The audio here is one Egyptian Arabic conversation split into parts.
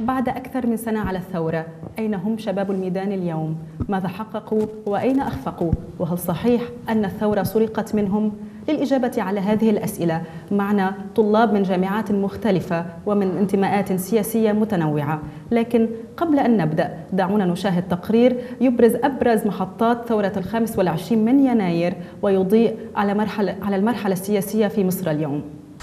بعد أكثر من سنة على الثورة أين هم شباب الميدان اليوم؟ ماذا حققوا وأين أخفقوا؟ وهل صحيح أن الثورة سرقت منهم؟ للإجابة على هذه الأسئلة معنا طلاب من جامعات مختلفة ومن انتماءات سياسية متنوعة لكن قبل أن نبدأ دعونا نشاهد تقرير يبرز أبرز محطات ثورة الخامس والعشرين من يناير ويضيء على, مرحلة على المرحلة السياسية في مصر اليوم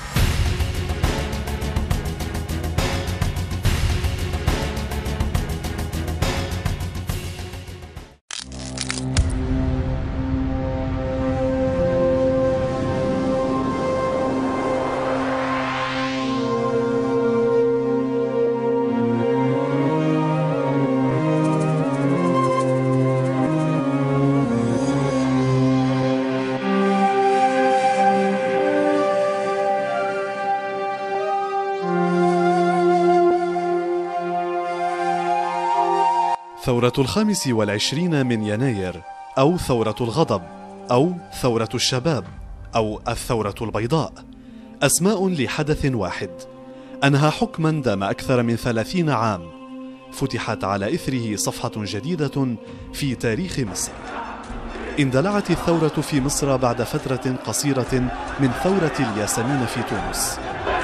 ثورة الخامس والعشرين من يناير أو ثورة الغضب أو ثورة الشباب أو الثورة البيضاء أسماء لحدث واحد أنهى حكما دام أكثر من ثلاثين عام فتحت على إثره صفحة جديدة في تاريخ مصر اندلعت الثورة في مصر بعد فترة قصيرة من ثورة الياسمين في تونس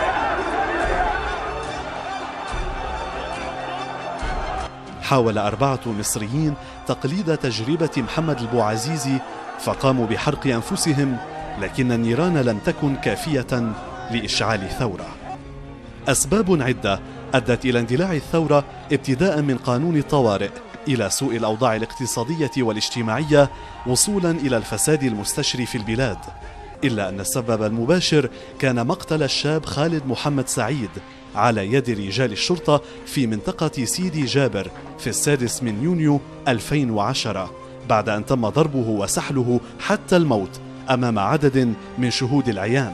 حاول أربعة مصريين تقليد تجربة محمد البوعزيزي فقاموا بحرق أنفسهم لكن النيران لم تكن كافية لإشعال ثورة أسباب عدة أدت إلى اندلاع الثورة ابتداء من قانون الطوارئ إلى سوء الأوضاع الاقتصادية والاجتماعية وصولا إلى الفساد المستشري في البلاد إلا أن السبب المباشر كان مقتل الشاب خالد محمد سعيد على يد رجال الشرطة في منطقة سيدي جابر في السادس من يونيو 2010 بعد أن تم ضربه وسحله حتى الموت أمام عدد من شهود العيان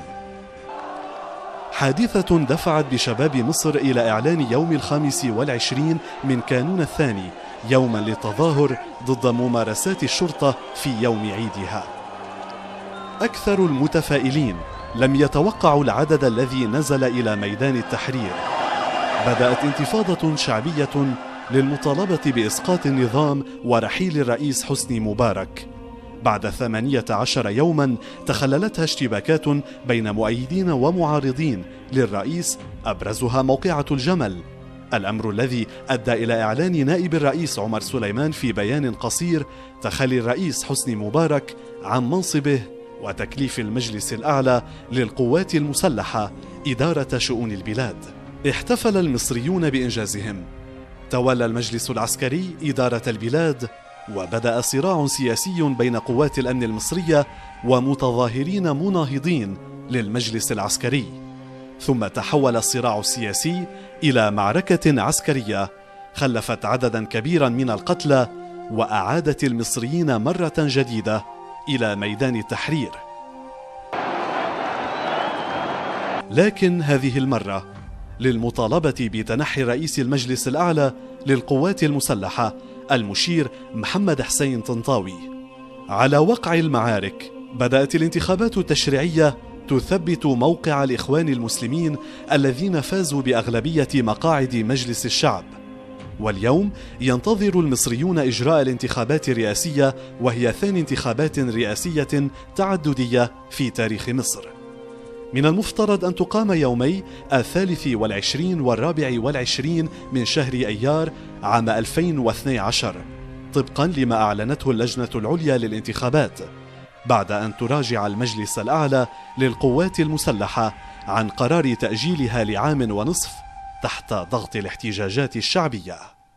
حادثة دفعت بشباب مصر إلى إعلان يوم الخامس والعشرين من كانون الثاني يوما للتظاهر ضد ممارسات الشرطة في يوم عيدها أكثر المتفائلين لم يتوقعوا العدد الذي نزل إلى ميدان التحرير بدأت انتفاضة شعبية للمطالبة بإسقاط النظام ورحيل الرئيس حسني مبارك بعد ثمانية عشر يوما تخللتها اشتباكات بين مؤيدين ومعارضين للرئيس أبرزها موقعة الجمل الأمر الذي أدى إلى إعلان نائب الرئيس عمر سليمان في بيان قصير تخلي الرئيس حسني مبارك عن منصبه وتكليف المجلس الأعلى للقوات المسلحة إدارة شؤون البلاد احتفل المصريون بإنجازهم تولى المجلس العسكري إدارة البلاد وبدأ صراع سياسي بين قوات الأمن المصرية ومتظاهرين مناهضين للمجلس العسكري ثم تحول الصراع السياسي إلى معركة عسكرية خلفت عددا كبيرا من القتلى وأعادت المصريين مرة جديدة إلى ميدان التحرير لكن هذه المرة للمطالبة بتنحي رئيس المجلس الأعلى للقوات المسلحة المشير محمد حسين طنطاوي على وقع المعارك بدأت الانتخابات التشريعية تثبت موقع الإخوان المسلمين الذين فازوا بأغلبية مقاعد مجلس الشعب واليوم ينتظر المصريون إجراء الانتخابات الرئاسية وهي ثاني انتخابات رئاسية تعددية في تاريخ مصر من المفترض أن تقام يومي الثالث والعشرين والرابع والعشرين من شهر أيار عام 2012 طبقا لما أعلنته اللجنة العليا للانتخابات بعد أن تراجع المجلس الأعلى للقوات المسلحة عن قرار تأجيلها لعام ونصف تحت ضغط الاحتجاجات الشعبيه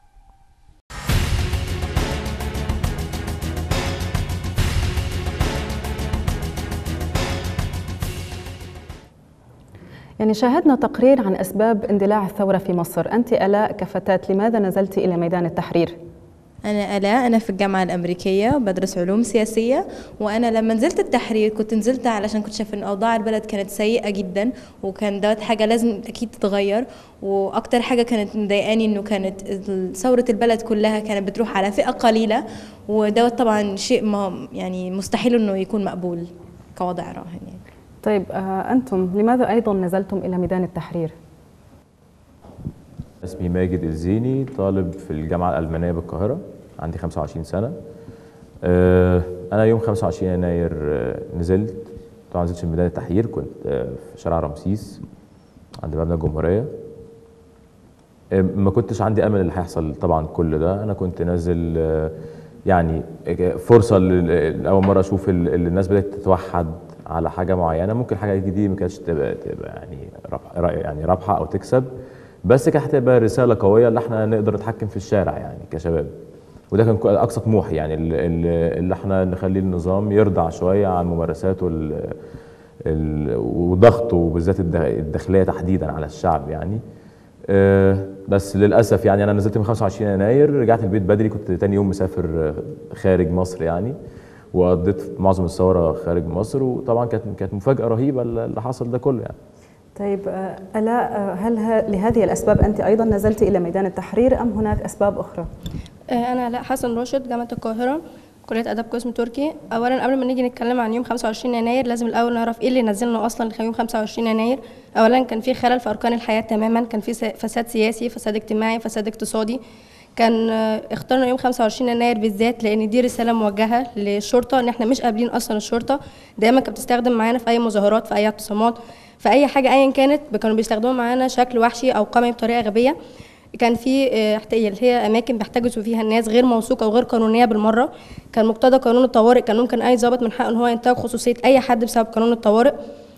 يعني شاهدنا تقرير عن أسباب اندلاع الثورة في مصر أنت ألاء كفتاة لماذا نزلت إلى ميدان التحرير؟ أنا ألاء أنا في الجامعة الأمريكية بدرس علوم سياسية وأنا لما نزلت التحرير كنت نزلت علشان كنت شايفة إن أوضاع البلد كانت سيئة جدا وكان دوت حاجة لازم أكيد تتغير وأكتر حاجة كانت مضايقاني إنه كانت ثورة البلد كلها كانت بتروح على فئة قليلة ودوت طبعا شيء ما يعني مستحيل إنه يكون مقبول كوضع راهن يعني. طيب آه أنتم لماذا أيضا نزلتم إلى ميدان التحرير؟ اسمي ماجد الزيني طالب في الجامعة الألمانية بالقاهرة عندي 25 سنة آه، أنا يوم 25 يناير آه، نزلت طبعا نزلت في ميدان التحرير كنت آه، في شارع رمسيس عند مبنى الجمهورية آه، ما كنتش عندي امل اللي هيحصل طبعا كل ده انا كنت نازل آه، يعني فرصه ل- لاول مره اشوف ال- ال- الناس بدات تتوحد على حاجه معينه ممكن حاجه دي ما كانتش تبقى تبقى يعني رابحه يعني رابحه او تكسب بس كانت هتبقى رساله قويه اللي احنا نقدر نتحكم في الشارع يعني كشباب وده كان اقصى طموحي يعني ال- ال- اللي احنا نخلي النظام يرضع شويه عن ممارساته ال- ال- وضغطه بالذات الد- الداخليه تحديدا على الشعب يعني آه، بس للاسف يعني انا نزلت من 25 يناير رجعت البيت بدري كنت تاني يوم مسافر آه، خارج مصر يعني وقضيت معظم الثوره خارج مصر وطبعا كانت كانت مفاجاه رهيبه اللي حصل ده كله يعني طيب آه، ألا آه، هل ه- لهذه الأسباب أنت أيضا نزلت إلى ميدان التحرير أم هناك أسباب أخرى؟ آه، أنا علاء حسن راشد جامعة القاهرة كلية آداب قسم تركي أولا قبل ما نيجي نتكلم عن يوم 25 يناير لازم الأول نعرف إيه اللي نزلنا أصلا ليوم 25 يناير أولا كان في خلل في أركان الحياة تماما كان في س- فساد سياسي فساد اجتماعي فساد اقتصادي كان آه، اخترنا يوم 25 يناير بالذات لان دي رساله موجهه للشرطه ان احنا مش قابلين اصلا الشرطه دايما كانت بتستخدم معانا في اي مظاهرات في اي اعتصامات في اي حاجه ايا كانت كانوا بيستخدموا معانا شكل وحشي او قمعي بطريقه غبيه كان في آه، احت- اللي هي اماكن بيحتجزوا فيها الناس غير موثوقه وغير قانونيه بالمره كان مقتضى قانون الطوارئ كان ممكن اي ضابط من حقه ان هو ينتهك خصوصيه اي حد بسبب قانون الطوارئ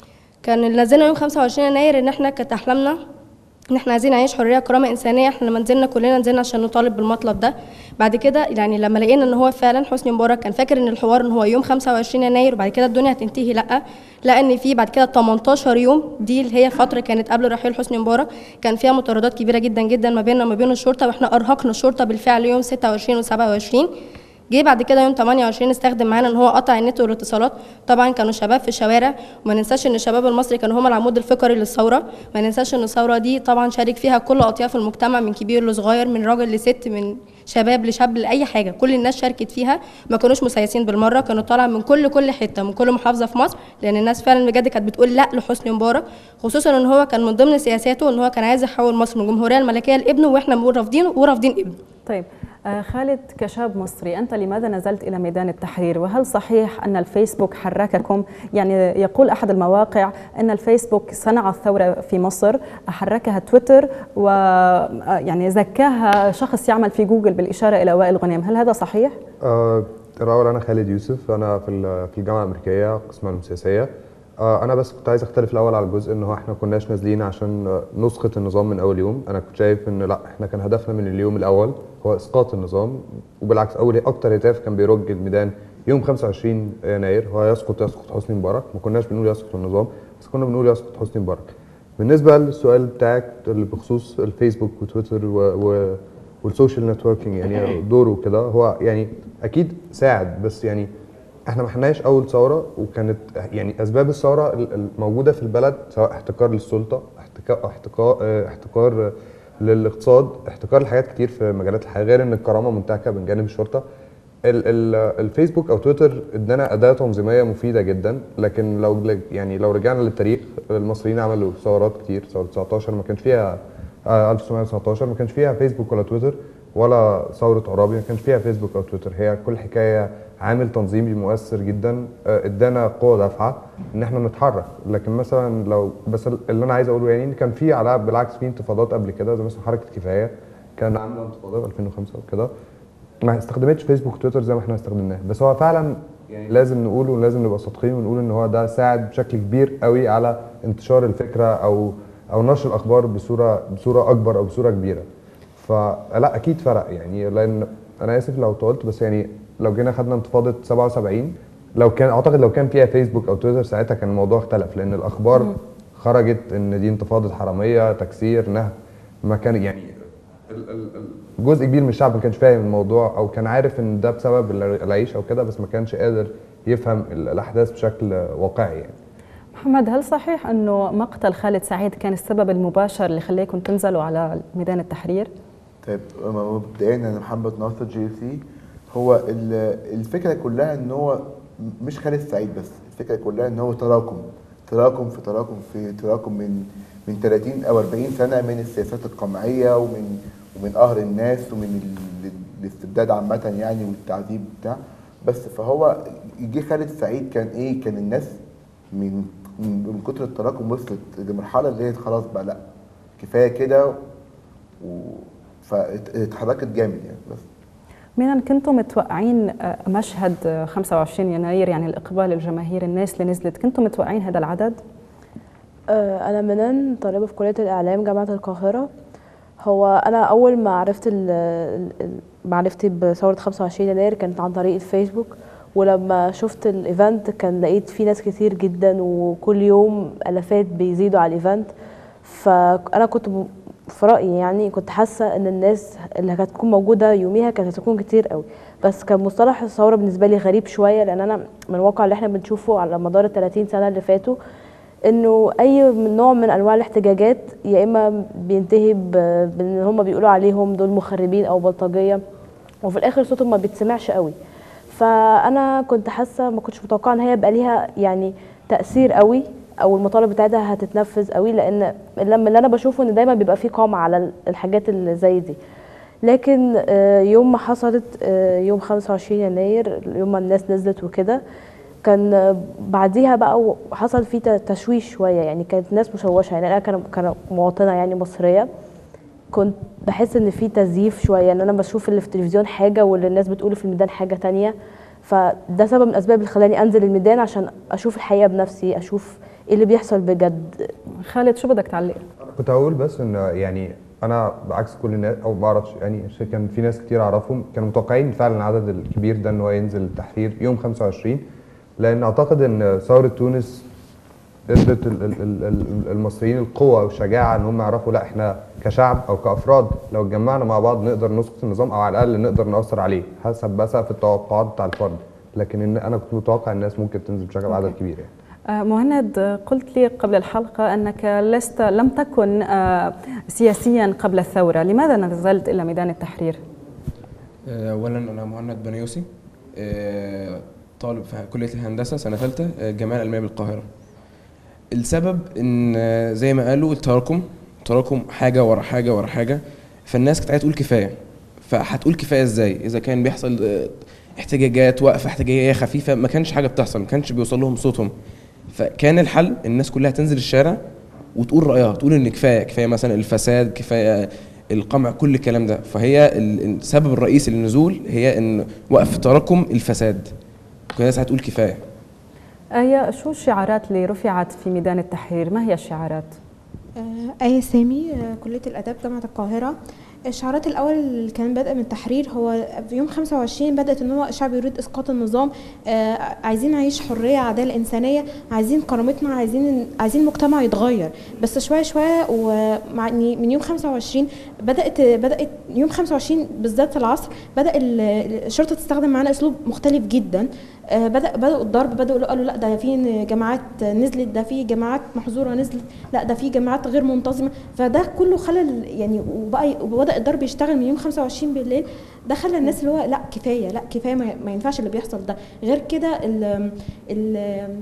كان اللي نزلنا يوم 25 يناير ان احنا كانت احلامنا ان احنا عايزين نعيش حريه كرامه انسانيه احنا لما نزلنا كلنا نزلنا عشان نطالب بالمطلب ده بعد كده يعني لما لقينا ان هو فعلا حسني مبارك كان فاكر ان الحوار ان هو يوم 25 يناير وبعد كده الدنيا هتنتهي لا لا ان في بعد كده 18 يوم دي اللي هي فتره كانت قبل رحيل حسني مبارك كان فيها مطاردات كبيره جدا جدا ما بيننا وما بين الشرطه واحنا ارهقنا الشرطه بالفعل يوم 26 و27 جه بعد كده يوم 28 استخدم معانا ان هو قطع النت والاتصالات طبعا كانوا شباب في الشوارع وما ننساش ان الشباب المصري كانوا هم العمود الفقري للثوره ما ننساش ان الثوره دي طبعا شارك فيها كل اطياف المجتمع من كبير لصغير من راجل لست من شباب لشاب لاي حاجه كل الناس شاركت فيها ما كانوش مسيسين بالمره كانوا طالع من كل كل حته من كل محافظه في مصر لان الناس فعلا بجد كانت بتقول لا لحسني مبارك خصوصا ان هو كان من ضمن سياساته ان هو كان عايز يحول مصر من الجمهوريه الملكيه لابنه واحنا بنقول رافضينه ورافضين ابنه طيب آه، خالد كشاب مصري أنت لماذا نزلت إلى ميدان التحرير وهل صحيح أن الفيسبوك حرككم يعني يقول أحد المواقع أن الفيسبوك صنع الثورة في مصر حركها تويتر و آه، يعني زكاها شخص يعمل في جوجل بالإشارة إلى وائل غنيم هل هذا صحيح؟ آه، الأول أنا خالد يوسف أنا في ال- في الجامعة الأمريكية قسم علوم سياسية آه، أنا بس كنت عايز أختلف الأول على الجزء إن هو إحنا كناش نازلين عشان آه، نسقط النظام من أول يوم أنا كنت شايف إن لا إحنا كان هدفنا من اليوم الأول هو إسقاط النظام وبالعكس أول أكتر هتاف كان بيرج الميدان يوم 25 يناير هو يسقط يسقط حسني مبارك ما كناش بنقول يسقط النظام بس كنا بنقول يسقط حسني مبارك بالنسبة للسؤال بتاعك اللي بخصوص الفيسبوك وتويتر و, و والسوشيال نتوركينج يعني دوره كده هو يعني اكيد ساعد بس يعني احنا ما حناش اول ثوره وكانت يعني اسباب الثوره ال- الموجوده في البلد سواء احتكار للسلطه احتكار احتكار اه، احتكار للاقتصاد احتكار لحاجات كتير في مجالات الحياه غير ان الكرامه منتهكه من جانب الشرطه ال ال الفيسبوك او تويتر ادانا اداه تنظيميه مفيده جدا لكن لو يعني لو رجعنا للتاريخ المصريين عملوا ثورات كتير ثوره 19 ما كانش فيها آه، 1919 ما كانش فيها فيسبوك ولا تويتر ولا ثوره عرابي ما كانش فيها فيسبوك او تويتر هي كل حكايه عامل تنظيمي مؤثر جدا آه، ادانا قوه دافعه ان احنا نتحرك لكن مثلا لو بس اللي انا عايز اقوله يعني إن كان في على بالعكس في انتفاضات قبل كده زي مثلا حركه كفايه كان عامله انتفاضه في 2005 وكده ما استخدمتش فيسبوك وتويتر زي ما احنا استخدمناه بس هو فعلا يعني لازم نقول ولازم نبقى صادقين ونقول ان هو ده ساعد بشكل كبير قوي على انتشار الفكره او او نشر الاخبار بصوره بصوره اكبر او بصوره كبيره فلا اكيد فرق يعني لان انا اسف لو طولت بس يعني لو جينا خدنا انتفاضه 77 لو كان اعتقد لو كان فيها فيسبوك او تويتر ساعتها كان الموضوع اختلف لان الاخبار خرجت ان دي انتفاضه حراميه تكسير نهب ما كان يعني ال- ال- ال- جزء كبير من الشعب ما كانش فاهم الموضوع او كان عارف ان ده بسبب ال- العيش او كده بس ما كانش قادر يفهم ال- الاحداث بشكل واقعي يعني محمد هل صحيح أنه مقتل خالد سعيد كان السبب المباشر اللي خليكم تنزلوا على ميدان التحرير؟ طيب مبدئيا انا محمد ناصر جي سي هو ال- الفكره كلها ان هو مش خالد سعيد بس الفكره كلها ان هو تراكم تراكم في تراكم في تراكم من من 30 او 40 سنه من السياسات القمعيه ومن ومن قهر الناس ومن ال- الاستبداد عامه يعني والتعذيب بتاع بس فهو جه خالد سعيد كان ايه كان الناس من من من كتر التراكم وصلت لمرحله اللي هي خلاص بقى لا كفايه كده و فاتحركت جامد يعني بس مينا كنتم متوقعين آه، مشهد آه، 25 يناير يعني الإقبال الجماهير الناس اللي نزلت كنتم متوقعين هذا العدد؟ آه، أنا منان طالبة في كلية الإعلام جامعة القاهرة هو أنا أول ما عرفت ال- ال- ال- معرفتي بثورة 25 يناير كانت عن طريق الفيسبوك ولما شفت الإيفنت كان لقيت فيه ناس كتير جدا وكل يوم ألفات بيزيدوا على الإيفنت فأنا كنت م- في رأيي يعني كنت حاسة إن الناس اللي كانت تكون موجودة يوميها كانت هتكون كتير قوي بس كان مصطلح الثورة بالنسبة لي غريب شوية لأن أنا من الواقع اللي احنا بنشوفه على مدار ال 30 سنة اللي فاتوا انه اي من نوع من انواع الاحتجاجات يا اما بينتهي ب- بان هم بيقولوا عليهم دول مخربين او بلطجيه وفي الاخر صوتهم ما بيتسمعش قوي فانا كنت حاسه ما كنتش متوقعه ان هي يبقى ليها يعني تاثير قوي او المطالب بتاعتها هتتنفذ قوي لان لما اللي انا بشوفه ان دايما بيبقى فيه قمع على الحاجات اللي زي دي لكن آه، يوم ما حصلت آه، يوم 25 يناير يوم ما الناس نزلت وكده كان آه، بعديها بقى حصل فيه ت- تشويش شويه يعني كانت الناس مشوشه يعني انا كان كان مواطنه يعني مصريه كنت بحس ان في تزييف شويه ان انا بشوف اللي في التلفزيون حاجه واللي الناس بتقوله في الميدان حاجه تانية فده سبب من الاسباب اللي خلاني انزل الميدان عشان اشوف الحقيقه بنفسي اشوف ايه اللي بيحصل بجد خالد شو بدك تعلق؟ كنت هقول بس ان يعني انا بعكس كل الناس او ما اعرفش يعني عشان كان في ناس كتير اعرفهم كانوا متوقعين فعلا العدد الكبير ده ان هو ينزل التحرير يوم 25 لان اعتقد ان ثوره تونس ادت ال- ال- ال- ال- المصريين القوه والشجاعه ان هم يعرفوا لا احنا كشعب او كافراد لو اتجمعنا مع بعض نقدر نسقط النظام او على الاقل نقدر ناثر عليه حسب بقى سقف التوقعات بتاع الفرد لكن إن انا كنت متوقع الناس ممكن تنزل بشكل عدد كبير يعني آه، مهند آه، قلت لي قبل الحلقة أنك لست لم تكن آه، سياسيا قبل الثورة لماذا نزلت إلى ميدان التحرير؟ اولا انا مهند بنيوسي آه، طالب في كليه الهندسه سنه ثالثه آه، الجامعه الالمانيه بالقاهره السبب ان آه، زي ما قالوا التراكم تراكم حاجه ورا حاجه ورا حاجه فالناس كانت عايزه تقول كفايه فهتقول كفايه ازاي اذا كان بيحصل آه، احتجاجات وقفه احتجاجيه خفيفه ما كانش حاجه بتحصل ما كانش بيوصل لهم صوتهم فكان الحل الناس كلها تنزل الشارع وتقول رايها تقول ان كفايه كفايه مثلا الفساد كفايه القمع كل الكلام ده فهي ال- السبب الرئيسي للنزول هي ان وقف تراكم الفساد كل الناس هتقول كفايه آية شو الشعارات اللي رفعت في ميدان التحرير؟ ما هي الشعارات؟ آه، آية سامي آه، كلية الآداب جامعة القاهرة الشعارات الأول اللي كان بدأ من التحرير هو في يوم 25 بدأت إن هو الشعب يريد إسقاط النظام آه، عايزين نعيش حرية عدالة إنسانية عايزين كرامتنا عايزين عايزين المجتمع يتغير بس شوية شوية ومع إن من يوم 25 بدأت بدأت يوم 25 بالذات في العصر بدأ ال- الشرطة تستخدم معانا أسلوب مختلف جدا آه، بدأ بدأوا الضرب بدأوا قالوا لا ده في جماعات نزلت ده في جماعات محظورة نزلت لا ده في جماعات غير منتظمة فده كله خلى ال- يعني وبقى وبدأ الضرب يشتغل من يوم 25 بالليل ده خلى الناس اللي هو لا كفاية لا كفاية ما ما ينفعش اللي بيحصل ده غير كده ال ال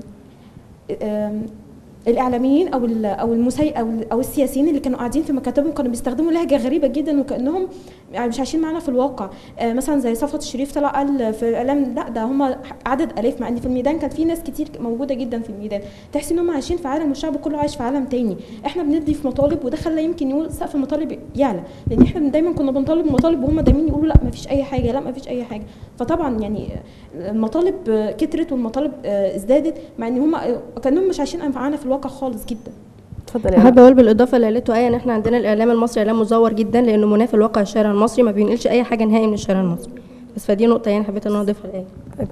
آم، الاعلاميين او ال- او المسي او ال- او السياسيين اللي كانوا قاعدين في مكاتبهم كانوا بيستخدموا لهجه غريبه جدا وكانهم يعني مش عايشين معانا في الواقع آه، مثلا زي صفوت الشريف طلع قال في الاعلام لا ده هم عدد الاف مع ان في الميدان كان في ناس كتير موجوده جدا في الميدان تحس ان هم عايشين في عالم والشعب كله عايش في عالم تاني احنا بندي في مطالب وده خلى يمكن يقول سقف المطالب يعلى لان احنا دايما كنا بنطالب مطالب وهم دايما يقولوا لا ما فيش اي حاجه لا ما فيش اي حاجه فطبعا يعني المطالب آه، كترت والمطالب آه، ازدادت مع ان هم كانهم مش عايشين معانا في الواقع خالص جدا تفضلي احب اقول بالاضافه اللي قالته ايه ان احنا عندنا الاعلام المصري اعلام مزور جدا لانه منافي لواقع الشارع المصري ما بينقلش اي حاجه نهائي من الشارع المصري بس فدي نقطه يعني حبيت ان انا اضيفها لايه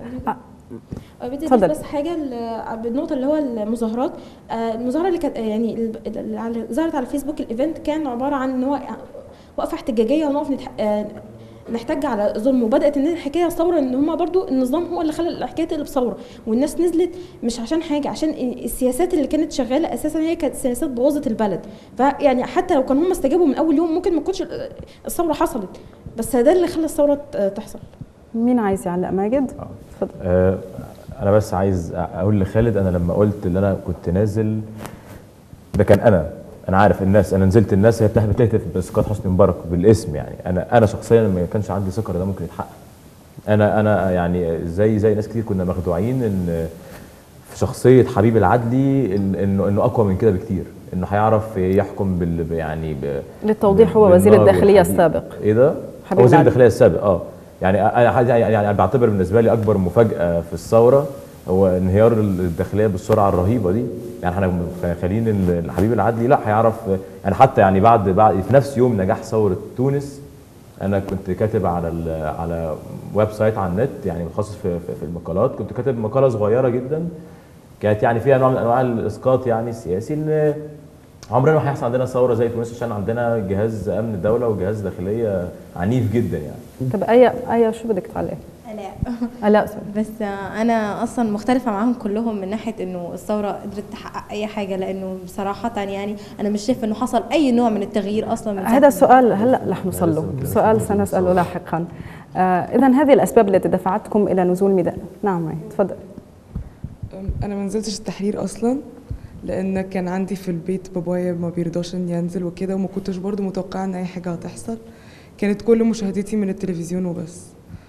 بدي أضيف اتفضل. بس حاجه ل- بالنقطه اللي هو المظاهرات آه، المظاهره اللي كانت يعني ال- اللي على- ظهرت على الفيسبوك الايفنت كان عباره عن ان هو وقفه احتجاجيه ونقف نتح... آه، نحتج على ظلم وبدات ان الحكايه ثوره ان هم برضو النظام هو اللي خلى الحكايه تقلب ثوره والناس نزلت مش عشان حاجه عشان السياسات اللي كانت شغاله اساسا هي كانت سياسات بوظت البلد فيعني حتى لو كانوا هم استجابوا من اول يوم ممكن ما تكونش الثوره حصلت بس ده اللي خلى الثوره ت- تحصل مين عايز يعلق ماجد؟ تفضل آه، انا بس عايز اقول لخالد انا لما قلت ان انا كنت نازل ده كان انا انا عارف الناس انا نزلت الناس هي بتح- بتهتف باسقاط حسني مبارك بالاسم يعني انا انا شخصيا ما كانش عندي ثقه إن ده ممكن يتحقق انا انا يعني زي زي ناس كتير كنا مخدوعين ان في شخصيه حبيب العدلي إن- انه انه اقوى من كده بكتير انه هيعرف يحكم بال يعني ب للتوضيح هو بالنار وزير الداخلية والحديد. السابق ايه ده؟ حبيب هو وزير العدلي. الداخليه السابق اه يعني انا يعني يعني بعتبر بالنسبه لي اكبر مفاجاه في الثوره هو انهيار الداخليه بالسرعه الرهيبه دي يعني احنا متخيلين ان الحبيب العدلي لا هيعرف يعني حتى يعني بعد بعد في نفس يوم نجاح ثوره تونس انا كنت كاتب على ال- على ويب سايت على النت يعني متخصص في في في المقالات كنت كاتب مقاله صغيره جدا كانت يعني فيها نوع من انواع الاسقاط يعني السياسي ان عمرنا ما هيحصل عندنا ثوره زي تونس عشان عندنا جهاز امن الدوله وجهاز داخليه عنيف جدا يعني طب ايه ايه شو بدك تعلق؟ آلاء لا سوري. بس انا اصلا مختلفه معاهم كلهم من ناحيه انه الثوره قدرت تحقق اي حاجه لانه بصراحه يعني انا مش شايفه انه حصل اي نوع من التغيير اصلا من هذا السؤال هلا رح نوصل له سؤال سنساله لاحقا آه اذا هذه الاسباب التي دفعتكم الى نزول ميدان نعم مي تفضل انا ما نزلتش التحرير اصلا لان كان عندي في البيت بابايا ما بيرضاش اني انزل وكده وما كنتش برضو متوقعه ان اي حاجه هتحصل كانت كل مشاهدتي من التلفزيون وبس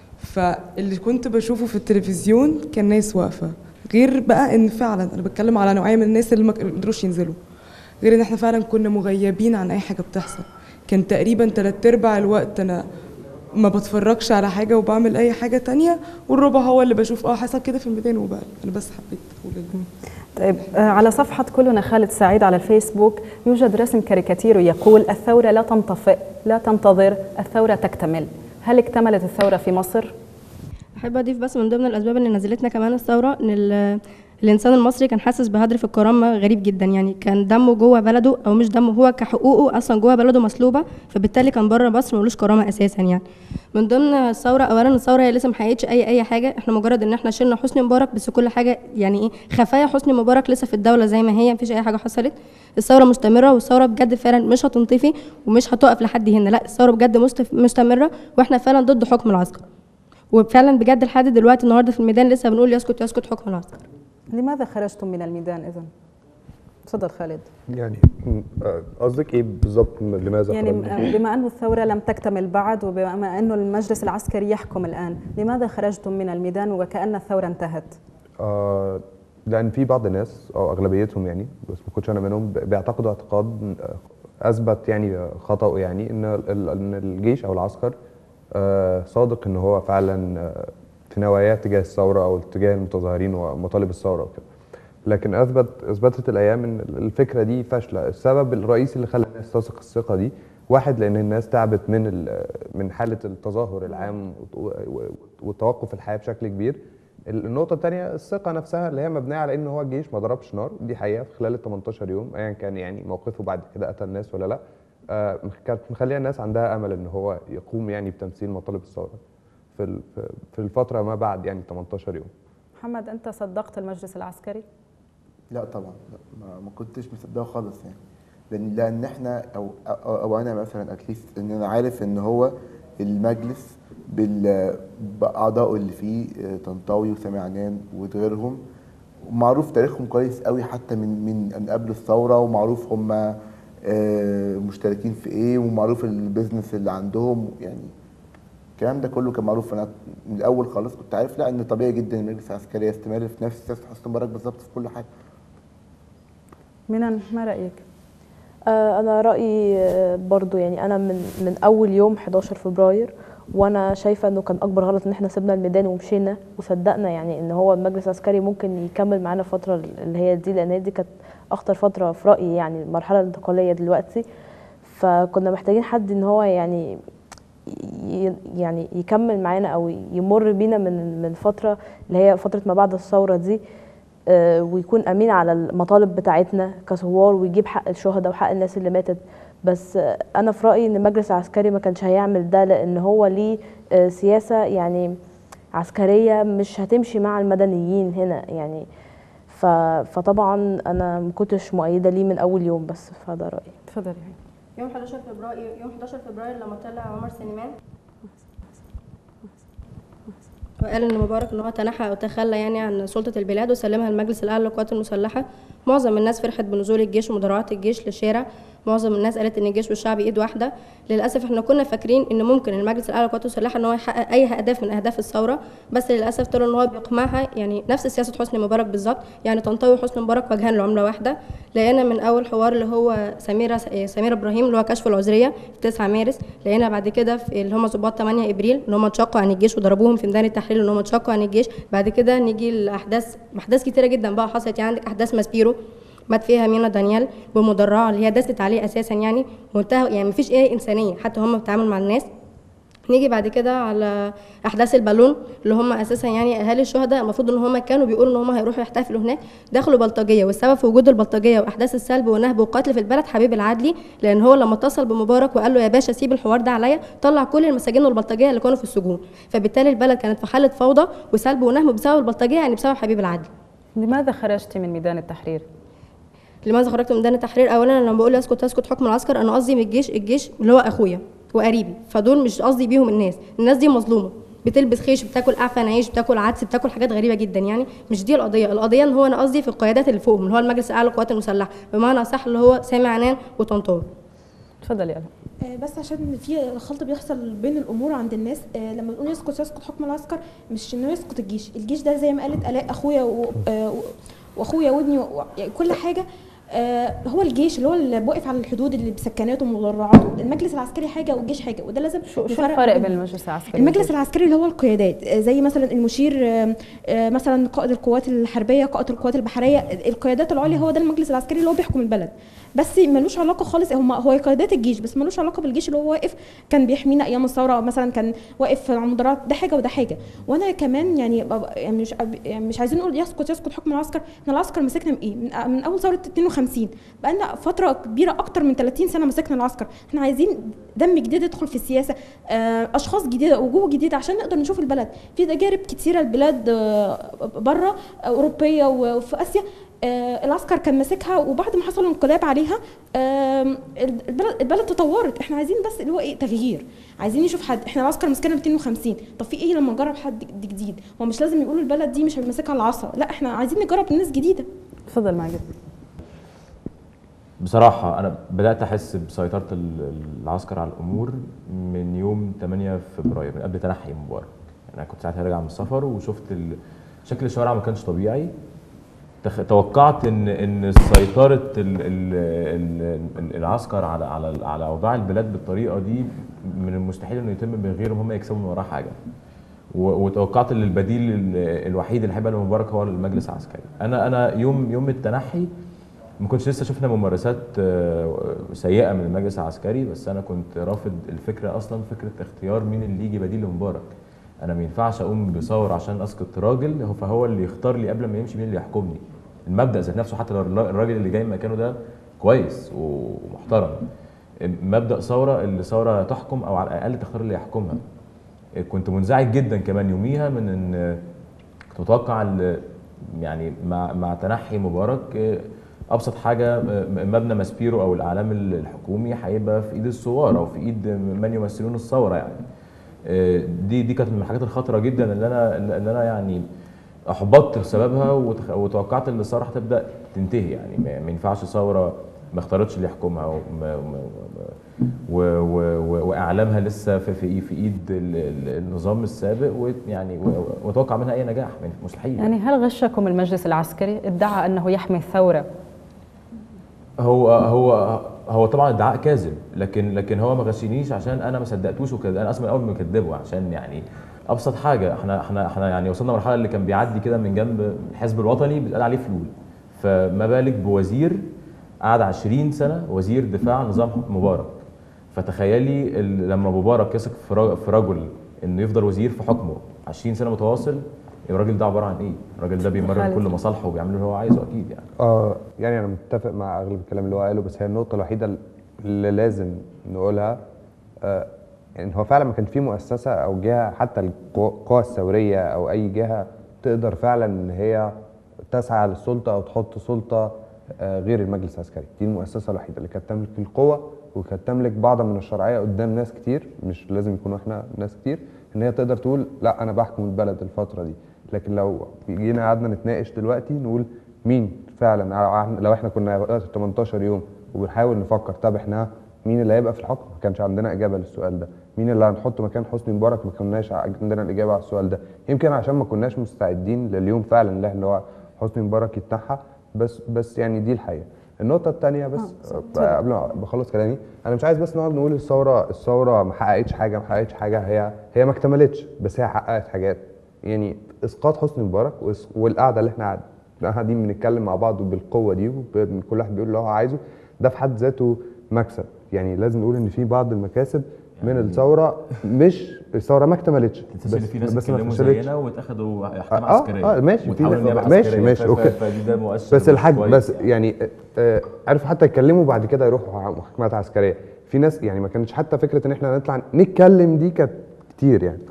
فاللي كنت بشوفه في التلفزيون كان ناس واقفه غير بقى ان فعلا انا بتكلم على نوعيه من الناس اللي ما قدروش ينزلوا غير ان احنا فعلا كنا مغيبين عن اي حاجه بتحصل كان تقريبا تلات ارباع الوقت انا ما بتفرجش على حاجه وبعمل اي حاجه تانية والربع هو اللي بشوف اه حصل كده في الميدان وبقى انا بس حبيت اقول ال- طيب آه، على صفحة كلنا خالد سعيد على الفيسبوك يوجد رسم كاريكاتيري يقول الثورة لا تنطفئ لا تنتظر الثورة تكتمل هل اكتملت الثورة في مصر؟ احب اضيف بس من ضمن الاسباب اللي نزلتنا كمان الثوره ان ال- الانسان المصري كان حاسس بهدر في الكرامه غريب جدا يعني كان دمه جوه بلده او مش دمه هو كحقوقه اصلا جوه بلده مسلوبه فبالتالي كان بره مصر ملوش كرامه اساسا يعني من ضمن الثوره اولا الثوره هي لسه ما حققتش اي اي حاجه احنا مجرد ان احنا شلنا حسني مبارك بس كل حاجه يعني ايه خفايا حسني مبارك لسه في الدوله زي ما هي مفيش اي حاجه حصلت الثوره مستمره والثوره بجد فعلا مش هتنطفي ومش هتقف لحد هنا لا الثوره بجد مستف- مستمره واحنا فعلا ضد حكم العسكر وفعلا بجد لحد دلوقتي النهارده في الميدان لسه بنقول يسكت يسكت حكم العسكر لماذا خرجتم من الميدان إذا؟ تفضل خالد يعني م- آه، قصدك ايه بالظبط م- لماذا يعني خرجنا؟ بما أن الثورة لم تكتمل بعد وبما أن المجلس العسكري يحكم الآن لماذا خرجتم من الميدان وكأن الثورة انتهت؟ آه لان في بعض الناس او اغلبيتهم يعني بس ما كنتش انا منهم ب- بيعتقدوا اعتقاد آه، اثبت يعني آه، خطأه يعني ان ال- ان الجيش او العسكر آه، صادق ان هو فعلا آه، في نواياه تجاه الثوره او تجاه المتظاهرين ومطالب الثوره وكده لكن اثبت اثبتت الايام ان الفكره دي فاشله السبب الرئيسي اللي خلى الناس تثق الثقه دي واحد لان الناس تعبت من ال- من حاله التظاهر العام و- و- وتوقف الحياه بشكل كبير النقطه الثانيه الثقه نفسها اللي هي مبنيه على ان هو الجيش ما ضربش نار دي حقيقه في خلال ال 18 يوم ايا كان يعني موقفه بعد كده قتل الناس ولا لا آه، كانت مخليه الناس عندها امل ان هو يقوم يعني بتمثيل مطالب الثوره في ال- في- في الفتره ما بعد يعني 18 يوم محمد أنت صدقت المجلس العسكري؟ لا طبعا لا ما, ما كنتش مصدقه خالص يعني لان لان احنا او او, أو انا مثلا اتليست ان انا عارف ان هو المجلس بال باعضائه اللي فيه آه، طنطاوي وسامي عنان وغيرهم معروف تاريخهم كويس قوي حتى من من من قبل الثوره ومعروف هم آه، مشتركين في ايه ومعروف البيزنس اللي عندهم يعني الكلام ده كله كان معروف انا من الاول خالص كنت عارف لا ان طبيعي جدا ان المجلس العسكري يستمر في نفس سياسه حسني مبارك بالظبط في كل حاجه منى ما رأيك؟ آه، انا رايي آه، برضو يعني انا من من اول يوم 11 فبراير وانا شايفه انه كان اكبر غلط ان احنا سيبنا الميدان ومشينا وصدقنا يعني ان هو المجلس العسكري ممكن يكمل معانا الفتره اللي هي دي لان هي دي كانت اخطر فتره في رايي يعني المرحله الانتقاليه دلوقتي فكنا محتاجين حد ان هو يعني ي- يعني يكمل معانا او يمر بينا من من فتره اللي هي فتره ما بعد الثوره دي آه، ويكون امين على المطالب بتاعتنا كثوار ويجيب حق الشهداء وحق الناس اللي ماتت بس آه، انا في رايي ان المجلس العسكري ما كانش هيعمل ده لان هو ليه آه، سياسه يعني عسكريه مش هتمشي مع المدنيين هنا يعني ف- فطبعا انا ما كنتش مؤيده ليه من اول يوم بس فده رايي تفضلي يوم 11 فبراير يوم 11 فبراير لما طلع عمر سليمان وقال ان مبارك ان هو تنحى او تخلى يعني عن سلطه البلاد وسلمها للمجلس الاعلى للقوات المسلحه معظم الناس فرحت بنزول الجيش ومدرعات الجيش للشارع معظم الناس قالت ان الجيش والشعب ايد واحده للاسف احنا كنا فاكرين ان ممكن المجلس الاعلى للقوات المسلحه ان هو يحقق اي اهداف من اهداف الثوره بس للاسف طلع ان هو بيقمعها يعني نفس سياسه حسني مبارك بالظبط يعني طنطاوي وحسني مبارك وجهان لعمله واحده لقينا من اول حوار اللي هو سميره سميره ابراهيم اللي هو كشف العذريه في 9 مارس لقينا بعد كده في اللي هم ضباط 8 ابريل ان هم اتشقوا عن الجيش وضربوهم في ميدان التحرير ان هم اتشقوا عن الجيش بعد كده نيجي لاحداث احداث كتيره جدا بقى حصلت يعني عندك احداث ماسبيرو مات فيها مينا دانيال بمدرعه اللي هي دست عليه اساسا يعني منتهى يعني مفيش ايه انسانيه حتى هم بيتعاملوا مع الناس نيجي بعد كده على احداث البالون اللي هم اساسا يعني اهالي الشهداء المفروض ان هم كانوا بيقولوا ان هم هيروحوا يحتفلوا هناك دخلوا بلطجيه والسبب في وجود البلطجيه واحداث السلب والنهب والقتل في البلد حبيب العدلي لان هو لما اتصل بمبارك وقال له يا باشا سيب الحوار ده عليا طلع كل المساجين والبلطجيه اللي كانوا في السجون فبالتالي البلد كانت في حاله فوضى وسلب ونهب بسبب البلطجيه يعني بسبب حبيب العدلي لماذا خرجت من ميدان التحرير؟ لماذا خرجت من ميدان التحرير اولا انا لما بقول اسكت اسكت حكم العسكر انا قصدي من الجيش الجيش اللي هو اخويا وقريبي فدول مش قصدي بيهم الناس الناس دي مظلومه بتلبس خيش بتاكل اعفن عيش بتاكل عدس بتاكل حاجات غريبه جدا يعني مش دي القضيه القضيه ان هو انا قصدي في القيادات اللي فوقهم اللي هو المجلس الاعلى للقوات المسلحه بمعنى صح اللي هو سامي عنان وطنطاوي اتفضلي يا آه، بس عشان في خلط بيحصل بين الامور عند الناس آه، لما بنقول يسقط يسقط حكم العسكر مش انه يسقط الجيش الجيش ده زي ما قالت الاء اخويا و- آه، واخويا وابني و- يعني كل حاجه آه، هو الجيش اللي هو اللي واقف على الحدود اللي بسكناته ومدرعاته المجلس العسكري حاجه والجيش حاجه وده لازم شو شو نفرق الفرق بين- بين المجلس العسكري المجلس والجيش؟ العسكري اللي هو القيادات آه، زي مثلا المشير آه، آه، مثلا قائد القوات الحربيه قائد القوات البحريه القيادات العليا هو ده المجلس العسكري اللي هو بيحكم البلد بس ملوش علاقه خالص هم هو قيادات الجيش بس ملوش علاقه بالجيش اللي هو واقف كان بيحمينا ايام الثوره مثلا كان واقف على المدرعات ده حاجه وده حاجه وانا كمان يعني ببقى- يعني مش يعني مش عايزين نقول يسقط يسقط حكم العسكر احنا العسكر مسكنا من ايه من, من اول ثوره 52 بقالنا فتره كبيره اكتر من 30 سنه مسكنا العسكر احنا عايزين دم جديد يدخل في السياسه آه، اشخاص جديده وجوه جديده عشان نقدر نشوف البلد في تجارب كتيره البلاد بره اوروبيه وفي اسيا آه، العسكر كان ماسكها وبعد ما حصل انقلاب عليها آم، البلد البلد تطورت احنا عايزين بس اللي هو ايه تغيير عايزين نشوف حد احنا العسكر مسكنا 250 طب في ايه لما نجرب حد جديد هو مش لازم يقولوا البلد دي مش هيمسكها العصا لا احنا عايزين نجرب ناس جديده تفضل ماجد بصراحة أنا بدأت أحس بسيطرة ال- العسكر على الأمور من يوم 8 فبراير من قبل تنحي مبارك يعني أنا كنت ساعتها راجع من السفر وشفت ال... شكل الشوارع ما كانش طبيعي تخ... توقعت إن إن سيطرة ال... ال... ال... العسكر على على على أوضاع البلاد بالطريقة دي من المستحيل إنه يتم من غير هم يكسبوا من وراه حاجة و- وتوقعت ان البديل ال- الوحيد اللي هيبقى لمبارك هو المجلس العسكري انا انا يوم يوم التنحي ما كنتش لسه شفنا ممارسات آه، سيئه من المجلس العسكري بس انا كنت رافض الفكره اصلا فكره اختيار مين اللي يجي بديل لمبارك انا ما ينفعش اقوم بثوره عشان اسقط راجل هو فهو اللي يختار لي قبل ما يمشي مين اللي يحكمني المبدا ذات نفسه حتى لو الر- الراجل اللي جاي مكانه ده كويس ومحترم مبدا ثوره اللي ثوره تحكم او على الاقل تختار اللي يحكمها كنت منزعج جدا كمان يوميها من ان كنت متوقع ال- يعني مع مع تنحي مبارك آه، ابسط حاجه آه، مبنى ماسبيرو او الاعلام الحكومي هيبقى في ايد الثوار او في ايد من يمثلون الثوره يعني آه، دي دي كانت من الحاجات الخطره جدا اللي انا اللي انا يعني احبطت بسببها وتخ- وتوقعت ان الثوره هتبدا تنتهي يعني ما ما ينفعش ثوره ما اختارتش اللي يحكمها وما- وما- و و و واعلامها لسه في في, في ايد ال- ال- النظام السابق ويعني و- واتوقع منها اي نجاح مستحيل يعني هل غشكم المجلس العسكري ادعى انه يحمي الثوره هو هو هو طبعا ادعاء كاذب لكن لكن هو ما غشنيش عشان انا ما صدقتوش وكده انا اصلا من اول مكذبه عشان يعني ابسط حاجه احنا احنا احنا يعني وصلنا مرحله اللي كان بيعدي كده من جنب الحزب الوطني بيتقال عليه فلول فما بالك بوزير قعد 20 سنه وزير دفاع نظام مبارك فتخيلي ال- لما مبارك يثق في را- في رجل انه يفضل وزير في حكمه 20 سنه متواصل الراجل ده عباره عن ايه؟ الراجل ده بيمرر خالد. كل مصالحه وبيعمل اللي هو عايزه اكيد يعني اه يعني انا متفق مع اغلب الكلام اللي هو قاله بس هي النقطه الوحيده اللي لازم نقولها آه ان هو فعلا ما كانش في مؤسسه او جهه حتى القوى القوى الثوريه او اي جهه تقدر فعلا ان هي تسعى للسلطه او تحط سلطه آه غير المجلس العسكري دي المؤسسه الوحيده اللي كانت تملك القوه وكانت تملك بعضا من الشرعيه قدام ناس كتير مش لازم يكونوا احنا ناس كتير ان هي تقدر تقول لا انا بحكم البلد الفتره دي لكن لو جينا قعدنا نتناقش دلوقتي نقول مين فعلا ع- لو احنا كنا وقت 18 يوم وبنحاول نفكر طب احنا مين اللي هيبقى في الحكم ما كانش عندنا اجابه للسؤال ده مين اللي هنحطه مكان حسني مبارك ما كناش عندنا الاجابه على السؤال ده يمكن عشان ما كناش مستعدين لليوم فعلا اللي احنا- اللي هو حسني مبارك يتنحى بس بس يعني دي الحقيقه النقطة الثانية بس آه قبل ما بخلص كلامي أنا مش عايز بس نقعد نقول الثورة الثورة ما حققتش حاجة ما حققتش حاجة هي هي ما اكتملتش بس هي حققت حاجات يعني إسقاط حسني مبارك وإس- والقعدة اللي احنا قاعد- قاعدين بنتكلم مع بعض بالقوة دي وكل واحد بيقول اللي هو عايزه ده في حد ذاته مكسب يعني لازم نقول إن في بعض المكاسب من الثورة مش الثورة ما اكتملتش بس في ناس ما اتكلموا فشلتش. زينا واتاخدوا احكام اه عسكريه اه ماشي في وتحولوا لنيابه ماشي عسكريه ماشي ف- اوكي ف- فدي ده مؤشر بس الحاج كويس. بس يعني آه عارف حتى يتكلموا بعد كده يروحوا محاكمات عسكريه في ناس يعني ما كانتش حتى فكره ان احنا نطلع نتكلم دي كانت كتير يعني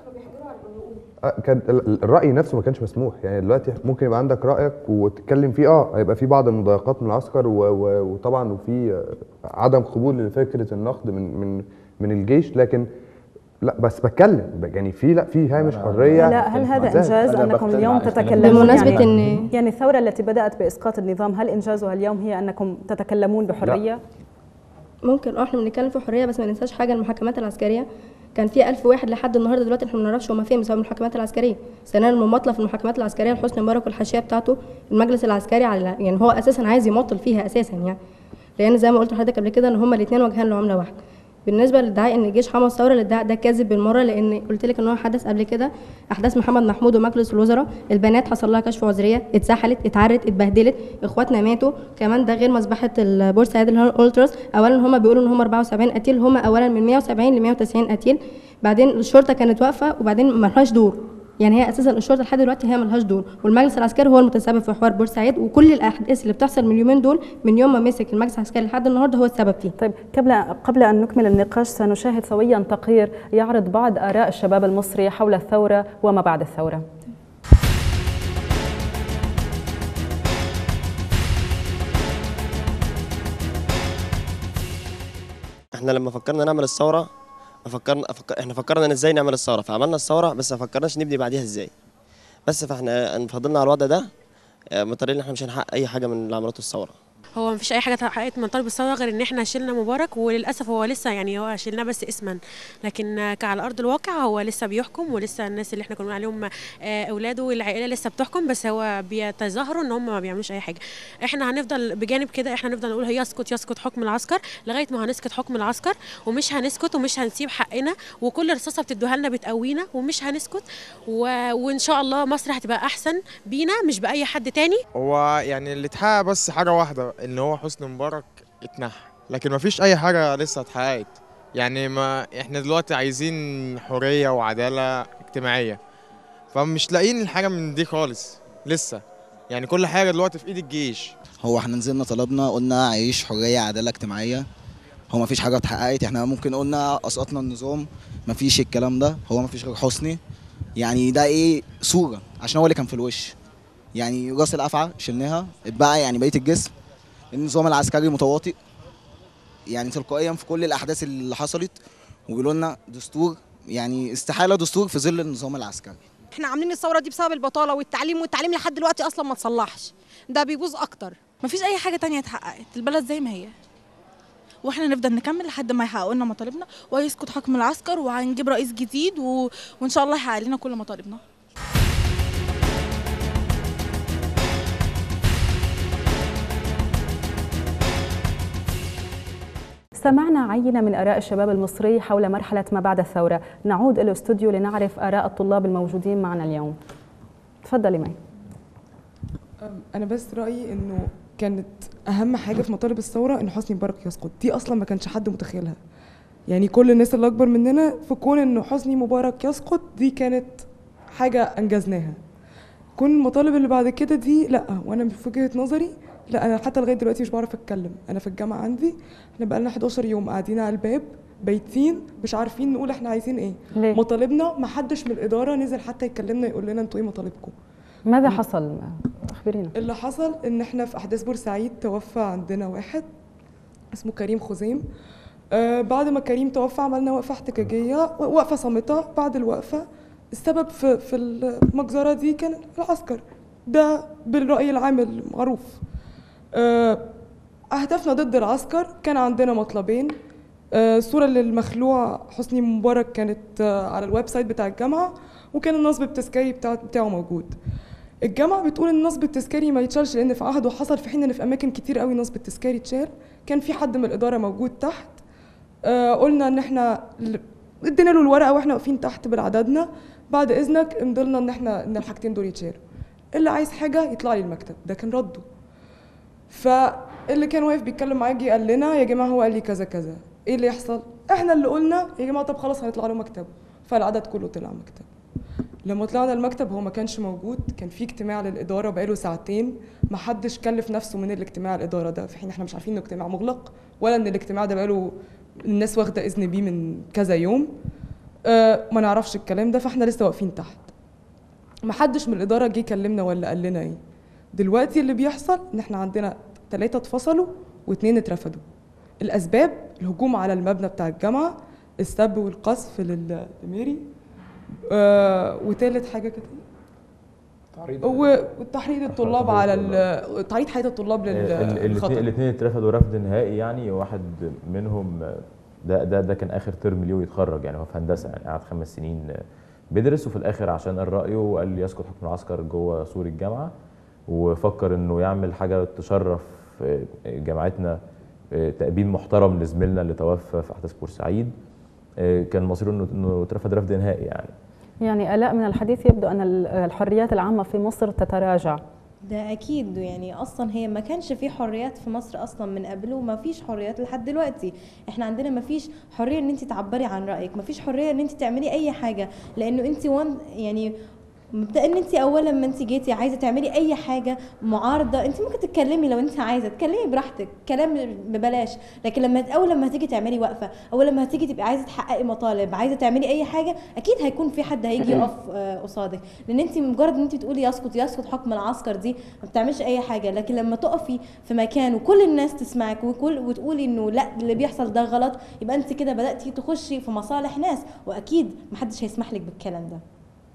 آه، كان ال- الراي نفسه ما كانش مسموح يعني دلوقتي ممكن يبقى عندك رايك وتتكلم فيه اه هيبقى في بعض المضايقات من العسكر و- و- وطبعا وفي آه، عدم قبول لفكره النقد من من من الجيش لكن لا بس بتكلم يعني في لا في هامش حريه لا هل هذا إزاي؟ انجاز أنا انكم بختلف اليوم على اختلاف تتكلمون بمناسبة يعني إن- يعني الثوره التي بدات باسقاط النظام هل انجازها اليوم هي انكم تتكلمون بحريه؟ ممكن اه احنا بنتكلم في حريه بس ما ننساش حاجه المحاكمات العسكريه كان في ألف واحد لحد النهارده دلوقتي احنا ما نعرفش هما فين بسبب المحاكمات العسكريه ثانيا المماطله في المحاكمات العسكريه لحسني مبارك والحاشيه بتاعته المجلس العسكري على يعني هو اساسا عايز يماطل فيها اساسا يعني لان زي ما قلت لحضرتك قبل كده ان هما الاثنين وجهان لعمله واحده بالنسبه للادعاء ان الجيش حمى الثوره الادعاء ده كاذب بالمره لان قلت لك ان هو حدث قبل كده احداث محمد محمود ومجلس الوزراء البنات حصل لها كشف عذريه اتسحلت اتعرت اتبهدلت اخواتنا ماتوا كمان ده غير مذبحه البورسعيد اللي هو الالتراس اولا هم بيقولوا ان هم 74 قتيل هم اولا من 170 ل 190 قتيل بعدين الشرطه كانت واقفه وبعدين ما لهاش دور يعني هي اساسا الشرطه لحد دلوقتي هي ملهاش دور والمجلس العسكري هو المتسبب في حوار بورسعيد وكل الاحداث اللي بتحصل من اليومين دول من يوم ما مسك المجلس العسكري لحد النهارده هو السبب فيه طيب قبل قبل ان نكمل النقاش سنشاهد سويا تقرير يعرض بعض اراء الشباب المصري حول الثوره وما بعد الثوره. احنا لما فكرنا نعمل الثوره فكرنا فكر... احنا فكرنا ان ازاي نعمل الثوره فعملنا الثوره بس ما فكرناش نبني بعديها ازاي بس فاحنا انفضلنا على الوضع ده آه، مضطرين ان احنا مش هنحقق اي حاجه من اللي عملته الثوره هو مفيش اي حاجه اتحققت من طالب الثوره غير ان احنا شلنا مبارك وللاسف هو لسه يعني هو شلناه بس اسما لكن كعلى ارض الواقع هو لسه بيحكم ولسه الناس اللي احنا كنا بنقول عليهم آه، اولاده والعائله لسه بتحكم بس هو بيتظاهروا ان هم ما بيعملوش اي حاجه احنا هنفضل بجانب كده احنا هنفضل نقول يسقط يسقط حكم العسكر لغايه ما هنسقط حكم العسكر ومش هنسكت ومش هنسيب حقنا وكل رصاصه بتدوها لنا بتقوينا ومش هنسكت و... وان شاء الله مصر هتبقى احسن بينا مش باي حد تاني هو يعني اللي اتحقق بس حاجة واحدة ان هو حسني مبارك اتنحى لكن مفيش اي حاجة لسه اتحققت يعني ما احنا دلوقتي عايزين حرية وعدالة اجتماعية فمش لاقيين الحاجة من دي خالص لسه يعني كل حاجة دلوقتي في ايد الجيش هو احنا نزلنا طلبنا قلنا عيش حريه عداله اجتماعيه هو مفيش حاجه اتحققت احنا ممكن قلنا اسقطنا النظام مفيش الكلام ده هو مفيش غير حسني يعني ده ايه صوره عشان هو اللي كان في الوش يعني راس الافعى شلناها اتبقى يعني بقيه الجسم النظام العسكري متواطئ يعني تلقائيا في كل الاحداث اللي حصلت وبيقولوا لنا دستور يعني استحاله دستور في ظل النظام العسكري احنا عاملين الثوره دي بسبب البطاله والتعليم والتعليم لحد دلوقتي اصلا ما اتصلحش ده بيبوظ اكتر مفيش اي حاجه تانية اتحققت البلد زي ما هي واحنا نفضل نكمل لحد ما يحققوا لنا مطالبنا ويسقط حكم العسكر وهنجيب رئيس جديد و... وان شاء الله يحقق لنا كل مطالبنا سمعنا عينة من آراء الشباب المصري حول مرحلة ما بعد الثورة نعود إلى الاستوديو لنعرف آراء الطلاب الموجودين معنا اليوم تفضلي معي انا بس رايي انه كانت اهم حاجه في مطالب الثوره ان حسني مبارك يسقط دي اصلا ما كانش حد متخيلها يعني كل الناس اللي اكبر مننا في كون انه حسني مبارك يسقط دي كانت حاجه انجزناها كل المطالب اللي بعد كده دي لا وانا في وجهه نظري لا انا حتى لغايه دلوقتي مش بعرف اتكلم انا في الجامعه عندي احنا بقالنا 11 يوم قاعدين على الباب بايتين مش عارفين نقول احنا عايزين ايه ليه؟ مطالبنا ما حدش من الاداره نزل حتى يكلمنا يقول لنا انتوا ايه مطالبكم ماذا حصل؟ أخبرينا اللي حصل ان احنا في احداث بورسعيد توفى عندنا واحد اسمه كريم خزيم آه بعد ما كريم توفى عملنا وقفه احتجاجيه وقفه صامته بعد الوقفه السبب في في المجزره دي كان العسكر ده بالراي العام المعروف آه اهدافنا ضد العسكر كان عندنا مطلبين آه، الصورة للمخلوع حسني مبارك كانت آه، على الويب سايت بتاع الجامعة وكان النصب التذكاري بتاع بتاعه موجود الجامعة بتقول ان النصب التذكاري ما يتشالش لان في عهده حصل في حين ان في اماكن كتير قوي نصب التذكاري اتشال كان في حد من الادارة موجود تحت آه، قلنا ان احنا ل- ادينا له الورقة واحنا واقفين تحت بالعددنا بعد اذنك امضلنا ان احنا ان الحاجتين دول يتشالوا اللي عايز حاجة يطلع لي المكتب ده كان رده فاللي كان واقف بيتكلم معاه جه قال لنا يا جماعه هو قال لي كذا كذا ايه اللي يحصل احنا اللي قلنا يا جماعه طب خلاص هنطلع له مكتب فالعدد كله طلع مكتب لما طلعنا المكتب هو ما كانش موجود كان في اجتماع للاداره بقاله ساعتين ما حدش كلف نفسه من الاجتماع الاداره ده في حين احنا مش عارفين انه اجتماع مغلق ولا ان الاجتماع ده بقاله الناس واخده اذن بيه من كذا يوم آه ما نعرفش الكلام ده فاحنا لسه واقفين تحت ما حدش من الاداره جه كلمنا ولا قال لنا ايه دلوقتي اللي بيحصل ان احنا عندنا ثلاثه اتفصلوا واثنين اترفدوا الاسباب الهجوم على المبنى بتاع الجامعه السب والقذف لل- لميري آه وتالت حاجه كانت ايه؟ و- وتحريض الطلاب على ال- تعريض حياه الطلاب الاثنين للخطر الاثنين اترفضوا رفض نهائي يعني واحد منهم ده ده ده كان اخر ترم ليه ويتخرج يعني هو في هندسه يعني قعد خمس سنين بيدرس وفي الاخر عشان قال رايه وقال يسقط حكم العسكر جوه سور الجامعه وفكر انه يعمل حاجه تشرف جامعتنا تأبين محترم لزميلنا اللي توفى في احداث بورسعيد كان مصيره انه انه اترفض رفض نهائي يعني يعني آلاء من الحديث يبدو أن الحريات العامة في مصر تتراجع ده اكيد يعني اصلا هي ما كانش في حريات في مصر اصلا من قبل وما فيش حريات لحد دلوقتي احنا عندنا ما فيش حريه ان انت تعبري عن رايك ما فيش حريه ان انت تعملي اي حاجه لانه انت وان يعني مبدأ ان انت اولا ما انت جيتي عايزه تعملي اي حاجه معارضه انت ممكن تتكلمي لو انت عايزه تتكلمي براحتك كلام ببلاش لكن لما اول لما هتيجي تعملي وقفه او لما هتيجي تبقي عايزه تحققي مطالب عايزه تعملي اي حاجه اكيد هيكون في حد هيجي يقف آه، قصادك لان انت مجرد ان انت تقولي يسقط يسقط حكم العسكر دي ما بتعملش اي حاجه لكن لما تقفي في مكان وكل الناس تسمعك وكل وتقولي انه لا اللي بيحصل ده غلط يبقى انت كده بداتي تخشي في مصالح ناس واكيد محدش هيسمح لك بالكلام ده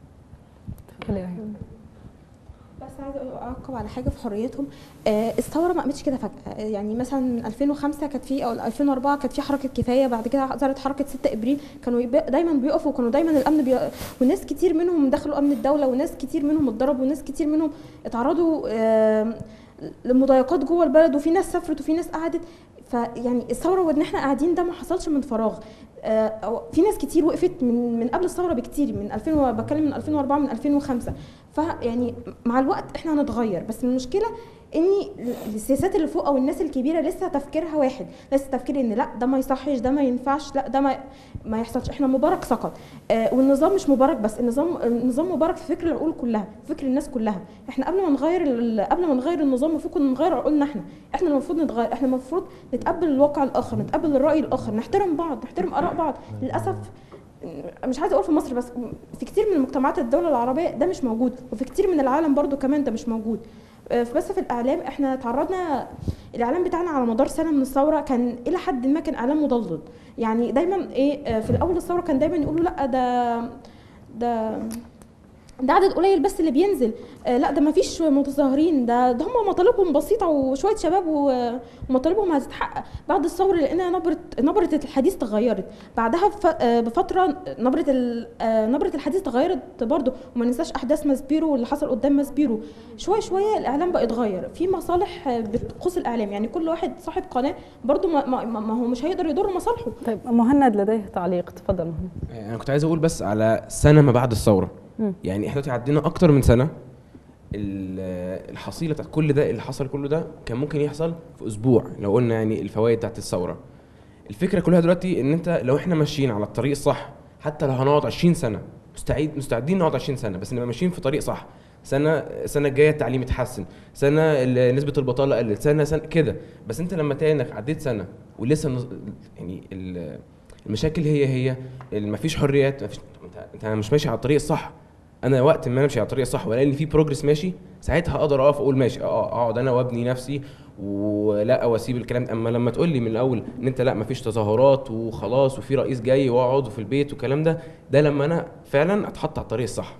بس عايزه اعقب على حاجه في حريتهم آه الثوره ما قامتش كده فجاه آه، يعني مثلا من 2005 كانت في او 2004 كانت في حركه كفايه بعد كده ظهرت حركه 6 ابريل كانوا يبقى دايما بيقفوا وكانوا دايما الامن بي... وناس كتير منهم دخلوا امن الدوله وناس كتير منهم اتضربوا وناس كتير منهم اتعرضوا آه لمضايقات جوه البلد وفي ناس سافرت وفي ناس قعدت فيعني الثوره وان احنا قاعدين ده ما حصلش من فراغ آه، أو في ناس كتير وقفت من من قبل الثوره بكتير من 2000 و- بتكلم من 2004 من 2005 فيعني مع الوقت احنا هنتغير بس المشكله ان السياسات اللي فوق او الناس الكبيره لسه تفكيرها واحد لسه تفكير ان لا ده ما يصحش ده ما ينفعش لا ده ما ما يحصلش احنا مبارك سقط آه والنظام مش مبارك بس النظام النظام مبارك في فكر العقول كلها فكر الناس كلها احنا قبل ما نغير ال- قبل ما نغير النظام المفروض كنا نغير عقولنا احنا احنا المفروض نتغير احنا المفروض نتقبل الواقع الاخر نتقبل الراي الاخر نحترم بعض نحترم اراء بعض للاسف مش عايزه اقول في مصر بس في كتير من مجتمعات الدوله العربيه ده مش موجود وفي كتير من العالم برضو كمان ده مش موجود آه، بس في الاعلام احنا تعرضنا الاعلام بتاعنا على مدار سنه من الثوره كان الى حد ما كان اعلام مضلل يعني دايما ايه آه، في الاول الثوره كان دايما يقولوا لا ده ده ده عدد قليل بس اللي بينزل آه لا ده ما فيش متظاهرين ده ده هم مطالبهم بسيطه وشويه شباب و- ومطالبهم هتتحقق بعد الثوره لقينا نبره نبره الحديث تغيرت بعدها بف- آه بفتره نبره ال- آه نبره الحديث تغيرت برضه وما ننساش احداث ماسبيرو واللي حصل قدام ماسبيرو شويه شويه الاعلام بقى يتغير في مصالح آه، بتقوس الاعلام يعني كل واحد صاحب قناه برضه ما, ما, ما هو مش هيقدر يضر مصالحه طيب مهند لديه تعليق تفضل مهند انا كنت عايز اقول بس على سنه ما بعد الثوره مم. يعني احنا دلوقتي عدينا اكتر من سنه ال- الحصيله بتاعت كل ده اللي حصل كله ده كان ممكن يحصل في اسبوع لو قلنا يعني الفوائد بتاعت الثوره الفكره كلها دلوقتي ان انت لو احنا ماشيين على الطريق الصح حتى لو هنقعد 20 سنه مستعد مستعدين نقعد 20 سنه بس نبقى ماشيين في طريق صح سنه السنه الجايه التعليم يتحسن سنه ال- نسبه البطاله قلت سنه سنه كده بس انت لما تلاقي انك عديت سنه ولسه النظ- يعني ال- المشاكل هي هي مفيش حريات مفيش انت انت مش ماشي على الطريق الصح انا وقت ما امشي على الطريق الصح والاقي ان في بروجرس ماشي ساعتها اقدر اقف اقول ماشي اه اقعد انا وابني نفسي ولا واسيب الكلام ده اما لما تقول لي من الاول ان انت لا مفيش تظاهرات وخلاص وفي رئيس جاي واقعد في البيت والكلام ده ده لما انا فعلا اتحط على الطريق الصح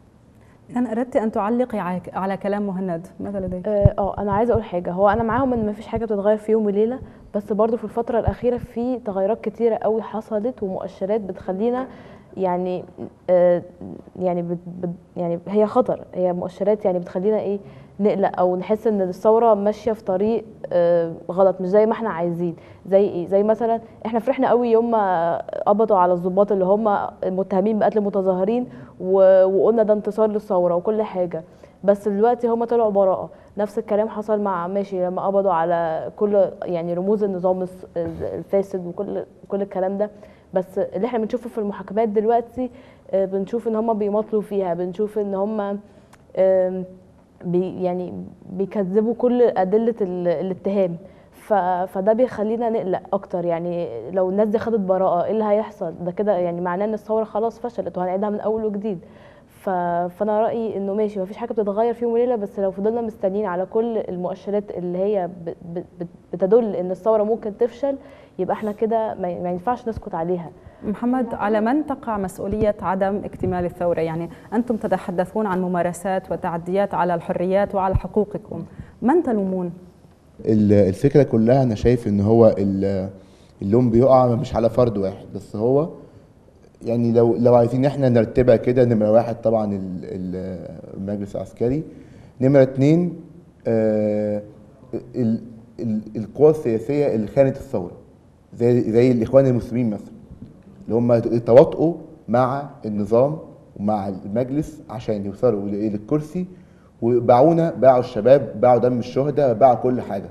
أنا أردت أن تعلقي على- على كلام مهند ماذا لديك؟ اه آه، انا عايزه اقول حاجه هو انا معاهم ان مفيش حاجه بتتغير في يوم وليله بس برضو في الفتره الاخيره في تغيرات كتيره قوي حصلت ومؤشرات بتخلينا يعني آه يعني بت بت يعني هي خطر هي مؤشرات يعني بتخلينا ايه نقلق او نحس ان الثوره ماشيه في طريق آه غلط مش زي ما احنا عايزين زي ايه زي مثلا احنا فرحنا قوي يوم ما قبضوا على الضباط اللي هم متهمين بقتل المتظاهرين و- وقلنا ده انتصار للثوره وكل حاجه بس دلوقتي هم طلعوا براءة نفس الكلام حصل مع ماشي لما قبضوا على كل يعني رموز النظام الس- الفاسد وكل كل الكلام ده بس اللي احنا بنشوفه في المحاكمات دلوقتي آه، بنشوف ان هم بيماطلوا فيها بنشوف ان هم آم، بي يعني بيكذبوا كل أدلة ال- الاتهام ف... فده بيخلينا نقلق اكتر يعني لو الناس دي خدت براءة ايه اللي هيحصل ده كده يعني معناه ان الثورة خلاص فشلت وهنعيدها من اول وجديد ف... فانا رايي انه ماشي مفيش حاجه بتتغير في يوم وليله بس لو فضلنا مستنيين على كل المؤشرات اللي هي ب... ب... بت- بتدل ان الثوره ممكن تفشل يبقى احنا كده ما ما ينفعش نسكت عليها محمد على من تقع مسؤولية عدم اكتمال الثورة يعني أنتم تتحدثون عن ممارسات وتعديات على الحريات وعلى حقوقكم من تلومون؟ ال- الفكره كلها انا شايف ان هو ال- اللوم بيقع مش على فرد واحد بس هو يعني لو لو عايزين احنا نرتبها كده نمره واحد طبعا ال- ال- المجلس العسكري نمره اتنين آه، ال- ال- القوى السياسيه اللي خانت الثوره زي زي الاخوان المسلمين مثلا اللي هم تواطؤوا مع النظام ومع المجلس عشان يوصلوا ل- للكرسي وباعونا باعوا الشباب باعوا دم الشهداء باعوا كل حاجه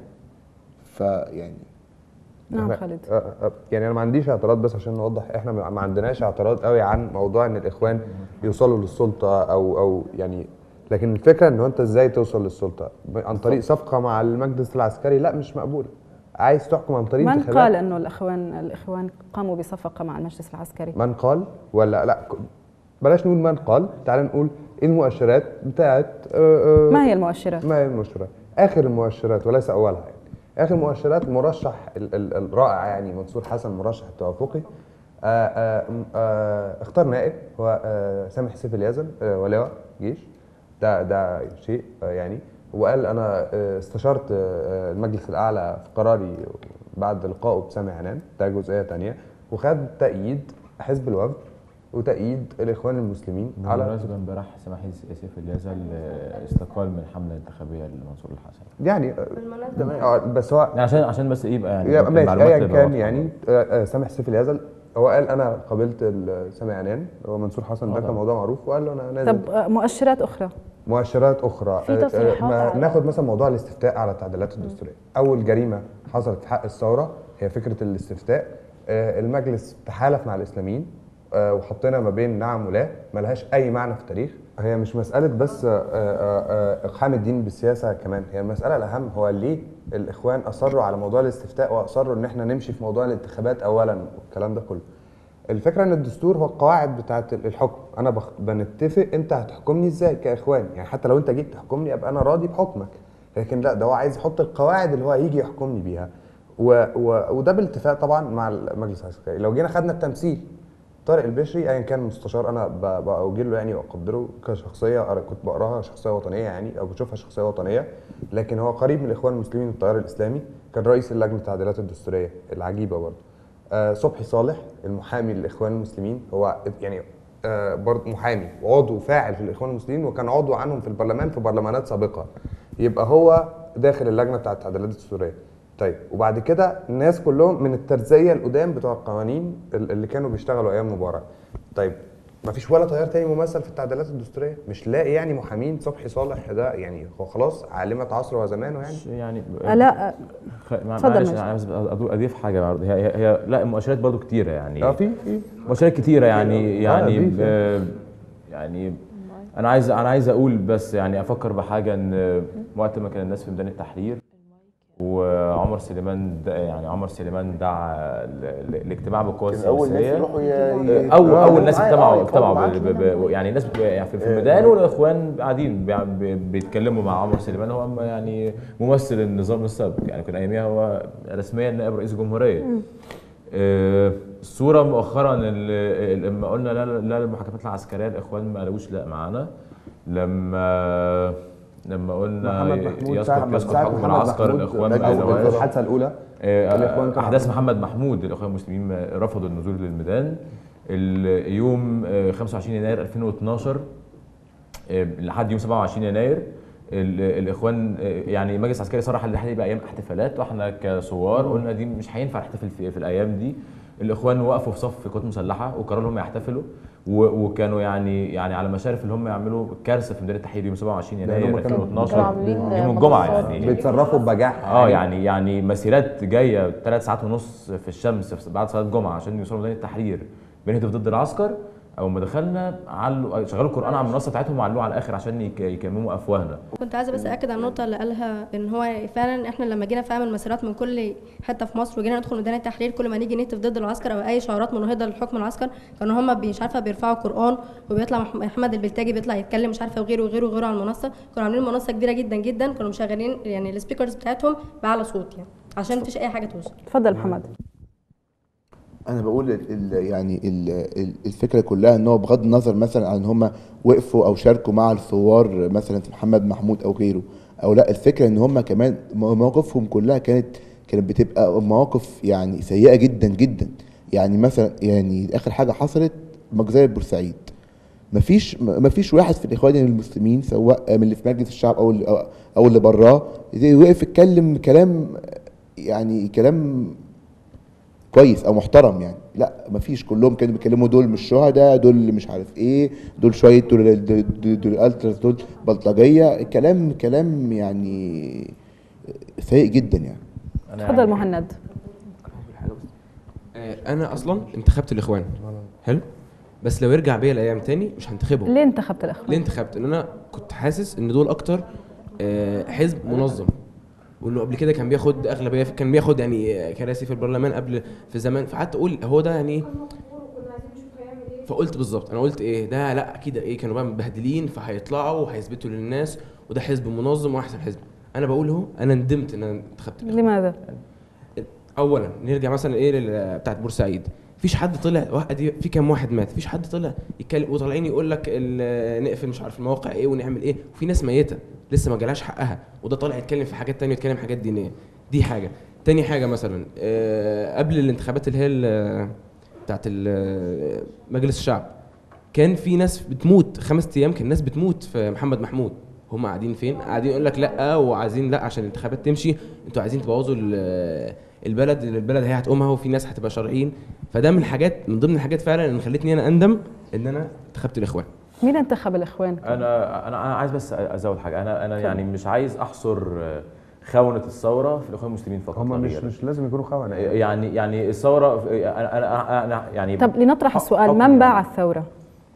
فيعني نعم إحنا- خالد آه، آه، يعني انا ما عنديش اعتراض بس عشان نوضح احنا ما ما عندناش اعتراض قوي عن موضوع ان الاخوان يوصلوا للسلطه او او يعني لكن الفكره ان هو انت ازاي توصل للسلطه ب- عن طريق صفقه مع المجلس العسكري لا مش مقبوله عايز تحكم عن طريق من انتخابات قال أنه الإخوان الإخوان قاموا بصفقة مع المجلس العسكري؟ من قال ولا لا ك- بلاش نقول من قال تعال نقول ايه المؤشرات بتاعت آه، آه، ما هي المؤشرات؟ ما هي المؤشرات اخر المؤشرات وليس اولها يعني اخر مؤشرات المرشح ال- ال- الرائع يعني منصور حسن المرشح التوافقي آه، آه، م- آه، اختار نائب هو آه، سامح سيف اليزن آه، ولواء جيش ده ده شيء آه، يعني وقال انا آه، استشرت آه، المجلس الاعلى في قراري بعد لقائه بسامي عنان ده جزئيه تانية وخد تأييد حزب الوفد وتأييد الإخوان المسلمين على بالمناسبة امبارح سماح سيف اليزل آه، استقال من حملة انتخابية لمنصور الحسن يعني آه، تمام آه، بس هو عشان عشان بس ايه يبقى يعني يا ممكن ماشي المعلومات ايا تبقى كان واضحة. يعني آه، آه، سامح سيف اليزل هو قال انا قابلت ال- سامي عنان هو منصور حسن ده آه كان طبعا. موضوع معروف وقال له انا نازل طب آه، مؤشرات أخرى مؤشرات اخرى في آه، آه، تصريحات ما على- ناخد مثلا موضوع الاستفتاء على التعديلات الدستوريه اول جريمه حصلت في حق الثوره هي فكره الاستفتاء آه، المجلس تحالف مع الاسلاميين آه، وحطينا ما بين نعم ولا ملهاش اي معنى في التاريخ هي مش مساله بس آه، آه، آه، اقحام الدين بالسياسه كمان هي المساله الاهم هو ليه الاخوان اصروا على موضوع الاستفتاء واصروا ان احنا نمشي في موضوع الانتخابات اولا والكلام ده كله الفكره ان الدستور هو القواعد بتاعه الحكم انا بخ... بنتفق انت هتحكمني ازاي كاخوان يعني حتى لو انت جيت تحكمني ابقى انا راضي بحكمك لكن لا ده هو عايز يحط القواعد اللي هو هيجي يحكمني بيها و... و... وده بالاتفاق طبعا مع المجلس العسكري لو جينا خدنا التمثيل طارق البشري ايا كان مستشار انا ب- باوجه له يعني واقدره كشخصيه أنا كنت بقراها شخصيه وطنيه يعني او بشوفها شخصيه وطنيه لكن هو قريب من الاخوان المسلمين والتيار الاسلامي كان رئيس اللجنه التعديلات الدستوريه العجيبه برضه آه صبحي صالح المحامي للاخوان المسلمين هو يعني آه برضه محامي وعضو فاعل في الاخوان المسلمين وكان عضو عنهم في البرلمان في برلمانات سابقه يبقى هو داخل اللجنه بتاعه التعديلات الدستوريه طيب وبعد كده الناس كلهم من الترزيه القدام بتوع القوانين ال- اللي كانوا بيشتغلوا ايام مبارك طيب ما فيش ولا تيار تاني ممثل في التعديلات الدستوريه مش لاقي يعني محامين صبحي صالح ده يعني هو خلاص عالمه عصره وزمانه يعني يعني لا خ... مع- اتفضل معلش ماشي. انا بس أضو- اضيف حاجه برضه هي, هي, هي لا المؤشرات برضه كتيره يعني اه في في مؤشرات كتيره يعني آه، يعني في- في. ب- يعني انا عايز انا عايز اقول بس يعني افكر بحاجه ان وقت ما كان الناس في ميدان التحرير وعمر سليمان دا يعني عمر سليمان دعا ال- ال- الاجتماع بالقوى كان أول ناس السياسيه يروحوا ي- ي- اول آه، اول ناس معايا، اجتمعوا آه، اجتمعوا يقعدوا ب- ب- ب- يعني الناس بت- يعني في في الميدان والاخوان قاعدين بيع- بي- بيتكلموا مع عمر سليمان هو يعني ممثل النظام السابق يعني كان اياميها هو رسميا نائب رئيس الجمهوريه آه، الصوره مؤخرا اللي لما قلنا لا لا للمحاكمات العسكريه الاخوان ما قالوش لا معانا لما لما قلنا محمد محمود يسقط ساعة- يسقط ساعة حكم محمد العسكر محمود الاخوان لجنة ما قالوهاش. الحادثة الأولى آه، الإخوان كانوا احداث عاملين- محمد محمود الاخوان المسلمين رفضوا النزول للميدان ال- يوم آه، 25 يناير 2012 آه، لحد يوم 27 يناير ال- الاخوان آه، يعني مجلس عسكري صرح ان هيبقى ايام احتفالات واحنا كثوار قلنا دي مش هينفع نحتفل في, في الايام دي الاخوان وقفوا في صف قوات مسلحه وقرروا ان هم يحتفلوا و- وكانوا يعني يعني على مشارف اللي هم يعملوا كارثه في ميدان التحرير يوم 27 لأن يناير هم كانوا- 2012 كانوا عاملين يوم الجمعه مظاهرات. يعني بيتصرفوا ببجاحة اه يعني. يعني يعني مسيرات جايه ثلاث ساعات ونص في الشمس في- بعد صلاه الجمعه عشان يوصلوا ميدان التحرير بنهتف ضد العسكر اول ما دخلنا علوا شغلوا القران على المنصه بتاعتهم وعلوه على الاخر عشان يك- يكمموا افواهنا كنت عايزه بس اكد على النقطه اللي قالها ان هو فعلا احنا لما جينا فعلا مسيرات من كل حته في مصر وجينا ندخل ميدان التحرير كل ما نيجي نهتف ضد العسكر او اي شعارات مناهضه للحكم العسكر كانوا هم مش عارفه بيرفعوا قران وبيطلع مح- محمد البلتاجي بيطلع يتكلم مش عارفه وغيره وغيره وغيره على المنصه كانوا عاملين منصه كبيره جدا جدا كانوا مشغلين يعني السبيكرز بتاعتهم باعلى صوت يعني عشان مفيش اي حاجه توصل تفضل محمد انا بقول ال ال يعني ال ال الفكره كلها ان هو بغض النظر مثلا عن ان هم وقفوا او شاركوا مع الثوار مثلا في محمد محمود او غيره او لا الفكره ان هم كمان مواقفهم كلها كانت كانت بتبقى مواقف يعني سيئه جدا جدا يعني مثلا يعني اخر حاجه حصلت مجزره بورسعيد مفيش مفيش واحد في الاخوان المسلمين سواء من اللي في مجلس الشعب او اللي او- او اللي براه وقف يتكلم كلام يعني كلام كويس او محترم يعني لا مفيش كلهم كانوا بيتكلموا دول مش شهداء دول مش عارف ايه دول شويه دول دول, دول, دول التراس دول بلطجيه كلام كلام يعني سيء جدا يعني تفضل مهند آه، انا اصلا انتخبت الاخوان حلو بس لو يرجع بيا الايام تاني مش هنتخبهم ليه انتخبت الاخوان؟ ليه انتخبت؟ لان انا كنت حاسس ان دول اكتر آه، حزب منظم وانه قبل كده كان بياخد اغلبيه كان بياخد يعني آه، كراسي في البرلمان قبل في زمان فقعدت اقول هو ده يعني ايه فقلت بالظبط انا قلت ايه ده لا اكيد ايه كانوا بقى مبهدلين فهيطلعوا وهيثبتوا للناس وده حزب منظم واحسن حزب انا بقول اهو انا ندمت ان انا انتخبت لماذا؟ اولا نرجع مثلا ايه لل- بتاعت بورسعيد مفيش حد طلع واحد في كام واحد مات مفيش حد طلع يتكلم وطالعين يقول لك ال- نقفل مش عارف المواقع ايه ونعمل ايه وفي ناس ميته لسه ما جالهاش حقها وده طالع يتكلم في حاجات تانية يتكلم حاجات دينيه دي حاجه تاني حاجه مثلا آه، قبل الانتخابات اللي هي ال- بتاعت ال- مجلس الشعب كان في ناس بتموت خمس ايام كان ناس بتموت في محمد محمود هم قاعدين فين قاعدين يقول لك لا وعايزين لا عشان الانتخابات تمشي انتوا عايزين تبوظوا ال- البلد البلد هي هتقومها وفي ناس هتبقى شرعيين فده من الحاجات من ضمن الحاجات فعلا اللي خلتني انا اندم ان انا انتخبت الاخوان مين انتخب الاخوان؟ انا انا انا عايز بس ازود حاجه انا انا يعني مش عايز احصر خونه الثوره في الاخوان المسلمين فقط هم لا مش غير. مش لازم يكونوا خونه يعني يعني الثوره انا انا انا يعني طب لنطرح السؤال من باع الثورة؟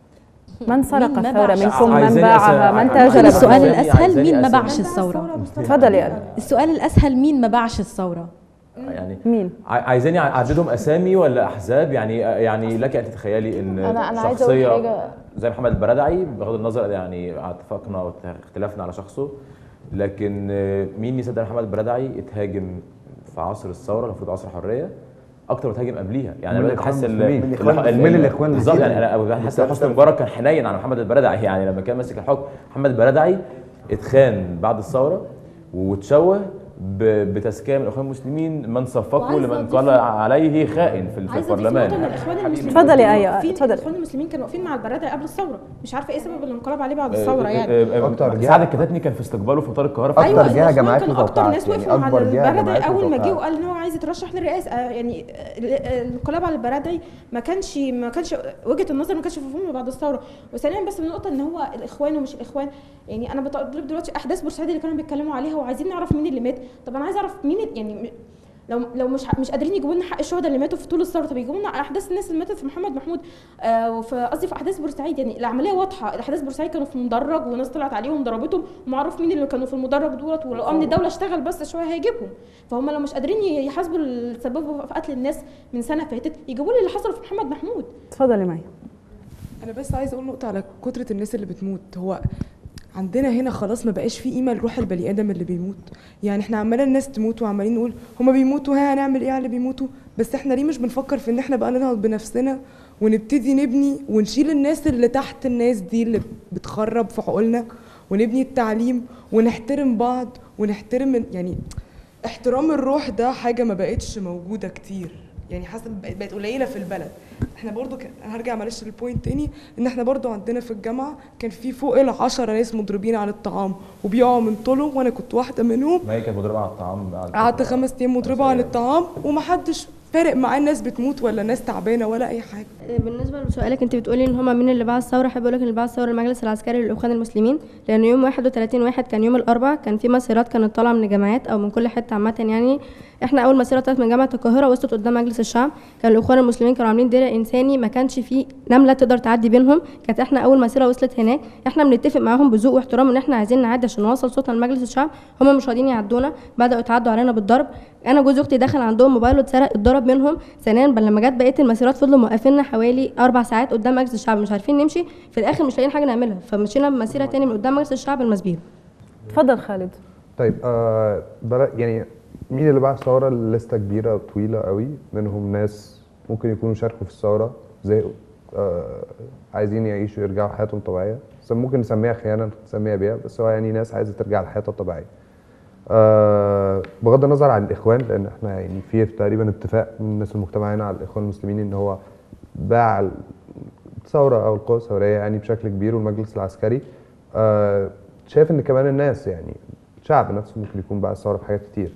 من سرق مين ما الثورة باعش منكم من عايزاني باعها أسأل- من عايزاني تاجر السؤال بالثورة؟ الاسهل مين ما أسأل. باعش الثوره تفضل يا السؤال الاسهل مين ما باعش الثوره يعني مين؟ عايزاني اعددهم اسامي ولا احزاب يعني يعني لك ان تتخيلي ان أنا- أنا عايزة أقول شخصيه حاجة. زي محمد البرادعي بغض النظر يعني اتفقنا واختلافنا على شخصه لكن آه، مين يصدق محمد البرادعي اتهاجم في عصر الثوره المفروض عصر الحريه اكتر ما اتهاجم قبليها يعني من انا الإخوان بحس ال- المسلمين. ال- الإخوان ال- المسلمين. من الإخوان بالظبط يعني المسلمين. انا بحس ان حسني مبارك كان حنين على محمد البرادعي يعني لما كان ماسك الحكم محمد البرادعي اتخان بعد الثوره وتشوه ب- بتزكيه من الاخوان المسلمين من صفقوا وعايزة لمن أضيف قال عليه خائن في في عايزه اضيف نقطه ان البرلمان الاخوان المسلمين اتفضلي كانوا آية، واقفين- اتفضلي. الاخوان المسلمين كانوا واقفين مع البرادعي قبل الثوره مش عارفه ايه سبب الانقلاب عليه بعد آه، الثوره آه، يعني آه، آه، أكتر سعد جهة- الكتاتني كان في استقباله في مطار القاهره في ايوه أكتر جهة الإخوان جمعت كانوا اكتر وتوقعت، ناس يعني وقفوا مع أكبر جهة البرادعي جمعت اول ما جه وتوقعت. وقال ان هو عايز يترشح للرئاسه آه، يعني ال- الانقلاب على البرادعي ما كانش ما كانش وجهه النظر ما كانش مفهومه بعد الثوره وثانيا بس من نقطه ان هو الاخوان ومش الاخوان يعني انا بطلب دلوقتي احداث بورسعيد اللي كانوا بيتكلموا عليها وعايزين نعرف مين اللي مات طب انا عايز اعرف مين ال- يعني م- لو لو مش مش قادرين يجيبوا لنا حق الشهداء اللي ماتوا في طول الثوره طب يجيبوا لنا احداث الناس اللي ماتت في محمد محمود آه وفي قصدي في احداث بورسعيد يعني العمليه واضحه احداث بورسعيد كانوا في مدرج وناس طلعت عليهم ضربتهم ومعروف مين اللي كانوا في المدرج دولت ولو امن الدوله اشتغل بس شويه هيجيبهم فهم لو مش قادرين يحاسبوا السبب في قتل الناس من سنه فاتت يجيبوا لي اللي حصل في محمد محمود اتفضلي معي انا بس عايزه اقول نقطه على كتره الناس اللي بتموت هو عندنا هنا خلاص ما بقاش في قيمه لروح البني ادم اللي بيموت يعني احنا عماله الناس تموت وعمالين نقول هما بيموتوا ها هنعمل ايه على اللي بيموتوا بس احنا ليه مش بنفكر في ان احنا بقى ننهض بنفسنا ونبتدي نبني ونشيل الناس اللي تحت الناس دي اللي بتخرب في حقولنا ونبني التعليم ونحترم بعض ونحترم يعني احترام الروح ده حاجه ما بقتش موجوده كتير يعني حسب بقت قليله في البلد احنا برضو كان هرجع معلش للبوينت تاني ان احنا برضو عندنا في الجامعه كان في فوق ال 10 ناس مضربين عن الطعام وبيقعوا من طولهم وانا كنت واحده منهم ما هي كانت مضربه على الطعام قعدت خمس ايام مضربه عن الطعام ومحدش فارق معاه الناس بتموت ولا ناس تعبانه ولا اي حاجه بالنسبه لسؤالك انت بتقولي ان هم مين اللي باع الثوره احب اقول لك اللي باع الثوره المجلس العسكري للاخوان المسلمين لان يوم 31 واحد كان يوم الاربعاء كان في مسيرات كانت طالعه من الجامعات او من كل حته عامه يعني احنا اول مسيره طلعت من جامعه القاهره وصلت قدام مجلس الشعب كان الاخوان المسلمين كانوا عاملين درع انساني ما كانش فيه نمله تقدر تعدي بينهم كانت احنا اول مسيره وصلت هناك احنا بنتفق معاهم بذوق واحترام ان احنا عايزين نعدي عشان نوصل صوتنا لمجلس الشعب هم مش راضيين يعدونا بداوا يتعدوا علينا بالضرب انا جوز اختي دخل عندهم موبايله اتسرق اتضرب منهم ثانيا بل لما جت بقيه المسيرات فضلوا موقفيننا حوالي اربع ساعات قدام مجلس الشعب مش عارفين نمشي في الاخر مش لاقيين حاجه نعملها فمشينا بمسيره تاني من قدام مجلس الشعب المسبير اتفضل خالد طيب آه يعني مين اللي باع الثوره لسته كبيره وطويله قوي منهم ناس ممكن يكونوا شاركوا في الثوره زهقوا آه عايزين يعيشوا يرجعوا حياتهم طبيعيه بس ممكن نسميها خيانه نسميها بيع بس هو يعني ناس عايزه ترجع لحياتها الطبيعيه آه بغض النظر عن الاخوان لان احنا يعني في تقريبا اتفاق من الناس المجتمع هنا على الاخوان المسلمين ان هو باع الثوره او القوى الثوريه يعني بشكل كبير والمجلس العسكري آه شايف ان كمان الناس يعني الشعب نفسه ممكن يكون باع الثوره في حاجات كتير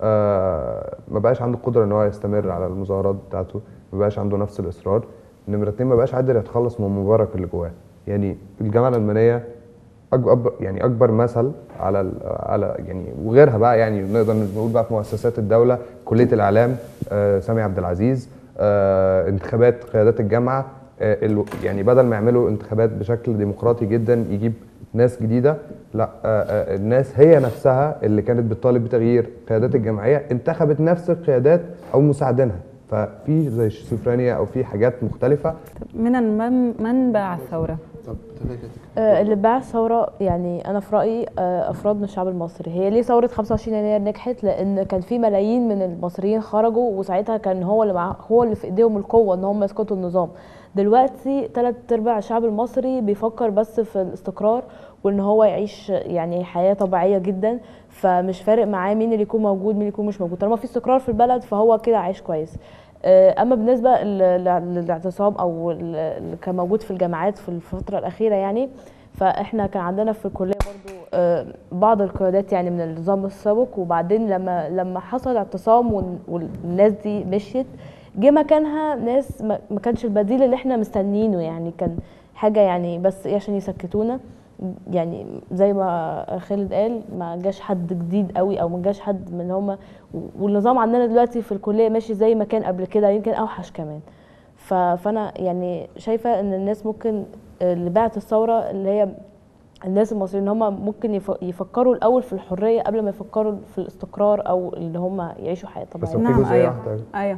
آه ما بقاش عنده قدره ان هو يستمر على المظاهرات بتاعته ما بقاش عنده نفس الاصرار نمرة اتنين ما بقاش قادر يتخلص من مبارك اللي جواه يعني الجامعه الالمانيه اكبر يعني اكبر مثل على على يعني وغيرها بقى يعني نقدر نقول بقى في مؤسسات الدوله كليه الاعلام آه سامي عبد العزيز آه انتخابات قيادات الجامعه آه يعني بدل ما يعملوا انتخابات بشكل ديمقراطي جدا يجيب ناس جديده لا الناس هي نفسها اللي كانت بتطالب بتغيير قيادات الجمعيه انتخبت نفس القيادات او مساعدينها ففي زي شيزوفرينيا او في حاجات مختلفه من من من باع الثوره طب آه اللي باع الثوره يعني انا في رايي آه افراد من الشعب المصري هي ليه ثوره 25 يناير نجحت لان كان في ملايين من المصريين خرجوا وساعتها كان هو اللي مع هو اللي في ايديهم القوه ان هم يسقطوا النظام دلوقتي ثلاث ارباع الشعب المصري بيفكر بس في الاستقرار وان هو يعيش يعني حياه طبيعيه جدا فمش فارق معاه مين اللي يكون موجود مين اللي يكون مش موجود طالما في استقرار في البلد فهو كده عايش كويس اما بالنسبه للاعتصام او اللي كان موجود في الجامعات في الفتره الاخيره يعني فاحنا كان عندنا في الكليه برضو بعض القيادات يعني من النظام السابق وبعدين لما لما حصل اعتصام والناس دي مشيت جه مكانها ناس ما كانش البديل اللي احنا مستنيينه يعني كان حاجه يعني بس ايه عشان يسكتونا يعني زي ما خالد قال ما جاش حد جديد قوي او ما جاش حد من هم والنظام عندنا دلوقتي في الكليه ماشي زي ما كان قبل كده يمكن اوحش كمان فانا يعني شايفه ان الناس ممكن اللي باعت الثوره اللي هي الناس المصريين ان هم ممكن يفكروا الاول في الحريه قبل ما يفكروا في الاستقرار او اللي هم يعيشوا حياه طبيعيه بس في جزئيه واحده ايوه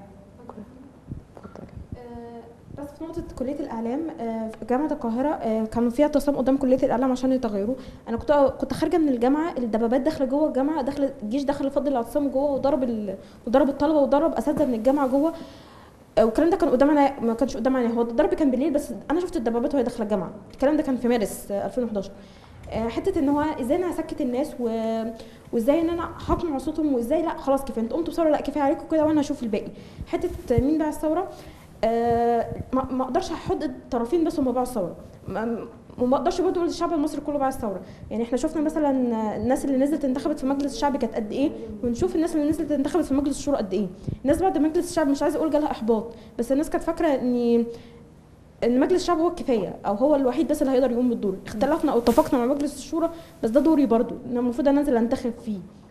بس في نقطة كلية الإعلام في جامعة القاهرة كانوا فيها اعتصام قدام كلية الإعلام عشان يتغيروا أنا كنت كنت خارجة من الجامعة الدبابات داخلة جوه الجامعة داخل الجيش دخل فضل الاعتصام جوه وضرب ال... وضرب الطلبة وضرب أساتذة من الجامعة جوه والكلام ده كان قدام انا ما كانش قدام عيني هو الضرب كان بالليل بس انا شفت الدبابات وهي داخله الجامعه الكلام ده كان في مارس 2011 حته ان هو ازاي انا هسكت الناس و... وازاي ان انا هقمع صوتهم وازاي لا خلاص كفايه انتوا قمتوا بثوره لا كفايه عليكم كده وانا هشوف الباقي حته مين باع الثوره آه ما اقدرش احط الطرفين بس هم باعوا الثوره وما اقدرش برضه اقول الشعب المصري كله باع الثوره يعني احنا شفنا مثلا الناس اللي نزلت انتخبت في مجلس الشعب كانت قد ايه ونشوف الناس اللي نزلت انتخبت في مجلس الشورى قد ايه الناس بعد مجلس الشعب مش عايزه اقول جالها احباط بس الناس كانت فاكره ان ان مجلس الشعب هو الكفايه او هو الوحيد بس اللي هيقدر يقوم بالدور اختلفنا او اتفقنا مع مجلس الشورى بس ده دوري برضه ان المفروض انزل انتخب فيه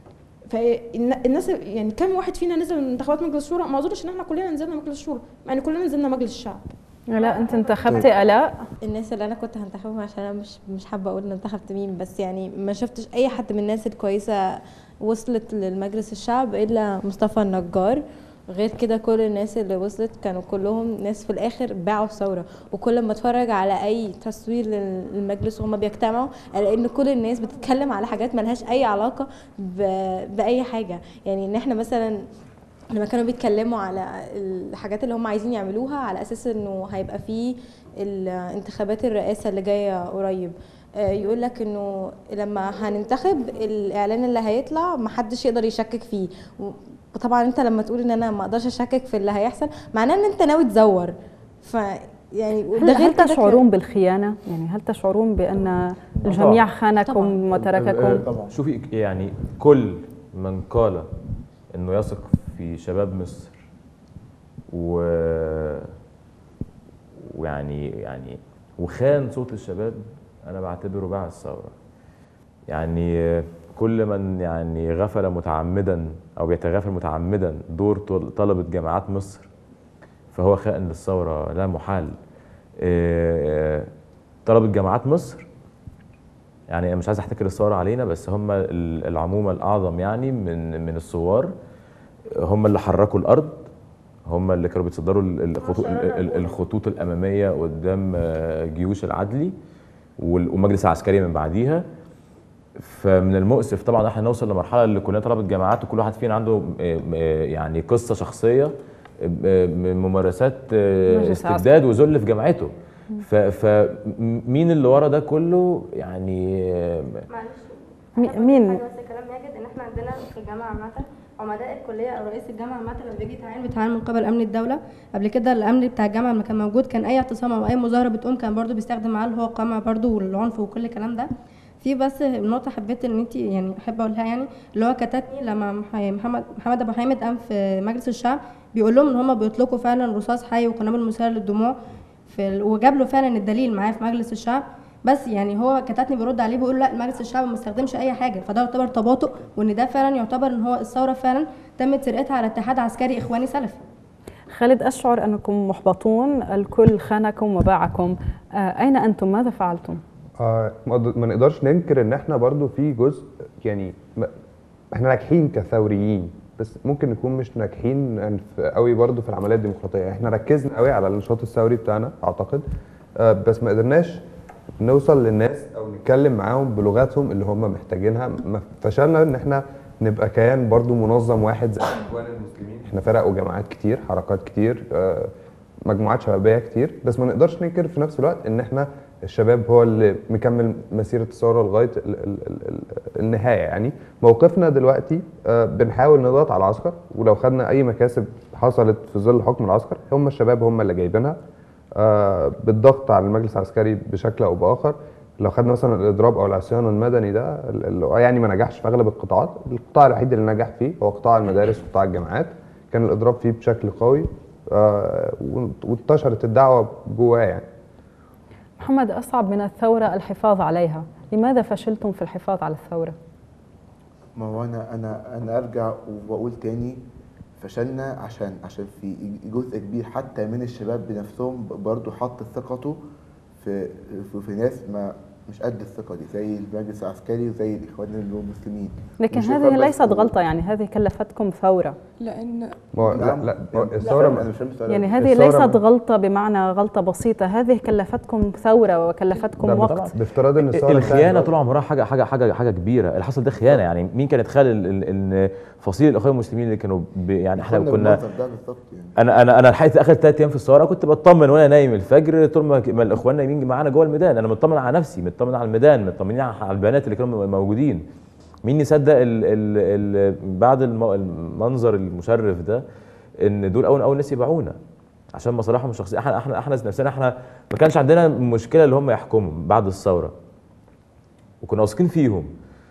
فالناس يعني كم واحد فينا نزل من انتخابات مجلس الشورى ما اظنش ان احنا كلنا نزلنا مجلس الشورى مع ان كلنا نزلنا مجلس الشعب لا انت انتخبتي الاء الناس اللي انا كنت هنتخبهم عشان انا مش مش حابه اقول ان انتخبت مين بس يعني ما شفتش اي حد من الناس الكويسه وصلت للمجلس الشعب الا مصطفى النجار غير كده كل الناس اللي وصلت كانوا كلهم ناس في الاخر باعوا الثوره وكل ما اتفرج على اي تصوير للمجلس وهم بيجتمعوا الاقي ان كل الناس بتتكلم على حاجات ملهاش اي علاقه ب- باي حاجه يعني ان احنا مثلا لما كانوا بيتكلموا على الحاجات اللي هم عايزين يعملوها على اساس انه هيبقى فيه الانتخابات الرئاسه اللي جايه قريب يقول لك انه لما هننتخب الاعلان اللي هيطلع محدش يقدر يشكك فيه و- وطبعا انت لما تقول ان انا ما اقدرش اشكك في اللي هيحصل معناه ان انت ناوي تزور ف يعني هل, هل كده تشعرون بالخيانه يعني هل تشعرون بان الجميع خانكم وترككم شوفي يعني كل من قال انه يثق في شباب مصر و ويعني يعني وخان صوت الشباب انا بعتبره باع الثوره يعني كل من يعني غفل متعمدا او يتغافل متعمدا دور طل- طلبه جامعات مصر فهو خائن للثوره لا محال آه، طلبه جامعات مصر يعني انا مش عايز احتكر الثوره علينا بس هم ال- العمومه الاعظم يعني من من الثوار هم اللي حركوا الارض هم اللي كانوا بيتصدروا ال- الخطوط, الخطوط الاماميه قدام آه، جيوش العدلي وال- والمجلس العسكري من بعديها فمن المؤسف طبعا احنا نوصل لمرحله اللي كلنا طلبه جامعات وكل واحد فينا عنده آه، آه، يعني قصه شخصيه آه، من ممارسات آه، مجلس استبداد وذل في جامعته فمين اللي ورا ده كله يعني آه، مي- مين بس كلام ماجد ان احنا عندنا في الجامعه عامه عمداء الكليه او رئيس الجامعه عامه لما بيجي يتعين بيتعين من قبل امن الدوله قبل كده الامن بتاع الجامعه لما كان موجود كان اي اعتصام او اي مظاهره بتقوم كان برضو بيستخدم معاه اللي هو القمع برضو والعنف وكل الكلام ده في بس نقطه حبيت ان انت يعني احب اقولها يعني اللي هو كتتني لما مح- محمد محمد ابو حامد قام في مجلس الشعب بيقول لهم ان هم بيطلقوا فعلا رصاص حي وقنابل مسيله للدموع في ال... وجاب له فعلا الدليل معاه في مجلس الشعب بس يعني هو كتتني بيرد عليه بيقول لا مجلس الشعب ما استخدمش اي حاجه فده يعتبر تباطؤ وان ده فعلا يعتبر ان هو الثوره فعلا تمت سرقتها على اتحاد عسكري اخواني سلفي خالد أشعر أنكم محبطون الكل خانكم وباعكم آه، أين أنتم ماذا فعلتم؟ آه ما قد- ما نقدرش ننكر ان احنا برضو في جزء يعني ما احنا ناجحين كثوريين بس ممكن نكون مش ناجحين يعني في- قوي برضو في العمليه الديمقراطيه احنا ركزنا قوي على النشاط الثوري بتاعنا اعتقد آه بس ما قدرناش نوصل للناس او نتكلم معاهم بلغتهم اللي هم محتاجينها ما فشلنا ان احنا نبقى كيان برضو منظم واحد زي اخوان المسلمين احنا فرق وجماعات كتير حركات كتير آه مجموعات شبابيه كتير بس ما نقدرش ننكر في نفس الوقت ان احنا الشباب هو اللي مكمل مسيره الثوره لغايه ال ال ال ال النهايه يعني موقفنا دلوقتي آه، بنحاول نضغط على العسكر ولو خدنا اي مكاسب حصلت في ظل حكم العسكر هم الشباب هم اللي جايبينها آه، بالضغط على المجلس العسكري بشكل او باخر لو خدنا مثلا الاضراب او العصيان المدني ده اللي هو يعني ما نجحش في اغلب القطاعات القطاع الوحيد اللي نجح فيه هو قطاع المدارس وقطاع الجامعات كان الاضراب فيه بشكل قوي آه، وانتشرت الدعوه جواه يعني محمد أصعب من الثورة الحفاظ عليها لماذا فشلتم في الحفاظ على الثورة؟ ما هو انا انا انا ارجع واقول تاني فشلنا عشان عشان في جزء كبير حتى من الشباب بنفسهم برضو حط ثقته في في, في ناس ما مش قد الثقه دي زي المجلس العسكري وزي الاخوان المسلمين لكن مش هذه إخوان بس، ليست غلطة يعني هذه كلفتكم ثورة لان ما هو- لا لا ما هو الثوره انا مش فاهم السؤال يعني ده. هذه الثورة ليست ما- غلطة بمعنى غلطة بسيطة هذه كلفتكم ثورة وكلفتكم ده وقت بافتراض ان الثوره الخيانه انتهت. طول عمرها حاجه حاجه حاجه حاجه كبيره اللي حصل ده خيانه يعني مين كان يتخيل ال- ال- ان فصيل الاخوان المسلمين اللي كانوا ب- يعني احنا كنا كنا بالمنظر ده بالظبط يعني انا انا انا لحقت اخر ثلاث ايام في الثوره كنت بطمن وانا نايم الفجر طول ما ما الاخوان نايمين معانا جوه الميدان انا مطمن على نفسي مطمن على الميدان مطمنين على البنات اللي كانوا موجودين مين يصدق ال ال ال بعد الم- المنظر المشرف ده ان دول اول اول ناس يبيعونا عشان مصالحهم الشخصيه احنا احنا احنا نفسنا احنا ما كانش عندنا مشكله اللي هم يحكموا بعد الثوره وكنا واثقين فيهم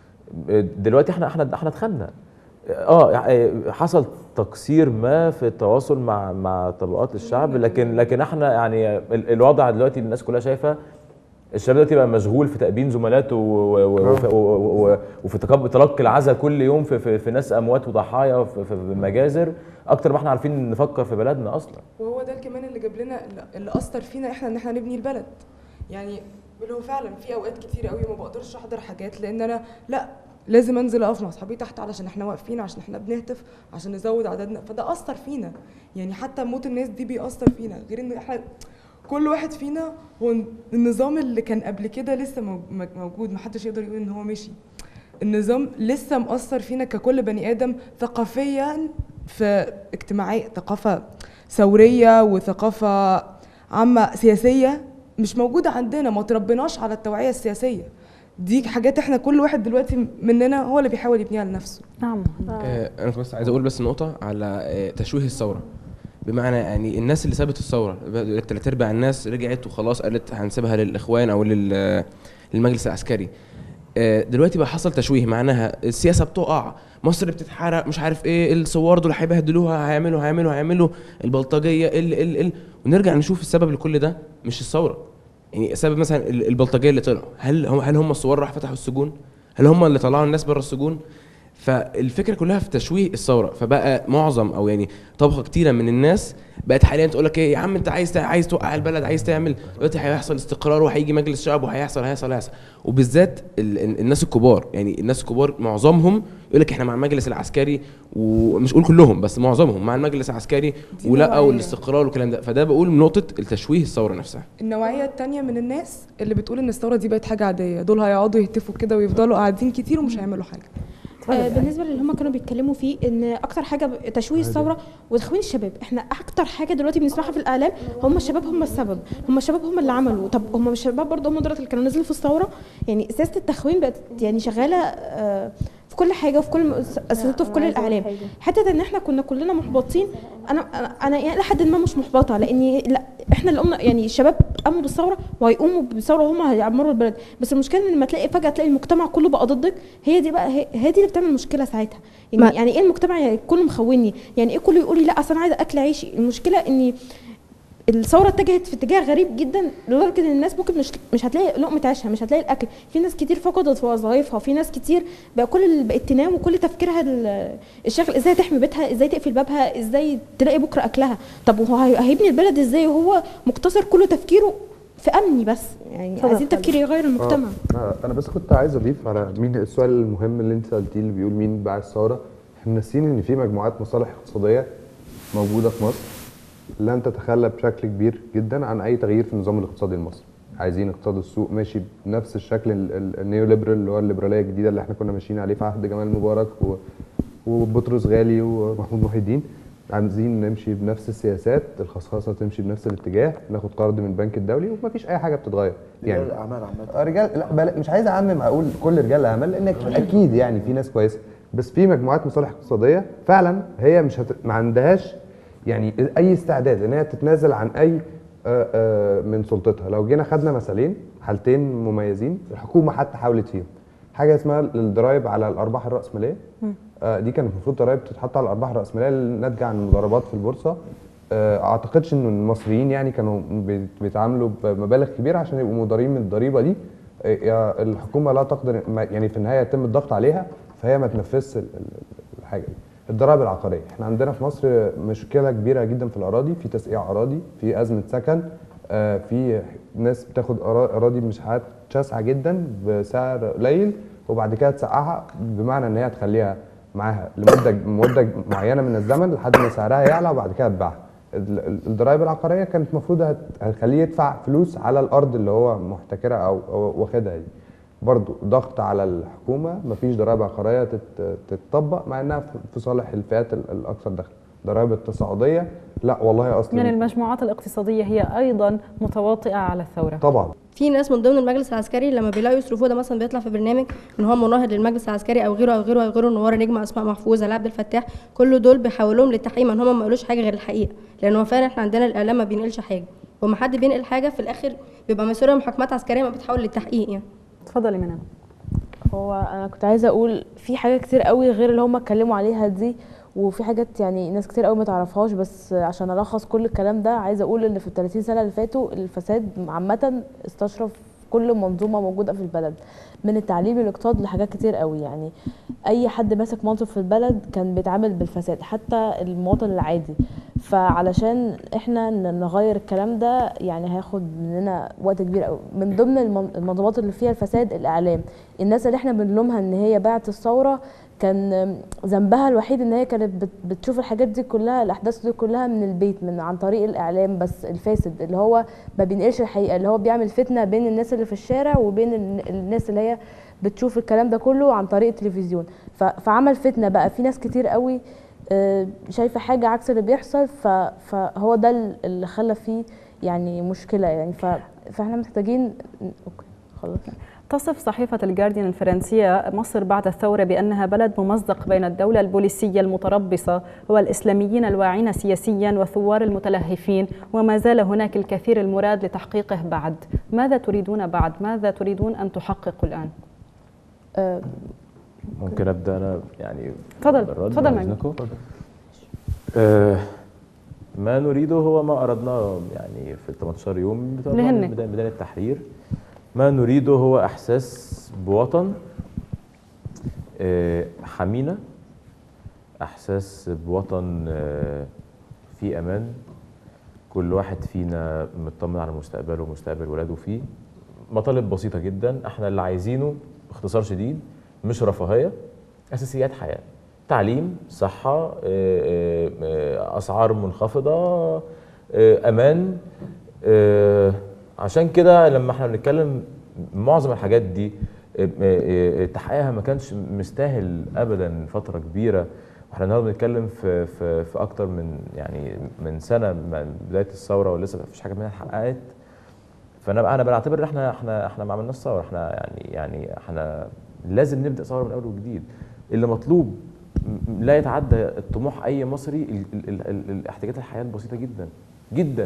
دلوقتي احنا احنا احنا دخلنا اه حصل تقصير ما في التواصل مع مع طبقات الشعب لكن لكن احنا يعني ال- الوضع دلوقتي الناس كلها شايفه الشباب دلوقتي بقى مشغول في تأبين زملاته و- و- و- وف- و- و- و- وفي تقب- تلقي العزاء كل يوم في, في, في ناس اموات وضحايا في, في مجازر اكتر ما احنا عارفين نفكر في بلدنا اصلا وهو ده كمان اللي جاب لنا اللي اثر فينا احنا ان احنا نبني البلد يعني اللي هو فعلا في اوقات كتير قوي ما بقدرش احضر حاجات لان انا لا لازم انزل اقف مع اصحابي تحت علشان احنا واقفين عشان احنا بنهتف عشان نزود عددنا فده اثر فينا يعني حتى موت الناس دي بيأثر فينا غير ان احنا كل واحد فينا هو النظام اللي كان قبل كده لسه مو- موجود محدش يقدر يقول ان هو مشي النظام لسه مأثر فينا ككل بني آدم ثقافيا في اجتماعية ثقافة ثورية وثقافة عامة سياسية مش موجودة عندنا ما تربيناش على التوعية السياسية دي حاجات احنا كل واحد دلوقتي مننا هو اللي بيحاول يبنيها لنفسه نعم آه، انا كنت بس عايز اقول بس نقطه على آه، تشويه الثوره بمعنى يعني الناس اللي سابت الثوره ثلاث ارباع الناس رجعت وخلاص قالت هنسيبها للاخوان او لل- للمجلس العسكري آه، دلوقتي بقى حصل تشويه معناها السياسه بتقع مصر بتتحرق مش عارف ايه الثوار دول هيبهدلوها هيعملوا هيعملوا هيعملوا البلطجيه ال ال ال ونرجع نشوف السبب لكل ده مش الثوره يعني سبب مثلا ال- البلطجيه اللي طلعوا هل هم هل هم الثوار راح فتحوا السجون هل هم اللي طلعوا الناس بره السجون فالفكره كلها في تشويه الثوره فبقى معظم او يعني طبقه كتيره من الناس بقت حاليا تقول لك ايه يا عم انت عايز تع- عايز توقع البلد عايز تعمل دلوقتي هيحصل استقرار وهيجي مجلس شعب وهيحصل هيحصل هيحصل وبالذات ال- ال- الناس الكبار يعني الناس الكبار معظمهم يقول لك احنا مع المجلس العسكري ومش اقول كلهم بس معظمهم مع المجلس العسكري ولا نوعية. والاستقرار والكلام ده فده بقول من نقطه التشويه الثوره نفسها النوعية التانية من الناس اللي بتقول ان الثورة دي بقت حاجة عادية دول هيقعدوا يهتفوا كده ويفضلوا قاعدين كتير ومش هيعملوا حاجة آه، بالنسبه للي هم كانوا بيتكلموا فيه ان اكتر حاجه ب- تشويه الثوره وتخوين الشباب احنا اكتر حاجه دلوقتي بنسمعها في الاعلام هم الشباب هم السبب هم الشباب هم اللي عملوا طب هم مش الشباب برضه هم دول اللي كانوا نازلين في الثوره يعني سياسه التخوين بقت يعني شغاله آه، في كل حاجه وفي كل اساساته في كل عايزة أقول الاعلام حاجة. حته ان احنا كنا كلنا محبطين انا انا انا يعني لحد ما مش محبطه لاني لا احنا اللي قمنا يعني الشباب قاموا بالثوره وهيقوموا بالثوره وهم هيعمروا البلد بس المشكله ان لما تلاقي فجاه تلاقي المجتمع كله بقى ضدك هي دي بقى هي, هي دي اللي بتعمل مشكله ساعتها يعني, ما- يعني ايه المجتمع يعني كله مخوني يعني ايه كله يقول لي لا اصل انا عايزه اكل عيشي المشكله اني الثوره اتجهت في اتجاه غريب جدا لدرجه ان الناس ممكن مش مش هتلاقي لقمه عيشها مش هتلاقي الاكل في ناس كتير فقدت في وظائفها وفي ناس كتير بقى كل اللي بقت تنام وكل تفكيرها ال- الشغل ازاي تحمي بيتها ازاي تقفل بابها ازاي تلاقي بكره اكلها طب وهو هي- هيبني البلد ازاي وهو مقتصر كل تفكيره في امني بس يعني اتفضل عايزين اتفضل. تفكير يغير المجتمع آه، انا بس كنت عايز اضيف على مين السؤال المهم اللي انت قلتيه اللي بيقول مين باع الثوره احنا ناسيين ان في مجموعات مصالح اقتصاديه موجوده في مصر لن تتخلى بشكل كبير جدا عن اي تغيير في النظام الاقتصادي المصري عايزين اقتصاد السوق ماشي بنفس الشكل ال- ال- النيو ليبرال اللي هو الليبراليه الجديده اللي احنا كنا ماشيين عليه في عهد جمال مبارك و... وبطرس غالي ومحمود محي الدين عايزين نمشي بنفس السياسات الخصخصه تمشي بنفس الاتجاه ناخد قرض من البنك الدولي ومفيش اي حاجه بتتغير رجال الاعمال عامه آه، رجال لا بل... مش عايز اعمم اقول كل رجال الاعمال لان اكيد يعني في ناس كويسه بس في مجموعات مصالح اقتصاديه فعلا هي مش هت... ما عندهاش يعني اي استعداد ان هي تتنازل عن اي آه، آه، من سلطتها لو جينا خدنا مثالين حالتين مميزين الحكومه حتى حاولت فيهم حاجه اسمها الضرايب على الارباح الراسماليه آه، دي كانت المفروض ضرايب تتحط على الارباح الراسماليه الناتجه عن المضاربات في البورصه آه، اعتقدش ان المصريين يعني كانوا بي- بيتعاملوا بمبالغ كبيره عشان يبقوا مضارين من الضريبه دي آه، يا الحكومه لا تقدر ما- يعني في النهايه يتم الضغط عليها فهي ما تنفذش ال- ال- الحاجه دي الضرائب العقاريه احنا عندنا في مصر مشكله كبيره جدا في الاراضي في تسقيع اراضي في ازمه سكن آه، في ناس بتاخد أرا- اراضي بمساحات شاسعه جدا بسعر قليل وبعد كده تسقعها بمعنى ان هي تخليها معاها لمده مده معينه من الزمن لحد ما سعرها يعلى وبعد كده تباعها ال- ال- الضرائب العقاريه كانت المفروض هت- هتخليه يدفع فلوس على الارض اللي هو محتكرها او أو واخدها دي برضو ضغط على الحكومه مفيش ضرائب عقاريه تت- تتطبق مع انها في- في صالح الفئات ال- الاكثر دخلا ضرائب التصاعديه لا والله اصلا يعني المجموعات الاقتصادية هي أيضا متواطئة على الثورة طبعا في ناس من ضمن المجلس العسكري لما بيلاقوا يصرفوه ده مثلا بيطلع في برنامج ان هو مناهض للمجلس العسكري او غيره او غيره او غيره نوار نجم اسماء محفوظه عبد الفتاح كل دول بيحولوهم للتحقيق ان هم ما قالوش حاجه غير الحقيقه لان هو فعلا احنا عندنا الاعلام ما بينقلش حاجه وما حد بينقل حاجه في الاخر بيبقى مسؤول محاكمات عسكريه ما بتحول للتحقيق يعني اتفضلي منى هو انا كنت عايزه اقول في حاجات كتير قوي غير اللي هم اتكلموا عليها دي وفي حاجات يعني ناس كتير قوي ما تعرفهاش بس عشان الخص كل الكلام ده عايزه اقول ان في ال 30 سنه اللي فاتوا الفساد عامه استشرف كل منظومه موجوده في البلد من التعليم للاقتصاد لحاجات كتير قوي يعني اي حد ماسك منصب في البلد كان بيتعامل بالفساد حتى المواطن العادي فعلشان احنا ن- نغير الكلام ده يعني هياخد مننا وقت كبير قوي من ضمن المن- المنظومات اللي فيها الفساد الاعلام الناس اللي احنا بنلومها ان هي باعت الثوره كان ذنبها الوحيد ان هي كانت بت- بتشوف الحاجات دي كلها الاحداث دي كلها من البيت من عن طريق الاعلام بس الفاسد اللي هو ما بينقلش الحقيقه اللي هو بيعمل فتنه بين الناس اللي في الشارع وبين الن- الناس اللي هي بتشوف الكلام ده كله عن طريق التلفزيون ف- فعمل فتنه بقى في ناس كتير قوي آه، شايفه حاجه عكس اللي بيحصل ف- فهو ده ال- اللي خلى فيه يعني مشكله يعني ف- فاحنا محتاجين اوكي خلاص تصف صحيفة الجارديان الفرنسية مصر بعد الثورة بأنها بلد ممزق بين الدولة البوليسية المتربصة والإسلاميين الواعين سياسيا والثوار المتلهفين وما زال هناك الكثير المراد لتحقيقه بعد ماذا تريدون بعد؟ ماذا تريدون أن تحققوا الآن؟ ممكن ابدا انا يعني تفضل، بالرد تفضل بعد معي. إذنكم؟ آه ما نريده هو ما اردناه يعني في ال 18 يوم بتوع لهن. ميدان ميدان التحرير ما نريده هو احساس بوطن آه، حمينا احساس بوطن آه، فيه امان كل واحد فينا مطمن على مستقبله ومستقبل ولاده فيه مطالب بسيطه جدا احنا اللي عايزينه باختصار شديد مش رفاهيه اساسيات حياه تعليم صحه آه، آه، آه، اسعار منخفضه آه، امان آه، عشان كده لما احنا بنتكلم معظم الحاجات دي آه، آه، آه، تحقيقها ما كانش مستاهل ابدا فتره كبيره واحنا النهارده بنتكلم في في في اكتر من يعني من سنه من بدايه الثوره ولسه ما فيش حاجه منها اتحققت فانا انا بعتبر ان احنا احنا احنا ما عملناش ثوره احنا يعني يعني احنا لازم نبدا ثوره من اول وجديد اللي مطلوب م- لا يتعدى الطموح اي مصري ال- ال- ال- ال- الاحتياجات الحياه البسيطه جدا جدا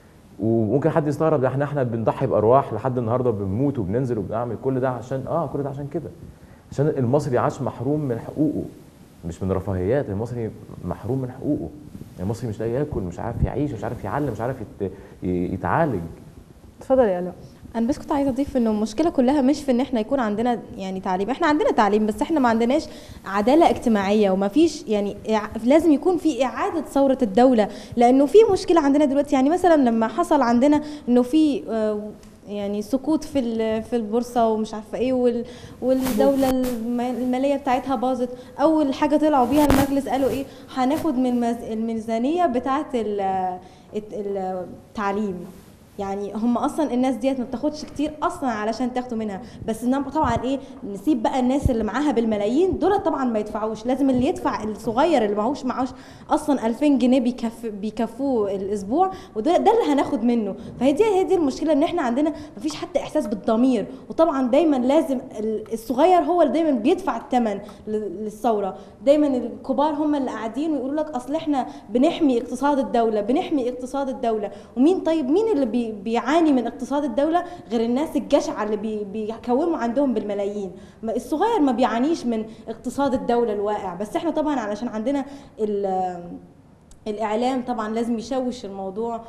وممكن حد يستغرب ده احنا احنا بنضحي بارواح لحد النهارده بنموت وبننزل وبنعمل كل ده عشان اه كل ده عشان كده عشان المصري عاش محروم من حقوقه مش من رفاهيات المصري محروم من حقوقه المصري مش لاقي ياكل مش عارف يعيش مش عارف يعلم مش عارف يت- ي- يتعالج تفضل يا ألو انا بس كنت عايزه اضيف انه المشكله كلها مش في ان احنا يكون عندنا يعني تعليم احنا عندنا تعليم بس احنا ما عندناش عداله اجتماعيه وما فيش يعني إع- لازم يكون في اعاده ثوره الدوله لانه في مشكله عندنا دلوقتي يعني مثلا لما حصل عندنا انه في آه، يعني سقوط في ال- في البورصه ومش عارفه ايه وال- والدوله الم- الماليه بتاعتها باظت اول حاجه طلعوا بيها المجلس قالوا ايه هناخد من المز- الميزانيه بتاعه ال- الت- التعليم يعني هم اصلا الناس ديت ما بتاخدش كتير اصلا علشان تاخدوا منها بس انهم طبعا ايه نسيب بقى الناس اللي معاها بالملايين دول طبعا ما يدفعوش لازم اللي يدفع الصغير اللي معهوش معهوش اصلا 2000 جنيه بيكف بيكفوه الاسبوع وده ده اللي هناخد منه فهي دي هي دي المشكله ان احنا عندنا ما فيش حتى احساس بالضمير وطبعا دايما لازم ال- الصغير هو اللي دايما بيدفع الثمن للثوره دايما الكبار هم اللي قاعدين ويقولوا لك اصل احنا بنحمي اقتصاد الدوله بنحمي اقتصاد الدوله ومين طيب مين اللي بي بيعاني من اقتصاد الدوله غير الناس الجشعه اللي بي بيكوموا عندهم بالملايين ما- الصغير ما بيعانيش من اقتصاد الدوله الواقع بس احنا طبعا علشان عندنا ال- الاعلام طبعا لازم يشوش الموضوع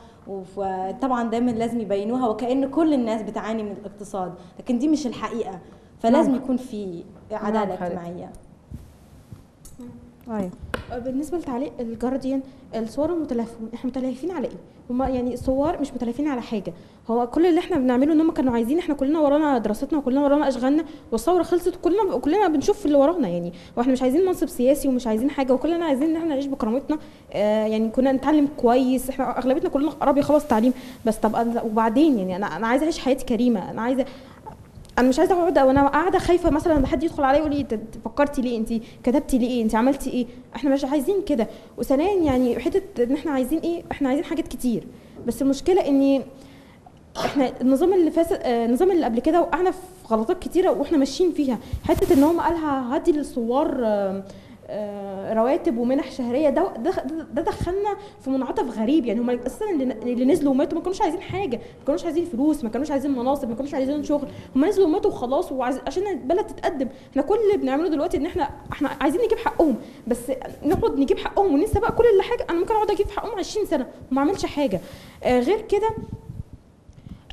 وطبعا دايما لازم يبينوها وكأن كل الناس بتعاني من الاقتصاد لكن دي مش الحقيقه فلازم نعم. يكون في نعم عداله خالد. اجتماعيه أيوة. بالنسبه لتعليق الجارديان الصور المتلهفين احنا متلهفين على ايه هما يعني صور مش متلهفين على حاجه هو كل اللي احنا بنعمله ان هم كانوا عايزين احنا كلنا ورانا دراستنا وكلنا ورانا اشغالنا والثوره خلصت كلنا كلنا بنشوف اللي ورانا يعني واحنا مش عايزين منصب سياسي ومش عايزين حاجه وكلنا عايزين ان احنا نعيش بكرامتنا آه يعني كنا نتعلم كويس احنا اغلبيتنا كلنا قرب يخلص تعليم بس طب أنا- وبعدين يعني انا انا عايزه اعيش حياتي كريمه انا عايزه انا مش عايزه اقعد وانا قاعده خايفه مثلا حد يدخل عليا يقول لي "أنت فكرتي ليه انت كتبتي ليه انت عملتي ايه احنا مش عايزين كده وثانيا يعني حته ان احنا عايزين ايه احنا عايزين حاجات كتير بس المشكله ان احنا النظام اللي فاس آه، النظام اللي قبل كده وقعنا في غلطات كتيره واحنا ماشيين فيها حته ان هم قالها هدي للثوار آه، آه، رواتب ومنح شهريه ده ده, ده دخلنا في منعطف غريب يعني هم اساسا اللي اللي نزلوا وماتوا ما كانوش عايزين حاجه ما كانوش عايزين فلوس ما كانوش عايزين مناصب ما كانوش عايزين شغل هم نزلوا وماتوا وخلاص وعايز عشان البلد تتقدم احنا كل اللي بنعمله دلوقتي ان احنا احنا عايزين نجيب حقهم بس نقعد نجيب حقهم وننسى بقى كل اللي حاجه انا ممكن اقعد اجيب حقهم 20 سنه وما اعملش حاجه آه غير كده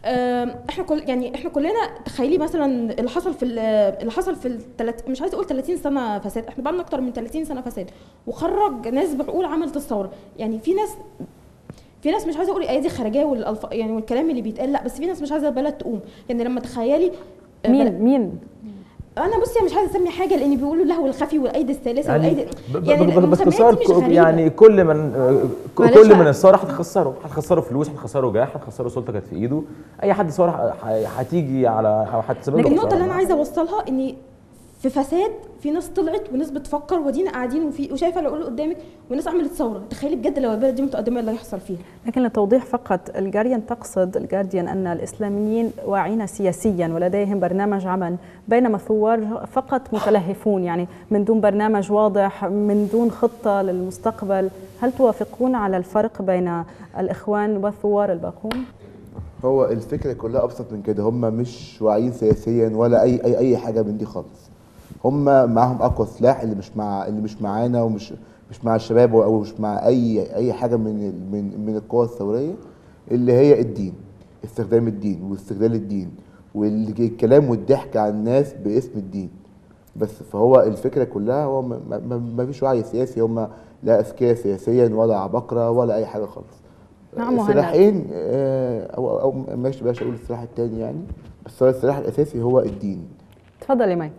آم، احنا كل يعني احنا كلنا تخيلي مثلا اللي حصل في ال- اللي حصل في التلات مش عايزه اقول 30 سنه فساد احنا بقالنا اكتر من 30 سنه فساد وخرج ناس بعقول عملت الثوره يعني في ناس في ناس مش عايزه اقول الايادي الخارجيه والألف... يعني والكلام اللي بيتقال لا بس في ناس مش عايزه البلد تقوم يعني لما تخيلي آه، مين بلد- مين انا بصي مش عايزه اسمي حاجه لان بيقولوا اللهو الخفي والايدي الثالثه يعني والايدي ب- ب- يعني ب- المسميات باختصار دي مش ك- غريبة. يعني كل من آه، ك- معلش كل بقى. من الثوره هتخسره هتخسره فلوس هتخسره جاه هتخسره سلطه كانت في ايده اي حد ثوره ه- ه- هتيجي على أو هتسبب له لكن النقطه خسارة. اللي انا عايزه اوصلها ان في فساد في ناس طلعت وناس بتفكر ودينا قاعدين وفي وشايفه العقول قدامك وناس عملت ثوره تخيلي بجد لو البلد دي متقدمه إيه اللي هيحصل فيها لكن للتوضيح فقط الجارديان تقصد الجارديان أن الإسلاميين واعين سياسيا ولديهم برنامج عمل بينما الثوار فقط متلهفون يعني من دون برنامج واضح من دون خطة للمستقبل هل توافقون على الفرق بين الإخوان والثوار الباقون؟ هو الفكره كلها ابسط من كده هم مش واعيين سياسيا ولا اي اي اي حاجه من دي خالص هم معاهم اقوى سلاح اللي مش مع اللي مش معانا ومش مش مع الشباب او مش مع اي اي حاجه من ال- من من القوى الثوريه اللي هي الدين استخدام الدين واستغلال الدين والكلام والضحك على الناس باسم الدين بس فهو الفكره كلها هو ما- ما ما فيش وعي سياسي هم لا اذكياء سياسيا ولا عبقره ولا اي حاجه خالص نعم مهند. السلاحين آه، او او ماشي بلاش اقول السلاح التاني يعني بس هو السلاح الاساسي هو الدين تفضلي مي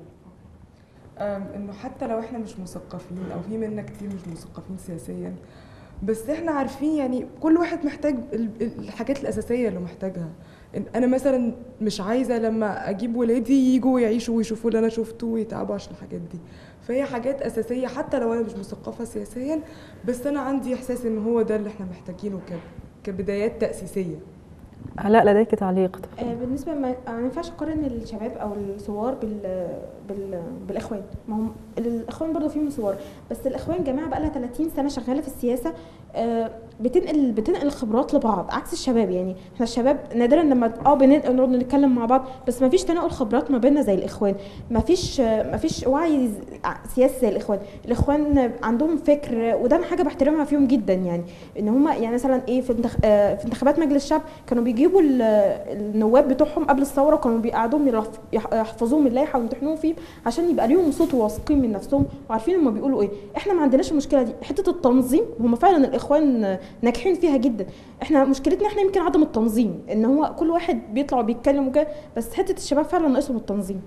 أم، انه حتى لو احنا مش مثقفين او في منا كتير مش مثقفين سياسيا بس احنا عارفين يعني كل واحد محتاج ال- ال- الحاجات الاساسيه اللي محتاجها إن انا مثلا مش عايزه لما اجيب ولادي يجوا يعيشوا ويشوفوا اللي انا شفته ويتعبوا عشان الحاجات دي فهي حاجات اساسيه حتى لو انا مش مثقفه سياسيا بس انا عندي احساس ان هو ده اللي احنا محتاجينه ك- كبدايات تاسيسيه هلا لديك تعليق آه، بالنسبه ما ما ينفعش اقارن الشباب او الثوار بال... بال... بالاخوان ما هم الاخوان برضه فيهم ثوار بس الاخوان جماعه بقى لها 30 سنه شغاله في السياسه آه، بتنقل بتنقل الخبرات لبعض عكس الشباب يعني احنا الشباب نادرا لما اه بننقل نقعد نتكلم مع بعض بس ما فيش تناقل خبرات ما بيننا زي الاخوان ما فيش ما فيش وعي ز- سياسي زي الاخوان الاخوان عندهم فكر وده انا حاجه بحترمها فيهم جدا يعني ان هم يعني مثلا ايه في انتخ... آه، في انتخابات مجلس الشعب كانوا بيجيبوا ال- النواب بتوعهم قبل الثوره وكانوا بيقعدوهم يرف- يح- يحفظوهم اللائحه ويمتحنوهم فيه عشان يبقى ليهم صوت وواثقين من نفسهم وعارفين هم بيقولوا ايه احنا ما عندناش المشكله دي حته التنظيم هم فعلا الاخوان ناجحين فيها جدا احنا مشكلتنا احنا يمكن عدم التنظيم ان هو كل واحد بيطلع وبيتكلم وكده بس حته الشباب فعلا ناقصهم التنظيم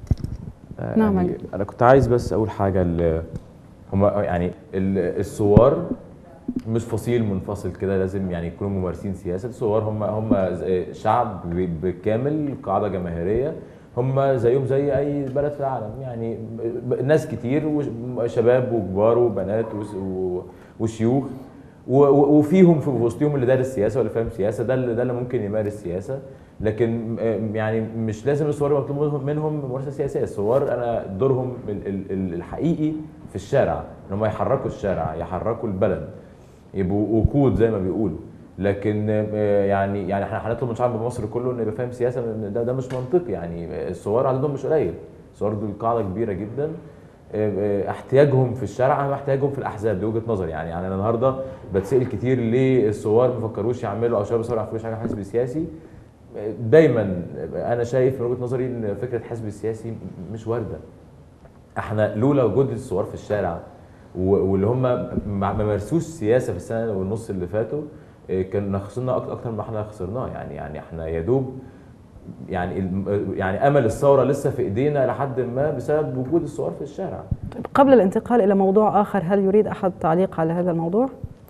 آه، نعم، يعني انا كنت عايز بس اقول حاجه ال- هم يعني ال- الثوار مش فصيل منفصل كده لازم يعني يكونوا ممارسين سياسه الثوار هم هم زي- شعب ب- بالكامل قاعده جماهيريه هم زيهم زي اي بلد في العالم يعني ب- ناس كتير وشباب وكبار وبنات وس- و- وشيوخ و- و- وفيهم في وسطهم اللي دارس سياسه واللي فاهم سياسه ده اللي ده اللي ممكن يمارس سياسه لكن م- يعني مش لازم الثوار مطلوب منهم- منهم ممارسه سياسيه الثوار انا دورهم ال- ال- ال- الحقيقي في الشارع ان هم يحركوا الشارع يحركوا البلد يبقوا وقود زي ما بيقولوا لكن آه، يعني يعني احنا هنطلب من شعب مصر كله انه يبقى فاهم سياسه ده ده مش منطقي يعني الثوار عددهم مش قليل الثوار دول قاعده كبيره جدا آه، آه، احتياجهم في الشارع هو احتياجهم في الاحزاب دي وجهه نظري يعني يعني انا النهارده بتسال كتير ليه الثوار ما فكروش يعملوا او شباب الثوار ما فكروش يعملوا حزب سياسي آه، دايما انا شايف من وجهه نظري ان فكره حزب السياسي مش وارده احنا لولا وجود الثوار في الشارع و- واللي هم ما ما مارسوش سياسه في السنه والنص اللي فاتوا إيه، كنا خسرنا أك- اكتر ما احنا خسرناه يعني يعني احنا يا دوب يعني الم- يعني امل الثوره لسه في ايدينا لحد ما بسبب وجود الثوار في الشارع قبل الانتقال إلى موضوع آخر هل يريد أحد تعليق على هذا الموضوع؟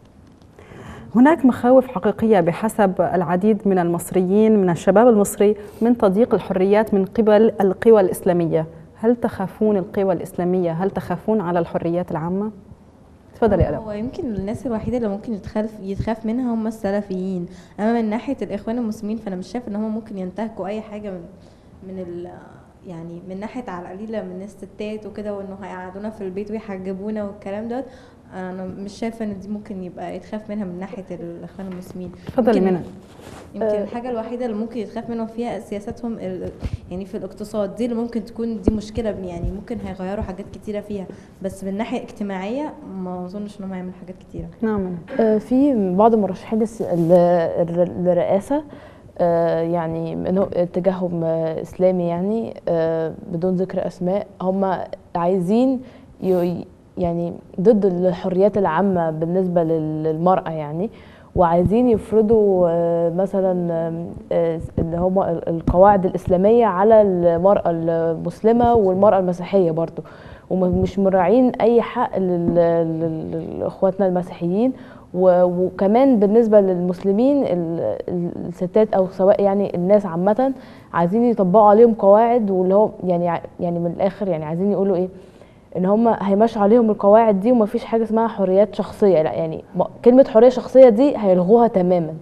هناك مخاوف حقيقية بحسب العديد من المصريين من الشباب المصري من تضييق الحريات من قبل القوى الإسلامية هل تخافون القوى الإسلامية هل تخافون على الحريات العامة؟ تفضلي ألم هو يمكن الناس الوحيده اللي ممكن يتخاف يتخاف منها هم السلفيين اما من ناحيه الاخوان المسلمين فانا مش شايف ان هم ممكن ينتهكوا اي حاجه من من ال يعني من ناحيه على القليله من الستات وكده وانه هيقعدونا في البيت ويحجبونا والكلام دوت انا مش شايفه ان دي ممكن يبقى يتخاف منها من ناحيه الاخوان المسلمين تفضلي يمكن- منى. يمكن آه. الحاجه الوحيده اللي ممكن يتخاف منهم فيها سياستهم ال- يعني في الاقتصاد دي اللي ممكن تكون دي مشكله يعني ممكن هيغيروا حاجات كتيره فيها بس من ناحيه اجتماعيه ما اظنش ان هم هيعملوا حاجات كتيره نعم آه، في بعض مرشحين الس- ال- الر- الرئاسة آه، يعني إنه اتجاههم آه، اسلامي يعني آه، بدون ذكر اسماء هم عايزين ي- يعني ضد الحريات العامه بالنسبه لل- للمراه يعني وعايزين يفرضوا آه، مثلا آم، آه، اللي هم ال- القواعد الاسلاميه على المراه المسلمه والمراه المسيحيه برضو ومش مراعين اي حق لل- لل- لاخواتنا المسيحيين و- وكمان بالنسبه للمسلمين ال- ال- الستات او سواء يعني الناس عامه عايزين يطبقوا عليهم قواعد واللي هو يعني ع- يعني من الاخر يعني عايزين يقولوا ايه ان هم هيمشوا عليهم القواعد دي ومفيش حاجه اسمها حريات شخصيه لا يعني م- كلمه حريه شخصيه دي هيلغوها تماما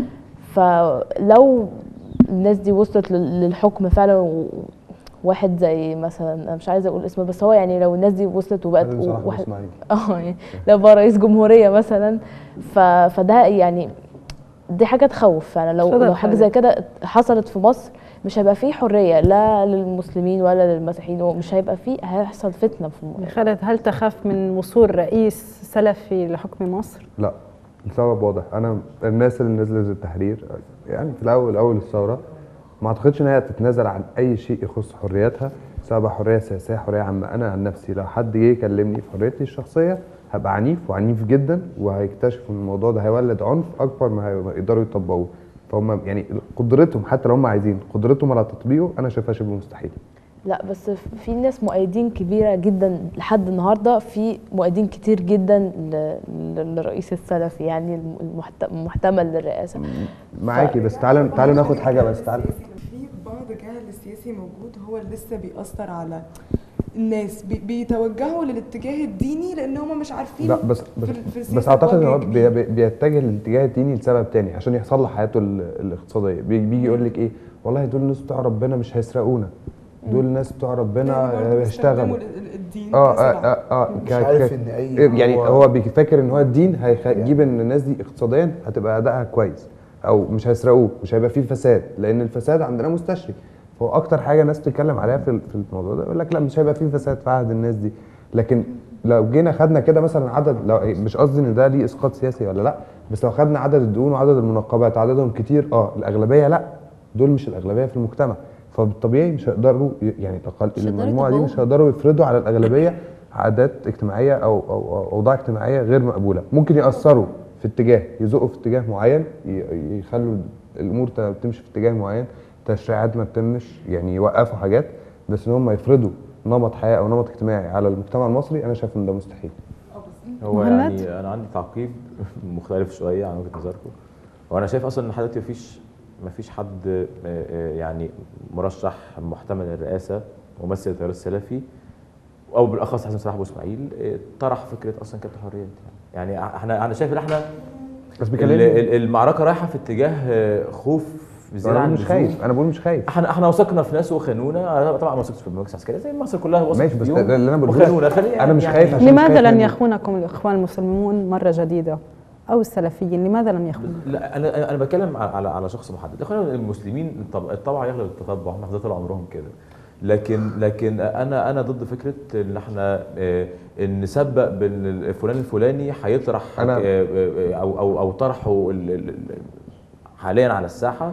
فلو الناس دي وصلت لل- للحكم فعلا و- واحد زي مثلا انا مش عايزه اقول اسمه بس هو يعني لو الناس دي وصلت وبقت حازم صلاح أبو واحد إسماعيل. اه يعني لو بقى رئيس جمهوريه مثلا ف... فده يعني دي حاجه تخوف فعلا لو صدق لو حاجه فعلا. زي كده حصلت في مصر مش هيبقى فيه حريه لا للمسلمين ولا للمسيحيين ومش هيبقى فيه هيحصل فتنه في يا خالد هل تخاف من وصول رئيس سلفي لحكم مصر؟ لا السبب واضح انا الناس اللي نزلت التحرير يعني في الاول اول الثوره ما اعتقدش ان هي تتنازل عن اي شيء يخص حرياتها سواء حريه سياسيه حريه عامه انا عن نفسي لو حد جه يكلمني في حريتي الشخصيه هبقى عنيف وعنيف جدا وهيكتشفوا ان الموضوع ده هيولد عنف اكبر ما هيقدروا يطبقوه فهم يعني قدرتهم حتى لو هم عايزين قدرتهم على تطبيقه انا شايفها شبه مستحيل لا بس في ناس مؤيدين كبيره جدا لحد النهارده في مؤيدين كتير جدا ل- ل- للرئيس السلفي يعني المحت- المحتمل للرئاسه معاكي بس تعالوا تعالوا ناخد حاجه بس تعالوا في بعض جهل السياسي موجود هو اللي لسه بيأثر على الناس بي- بيتوجهوا للاتجاه الديني لان هم مش عارفين لا بس بس, في- في بس السياسة اعتقد ان هو وجه بي- بي- بيتجه للاتجاه الديني لسبب تاني عشان يصلح حياته ال- الاقتصاديه بي- بيجي يقول لك ايه والله دول الناس بتوع ربنا مش هيسرقونا دول الناس بتوع ربنا آه، هيشتغلوا الدين اه اه اه, آه مش ك- عارف ك- إن أي يعني هو- هو بيفكر ان هو الدين هيجيب ان الناس دي اقتصاديا هتبقى ادائها كويس او مش هيسرقوه مش هيبقى فيه فساد لان الفساد عندنا مستشري فهو اكتر حاجه الناس بتتكلم عليها في في الموضوع ده يقول لك لا مش هيبقى فيه فساد في عهد الناس دي لكن لو جينا خدنا كده مثلا عدد لو مش قصدي ان ده ليه اسقاط سياسي ولا لا بس لو خدنا عدد الديون وعدد المنقبات عددهم كتير اه الاغلبيه لا دول مش الاغلبيه في المجتمع فبالطبيعي مش هيقدروا ي- يعني تقل... هيقدروا المجموعه دي مش يطبقوها. هيقدروا يفرضوا على الاغلبيه عادات اجتماعيه او او أو اوضاع اجتماعيه غير مقبوله ممكن ياثروا في اتجاه يزقوا في اتجاه معين ي- يخلوا الامور ت- تمشي في اتجاه معين تشريعات ما تتمش يعني يوقفوا حاجات بس ان هم يفرضوا نمط حياه او نمط اجتماعي على المجتمع المصري انا شايف ان ده مستحيل هو مهند؟ يعني انا عندي تعقيب مختلف شويه عن وجهه نظركم وانا شايف اصلا ان لحد دلوقتي مفيش مفيش حد آه، آه، يعني مرشح محتمل للرئاسه ممثل التيار السلفي او بالاخص حسن صلاح ابو اسماعيل آه، طرح فكره اصلا كانت حريات يعني يعني احنا انا شايف ان احنا بس ال- بيكلمني ال- المعركه رايحه في اتجاه آه، خوف زياده انا عن بقول مش اللزوم. خايف انا بقول مش خايف احنا احنا وثقنا في ناس وخانونا انا طبعا ما وثقتش في المجلس العسكري زي مصر كلها وثقت ماشي، بس فيهم ده اللي أنا بقوله وخانونا لك. خلي أنا مش يعني- خايف عشان مش لماذا خايف لن منه. يخونكم الإخوان المسلمون مرة جديدة أو السلفيين لماذا لم يخونوا؟ لا انا انا بتكلم على على, على شخص محدد الاخوان المسلمين الطبع, الطبع يغلب التطبع هم في طول عمرهم كده لكن لكن انا انا ضد فكره ان احنا آه، ان نسبق بان الفلان الفلاني هيطرح أنا- آه، آه، او او او طرحه ال- ال- ال- حاليا على الساحه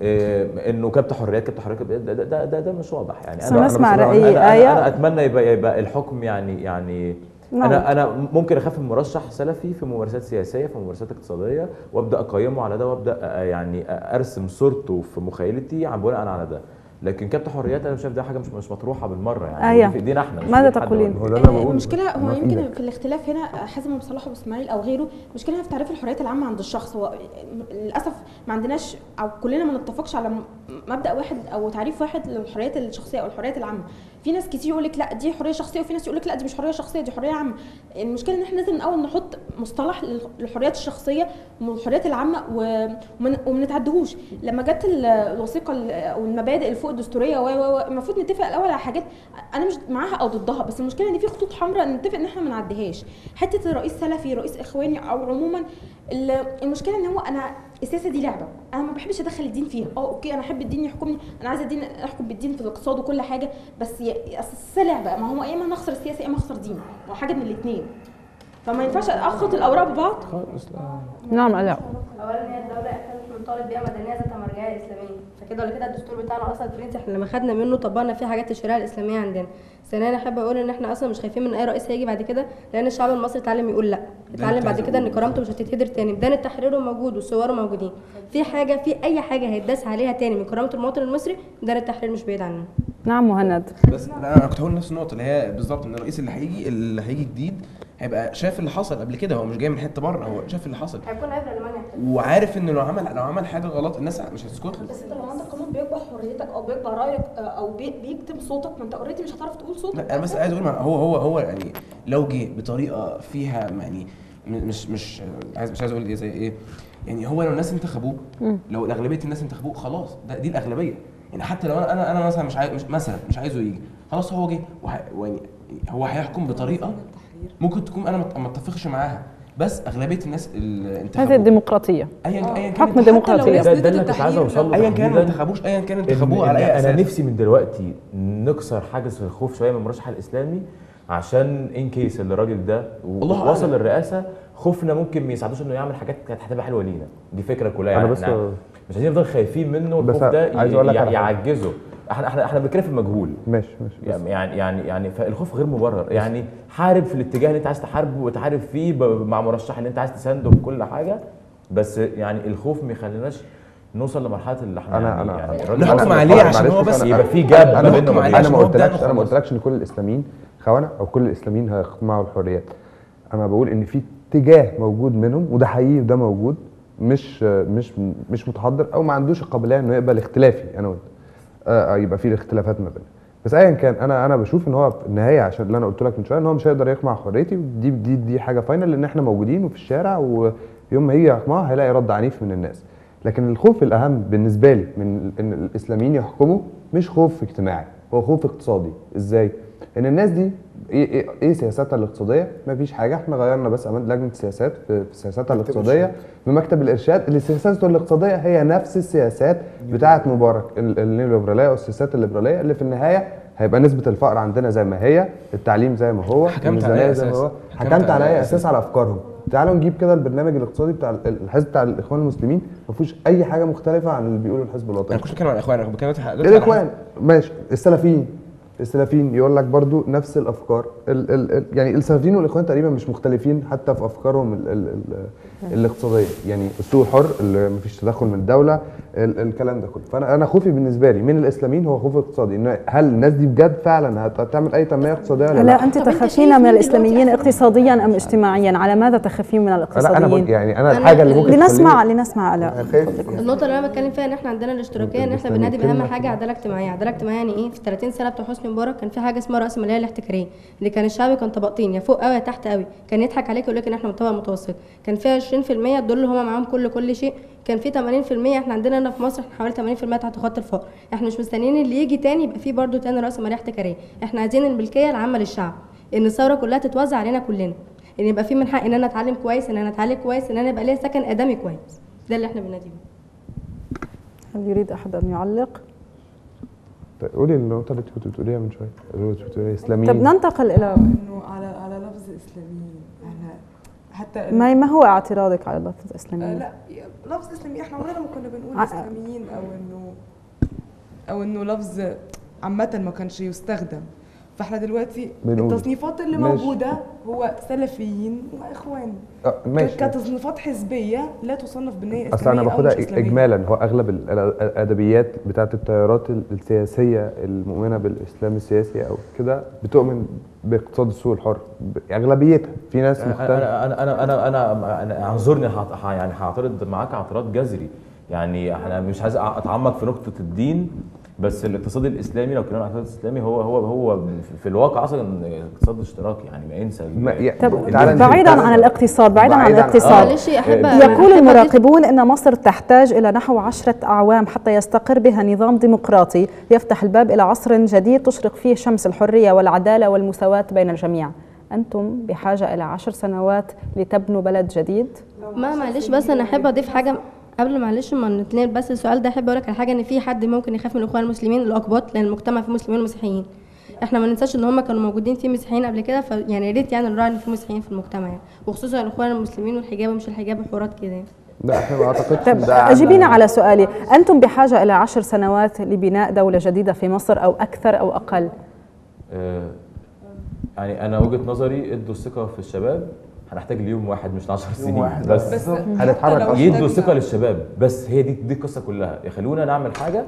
آه، انه كبت حريات كبت حريات ده ده, ده, ده, ده مش واضح يعني بس نسمع بصراحة- رأي أنا, آية. أنا, انا اتمنى يبقى, يبقى الحكم يعني يعني نعم. انا انا ممكن اخاف من مرشح سلفي في ممارسات سياسيه في ممارسات اقتصاديه وابدا اقيمه على ده وابدا آه، يعني آه، ارسم صورته في مخيلتي عن بناء على ده لكن كبت حريات انا شايف ده حاجه مش مش مطروحه بالمره يعني آية. دي في ايدينا احنا مش ماذا في إيد حد تقولين؟ ولا- هو ده اللي انا بقوله المشكله هو ما في يمكن إيدك. في الاختلاف هنا حازم ابو صلاح ابو اسماعيل او غيره المشكله هنا في تعريف الحريات العامه عند الشخص هو للاسف ما عندناش او كلنا ما نتفقش على م- مبدا واحد او تعريف واحد للحريات الشخصيه او الحريات العامه في ناس كتير يقول لك لا دي حريه شخصيه وفي ناس يقول لك لا دي مش حريه شخصيه دي حريه عامه المشكله ان احنا لازم الاول نحط مصطلح لل- للحريات الشخصيه والحريات العامه و- وما وما نتعدهوش لما جت ال- الوثيقه ال- او المبادئ الفوق الدستوريه و- و- و- المفروض نتفق الاول على حاجات انا مش معاها او ضدها بس المشكله ان في خطوط حمراء نتفق ان احنا ما نعديهاش حته الرئيس سلفي رئيس اخواني او عموما ال- المشكله ان هو انا السياسه دي لعبه انا ما بحبش ادخل الدين فيها اه اوكي انا احب الدين يحكمني انا عايزه الدين احكم بالدين في الاقتصاد وكل حاجه بس ي- اصل السياسه لعبه ما هو يا اما نخسر السياسه يا اما اخسر دين هو حاجه من الاثنين فما ينفعش اخلط الاوراق ببعض نعم لا اولا هي الدوله احنا مش بنطالب بيها مدنيه ذات مرجعيه اسلاميه فكده ولا كده الدستور بتاعنا اصلا الفرنسي احنا لما خدنا منه طبقنا فيه حاجات الشريعه الاسلاميه عندنا ثانيا احب اقول ان احنا اصلا مش خايفين من اي رئيس هيجي بعد كده لان الشعب المصري اتعلم يقول لا اتعلم بعد كده ان كرامته مش هتتهدر تاني ميدان التحرير موجود وصوره موجودين في حاجه في اي حاجه هيتداس عليها تاني من كرامه المواطن المصري ميدان التحرير مش بعيد عنه نعم مهند بس لا انا كنت هقول نفس النقطه اللي هي بالظبط ان الرئيس اللي هيجي اللي هيجي جديد هيبقى شاف اللي حصل قبل كده هو مش جاي من حته بره هو شاف اللي حصل هيكون عبره لمن يحتاج وعارف ان لو عمل لو عمل حاجه غلط الناس مش هتسكت له بس انت لو عندك قانون بيكبر حريتك او بيكبر رايك آه، او بي- بيكتم صوتك ما انت اوريدي مش هتعرف تقول صوتك لا انا بس عايز اقول مع- هو هو هو يعني لو جه بطريقه فيها يعني م- مش مش عايز مش عايز اقول ايه زي ايه يعني هو لو الناس انتخبوه مم. لو اغلبيه الناس انتخبوه خلاص ده دي الاغلبيه يعني حتى لو انا انا انا مثلا مش عايز مش مثلا مش عايزه يجي خلاص هو جه وه- ويعني هو هيحكم بطريقه ممكن تكون انا ما اتفقش معاها بس اغلبيه الناس اللي انتخبوه هذه الديمقراطية ايا ايا كان حكم ديمقراطية ده, ده اللي كنت عايز اوصل له ايا كان ما تحديداً. انتخبوش ايا كان إن- انتخبوه على إن اي اساس انا نفسي من دلوقتي نكسر حاجز الخوف شويه من المرشح الاسلامي عشان ان كيس الراجل ده الله وصل أعلم. للرئاسه خوفنا ممكن ما يساعدوش انه يعمل حاجات كانت هتبقى حلوه لينا دي فكره كلها أنا يعني بس- احنا مش عايزين نفضل خايفين منه بس الخوف ده عايز ي- أقول لك على ي- حاجة. يعجزه احنا احنا احنا بنتكلم في المجهول ماشي ماشي بس يعني يعني يعني يعني فالخوف غير مبرر يعني حارب في الاتجاه اللي انت عايز تحاربه وتحارب فيه ب- مع مرشح اللي انت عايز تسانده بكل حاجه بس يعني الخوف ما يخليناش نوصل لمرحله اللي احنا انا يعني انا يعني أنا- الراجل أنا- عاوز أنا- عليه معلش عشان هو بس بس أنا- يبقى في جاب انا ما بينه وما انا بينه. ما قلتلكش ده انا ما خلاص. قلتلكش ان كل الاسلاميين خونه او كل الاسلاميين هيقمعوا الحريات انا بقول ان في اتجاه موجود منهم وده حقيقي وده موجود مش مش مش متحضر او ما عندوش القابليه انه يقبل اختلافي انا وانت آه، يبقى في الاختلافات ما بيننا بس ايا كان انا انا بشوف ان هو في النهايه عشان اللي انا قلت لك من شويه ان هو مش هيقدر يقمع حريتي ودي دي دي حاجه فاينل لان احنا موجودين وفي الشارع ويوم ما يجي يقمعها هيلاقي رد عنيف من الناس لكن الخوف الاهم بالنسبه لي من ان الاسلاميين يحكموا مش خوف اجتماعي هو خوف اقتصادي ازاي ان الناس دي ايه ايه, إيه سياساتها الاقتصاديه مفيش حاجه احنا غيرنا بس امانه لجنه السياسات في في سياساتها مكتب الاقتصاديه بمكتب الارشاد اللي سياساته الاقتصاديه هي نفس السياسات بتاعه مبارك ال- النيوليبراليه او السياسات الليبراليه اللي في النهايه هيبقى نسبه الفقر عندنا زي ما هي التعليم زي ما هو حكمت على الميزانية أي زي ما أساس؟ هو حكمت حكمت على على أي اي أساس؟ اساس على افكارهم تعالوا نجيب كده البرنامج الاقتصادي بتاع ال- الحزب بتاع الاخوان المسلمين ما فيهوش اي حاجه مختلفه عن اللي بيقوله الحزب الوطني انا كنت بتكلم عن الاخوان انا بتكلم دلوقتي على- الاخوان ماشي السلفيين السلفيين يقول لك برضو نفس الافكار ال ال ال يعني السلفيين والاخوان تقريبا مش مختلفين حتى في افكارهم ال ال ال الاقتصاديه يعني السوق الحر اللي مفيش تدخل من الدوله ال الكلام ده كله فانا انا خوفي بالنسبه لي من الاسلاميين هو خوف اقتصادي ان هل الناس دي بجد فعلا هت- هتعمل اي تنميه اقتصاديه ولا لا لا؟ أنت تخافين من الإسلاميين اقتصاديا أم اجتماعيا على ماذا تخافين من لا انا بقول الاقتصاديين يعني انا الحاجه اللي ممكن لنسمع لنسمع آلاء النقطة اللي أنا بتكلم فيها إن إحنا عندنا الاشتراكية إن إحنا بننادي بأهم حاجة عدالة اجتماعية، عدالة اجتماعية يعني إيه؟ في 30 سنة بتوع حسني مبارك كان في حاجة اسمها رأس المالية الاحتكارية، اللي كان الشعب كان طبقتين يا فوق أوي يا تحت أوي، كان يضحك عليك ويقول لك إن إحنا طبقة متوسطة، كان فيها 20% دول اللي هم معاهم كل كل شيء، كان في 80% إحنا عندنا هنا في مصر إحنا حوالي 80% تحت خط الفقر، إحنا مش مستنيين اللي يجي تاني يبقى في برضه تاني رأس مالية احتكارية، إحنا عايزين الملكية العامة للشعب، إن الثورة كلها تتوزع علينا كلنا، ان يبقى في من حق ان انا اتعلم كويس ان انا اتعلم كويس ان انا يبقى ليا سكن ادمي كويس ده اللي احنا بننادي بيه هل يريد أحد أن يعلق؟ طيب قولي النقطه اللي انت كنت بتقوليها من شويه اللي كنت بتقوليها اسلاميين طب ننتقل إلى انه على على لفظ اسلاميين احنا حتى ما ما هو اعتراضك على لفظ آه إسلاميين؟ لا لفظ اسلامي احنا عمرنا ما كنا بنقول ع- اسلاميين او انه او انه لفظ عامة ما كانش يستخدم فاحنا دلوقتي بنقول. التصنيفات اللي ماشي. موجودة هو سلفيين واخوان آه، ماشي كتصنيفات حزبية لا تصنف بان هي اصل انا اسلامية او باخدها مش اسلامية اجمالا هو اغلب ال- ال- الادبيات بتاعت التيارات ال- السياسيه المؤمنه بالاسلام السياسي او كده بتؤمن باقتصاد السوق الحر ب- اغلبيتها في ناس مختلفه انا انا انا انا انا, أنا اعذرني هعت- ه- يعني هعترض معاك اعتراض جذري يعني انا مش عايز اتعمق في نقطه الدين بس الاقتصاد الاسلامي لو اتكلمنا عن الاقتصاد الاسلامي هو هو هو في- في الواقع اصلا اقتصاد اشتراكي يعني ما انسى ما- يا- طب تعال نشوف- بعيدا تعال- عن الاقتصاد بعيدا عن بعيداً عن- الاقتصاد معلش أحب يقول أحب المراقبون ان مصر تحتاج الى نحو عشرة اعوام حتى يستقر بها نظام ديمقراطي يفتح الباب الى عصر جديد تشرق فيه شمس الحريه والعداله والمساواه بين الجميع انتم بحاجه الى عشر سنوات لتبنوا بلد جديد ما معلش بس انا احب اضيف حاجه قبل معلش ما نتنقل بس السؤال ده احب اقول لك على حاجه ان في حد ممكن يخاف من الاخوان المسلمين الاقباط لان المجتمع فيه مسلمين ومسيحيين احنا ما ننساش ان هم كانوا موجودين فيه مسيحيين قبل كده فيعني يا ريت يعني نراعي ان في مسيحيين في المجتمع يعني وخصوصا الاخوان المسلمين والحجاب ومش الحجاب وحوارات كده يعني. لا احنا ما اعتقدش طيب إن ده أجيبينا على سؤالي أنتم بحاجة إلى عشر سنوات لبناء دولة جديدة في مصر أو أكثر أو أقل آه، يعني انا وجهه نظري ادوا الثقه في الشباب هنحتاج ليوم واحد مش 10 سنين واحد. بس, بس هنتحرك أصلاً. يدوا الثقه للشباب بس هي دي دي القصه كلها يخلونا نعمل حاجه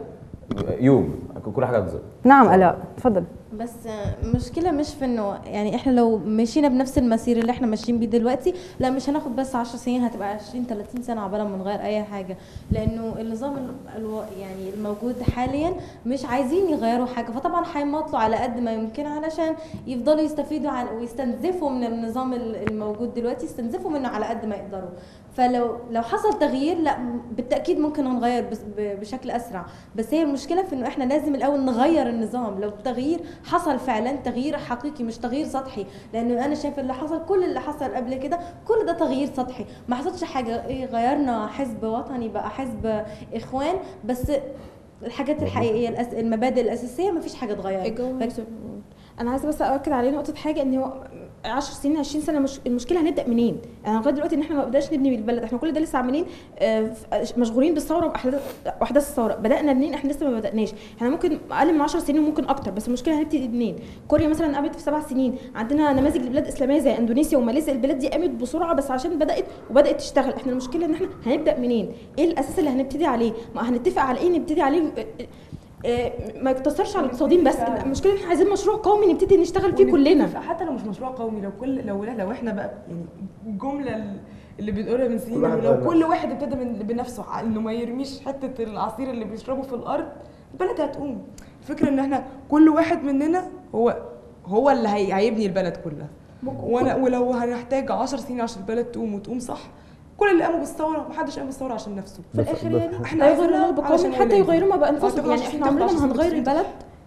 يوم كل حاجه هتظبط نعم ألاء تفضل بس المشكلة مش في انه يعني احنا لو مشينا بنفس المسير اللي احنا ماشيين بيه دلوقتي لا مش هناخد بس 10 سنين هتبقى 20 30 سنة عبال ما نغير اي حاجة لانه النظام ال- الو يعني الموجود حاليا مش عايزين يغيروا حاجة فطبعا هيمطلوا على قد ما يمكن علشان يفضلوا يستفيدوا عن ويستنزفوا من النظام ال- الموجود دلوقتي يستنزفوا منه على قد ما يقدروا فلو لو حصل تغيير لا بالتاكيد ممكن هنغير بس- ب- بشكل اسرع بس هي المشكله في انه احنا لازم الاول نغير النظام لو التغيير حصل فعلا تغيير حقيقي مش تغيير سطحي لانه انا شايفه اللي حصل كل اللي حصل قبل كده كل ده تغيير سطحي ما حصلش حاجه ايه غيرنا حزب وطني بقى حزب اخوان بس الحاجات الحقيقيه الأس... المبادئ الاساسيه ما فيش حاجه اتغيرت فك- انا عايزه بس اؤكد عليه نقطه حاجه ان هو 10 سنين 20 سنه مش المشكله هنبدا منين؟ انا لغايه دلوقتي ان احنا ما بدأناش نبني بالبلد احنا كل ده لسه عاملين آه، ف- مشغولين بالثوره واحداث واحداث الثوره بدانا منين احنا لسه ما بداناش احنا ممكن اقل من 10 سنين وممكن اكتر بس المشكله هنبتدي منين؟ كوريا مثلا قامت في سبع سنين عندنا نماذج لبلاد اسلاميه زي اندونيسيا وماليزيا البلاد دي قامت بسرعه بس عشان بدات وبدات تشتغل احنا المشكله ان احنا هنبدا منين؟ ايه الاساس اللي هنبتدي عليه؟ ما هنتفق على ايه نبتدي عليه آه، آه، ما يقتصرش على الاقتصاديين بس المشكله ان احنا عايزين مشروع قومي نبتدي نشتغل فيه كلنا حتى لو مش مشروع قومي لو كل لو لو احنا بقى يعني الجمله ال- اللي بنقولها من سنين كل واحد لو غير كل واحد ابتدى من بنفسه ع- انه ما يرميش حته العصير اللي بيشربه في الارض البلد هتقوم الفكره ان احنا كل واحد مننا هو هو اللي هي هيبني البلد كلها وانا ولو هنحتاج 10 سنين عشان البلد تقوم وتقوم صح كل اللي قاموا بالثوره محدش قام بالثوره عشان نفسه في الاخر يعني احنا لا يغيروا عايزينها بقوم علشان حتى ولادي. يغيروا ما بانفسهم هتاخد يعني 10 احنا سنين، عمرنا تاخد ما 10 هنغير سنين. البلد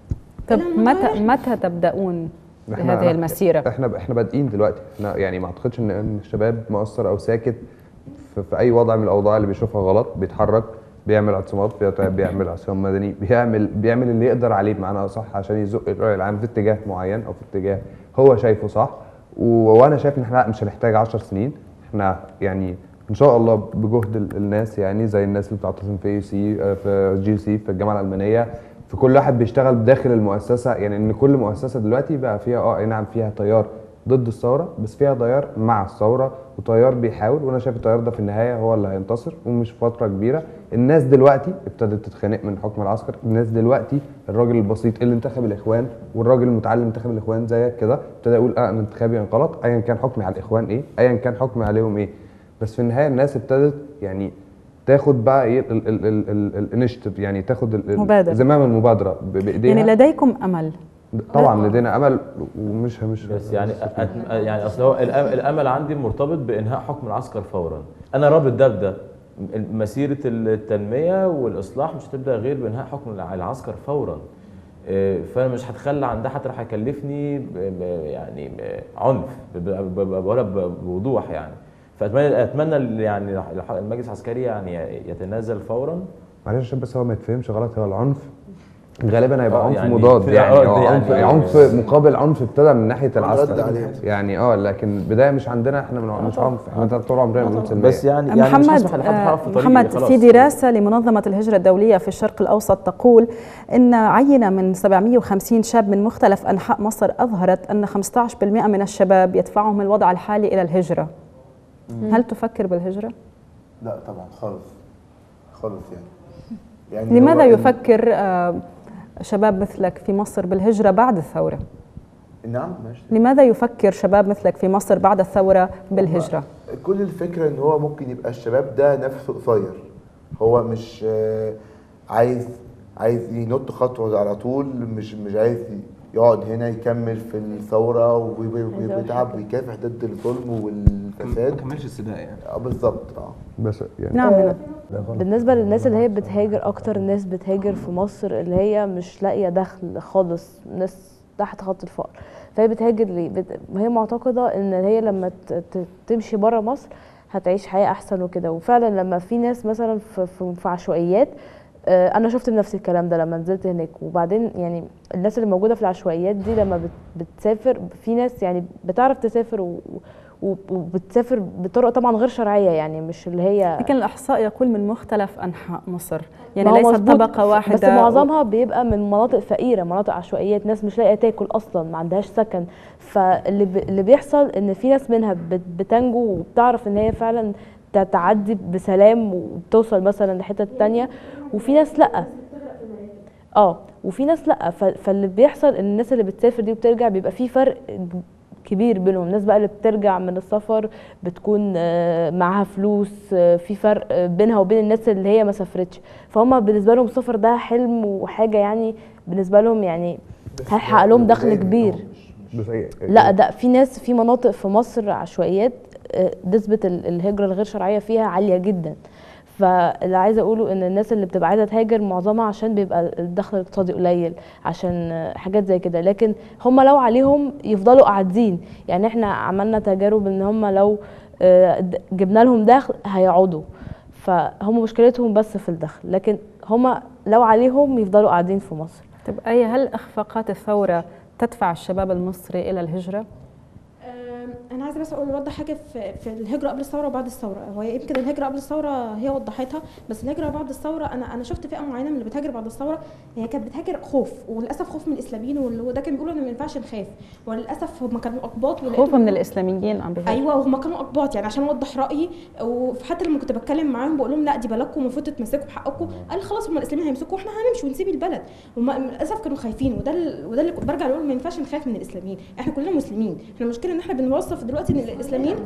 طب إلا لما متى نغير. متى تبدأون إحنا- بهذه المسيرة؟ احنا احنا بادئين دلوقتي احنا يعني ما اعتقدش ان ان الشباب مقصر او ساكت في, في اي وضع من الاوضاع اللي بيشوفها غلط بيتحرك بيعمل اعتصامات بيت- بيعمل عصيان مدني بيعمل بيعمل اللي يقدر عليه بمعنى اصح عشان يزق الراي العام في اتجاه معين او في اتجاه هو شايفه صح و- وانا شايف ان احنا لا مش هنحتاج 10 سنين احنا يعني ان شاء الله بجهد ال- الناس يعني زي الناس اللي بتعتصم في سي في جي سي في الجامعه الالمانيه في كل واحد بيشتغل داخل المؤسسه يعني ان كل مؤسسه دلوقتي بقى فيها اه اي نعم فيها تيار ضد الثوره بس فيها تيار مع الثوره وتيار بيحاول وانا شايف التيار ده في النهايه هو اللي هينتصر ومش في فتره كبيره الناس دلوقتي ابتدت تتخانق من حكم العسكر الناس دلوقتي الراجل البسيط اللي انتخب الاخوان والراجل المتعلم انتخب الاخوان زيك كده ابتدى يقول اه انا انتخابي كان غلط ايا كان حكمي على الاخوان ايه ايا كان حكمي عليهم ايه بس في النهايه الناس ابتدت يعني تاخد بقى ايه الانشيتيف يعني تاخد ال- ال- مبادرة. زمام المبادره ب- بايديها يعني لديكم أمل طبعا لدينا امل ومش مش بس يعني أت- يعني اصل هو الأم- الامل عندي مرتبط بانهاء حكم العسكر فورا انا رابط ده بده م- مسيره التنميه والاصلاح مش هتبدا غير بانهاء حكم الع- العسكر فورا إيه، فانا مش هتخلى عن ده حتى راح يكلفني ب- ب- يعني ب- عنف ب- ب- ب- بقولها ب- بوضوح يعني فاتمنى اتمنى ال- يعني الح- المجلس العسكري يعني يتنازل فورا معلش عشان بس هو ما يتفهمش غلط هو العنف غالبا هيبقى آه، عنف يعني مضاد في- يعني آه، هو يعني- عنف عنف مقابل عنف ابتدى من ناحيه رد العسكر عليه. يعني اه لكن البدايه مش عندنا احنا من مش عنف احنا طول عمرنا بنقول سلميه بس يعني يعني مش محمد هسمح لحد آه، يقف في طريقي، محمد خلاص. في دراسة لمنظمة الهجرة الدولية في الشرق الأوسط تقول أن عينة من 750 شاب من مختلف أنحاء مصر أظهرت أن 15% من الشباب يدفعهم الوضع الحالي إلى الهجرة هل تفكر بالهجرة؟ لا طبعا خالص خالص يعني يعني لماذا هو ال- يفكر آه، شباب مثلك في مصر بالهجرة بعد الثورة؟ نعم ماشي لماذا يفكر شباب مثلك في مصر بعد الثورة بالهجرة؟ كل الفكرة ان هو ممكن يبقى الشباب ده نفسه قصير هو مش آه، عايز عايز ينط خطوة على طول مش مش عايز يقعد هنا يكمل في الثورة وي- وي- وي- ويتعب ويكافح ضد الظلم والفساد ما كملش السباق يعني اه بالظبط اه بس يعني نعم هنا بالنسبة للناس اللي هي بتهاجر أكتر الناس بتهاجر في مصر اللي هي مش لاقية دخل خالص ناس تحت خط الفقر فهي بتهاجر ليه؟ بت... وهي معتقدة إن هي لما ت... ت... تمشي بره مصر هتعيش حياة أحسن وكده وفعلا لما في ناس مثلا في, في, في عشوائيات آه، أنا شفت بنفسي الكلام ده لما نزلت هناك وبعدين يعني الناس اللي موجودة في العشوائيات دي لما بت... بتسافر في ناس يعني بتعرف تسافر و... وب- وبتسافر بطرق طبعا غير شرعيه يعني مش اللي هي لكن الإحصاء يقول من مختلف أنحاء مصر ما يعني هو ليست مظبوط، طبقة واحدة بس معظمها بيبقى من مناطق فقيره مناطق عشوائيات ناس مش لاقيه تاكل اصلا ما عندهاش سكن فاللي ب... اللي بيحصل ان في ناس منها بت... بتنجو وبتعرف ان هي فعلا تعدي بسلام وبتوصل مثلا لحتة تانية وفي ناس لا اه وفي ناس لا ف... فاللي بيحصل ان الناس اللي بتسافر دي وبترجع بيبقى في فرق كبير بينهم الناس بقى اللي بترجع من السفر بتكون آه، معاها فلوس آه، في فرق آه، بينها وبين الناس اللي هي ما سافرتش فهم بالنسبه لهم السفر ده حلم وحاجه يعني بالنسبه لهم يعني هيحقق لهم دخل كبير بس إيه- لا ده في ناس في مناطق في مصر عشوائيات آه، نسبة ال- الهجرة الغير شرعية فيها عالية جدا فاللي عايزة أقوله إن الناس اللي بتبقى عايزة تهاجر معظمها عشان بيبقى الدخل الاقتصادي قليل عشان آه، حاجات زي كده لكن هم لو عليهم يفضلوا قاعدين يعني احنا عملنا تجارب إن هم لو آه، د- جبنا لهم دخل هيقعدوا فهم مشكلتهم بس في الدخل لكن هم لو عليهم يفضلوا قاعدين في مصر طب أي هل إخفاقات الثورة تدفع الشباب المصري إلى الهجرة؟ أم، انا عايزه بس اقول اوضح حاجه في في الهجره قبل الثوره وبعد الثوره هو يمكن الهجره قبل الثوره هي وضحتها بس الهجره بعد الثوره انا انا شفت فئه معينه من اللي بتهاجر بعد الثوره هي كانت بتهاجر خوف وللاسف خوف من الاسلاميين وده كان بيقولوا ان ما ينفعش نخاف وللاسف هم كانوا اقباط ولقيتهم- خوفا من الإسلاميين عم بيهاجروا. ايوه وهم كانوا اقباط يعني عشان اوضح رايي وحتى لما كنت بتكلم معاهم بقول لهم لا دي بلدكم المفروض تتمسكوا بحقكم قال خلاص هم الاسلاميين هيمسكوا واحنا هنمشي ونسيب البلد هم للاسف كانوا خايفين وده ال- وده اللي كنت برجع اقول ما ينفعش نخاف من الاسلاميين احنا كلنا مسلمين احنا المشكله ان احنا بنوصف دلوقتي ان الاسلاميين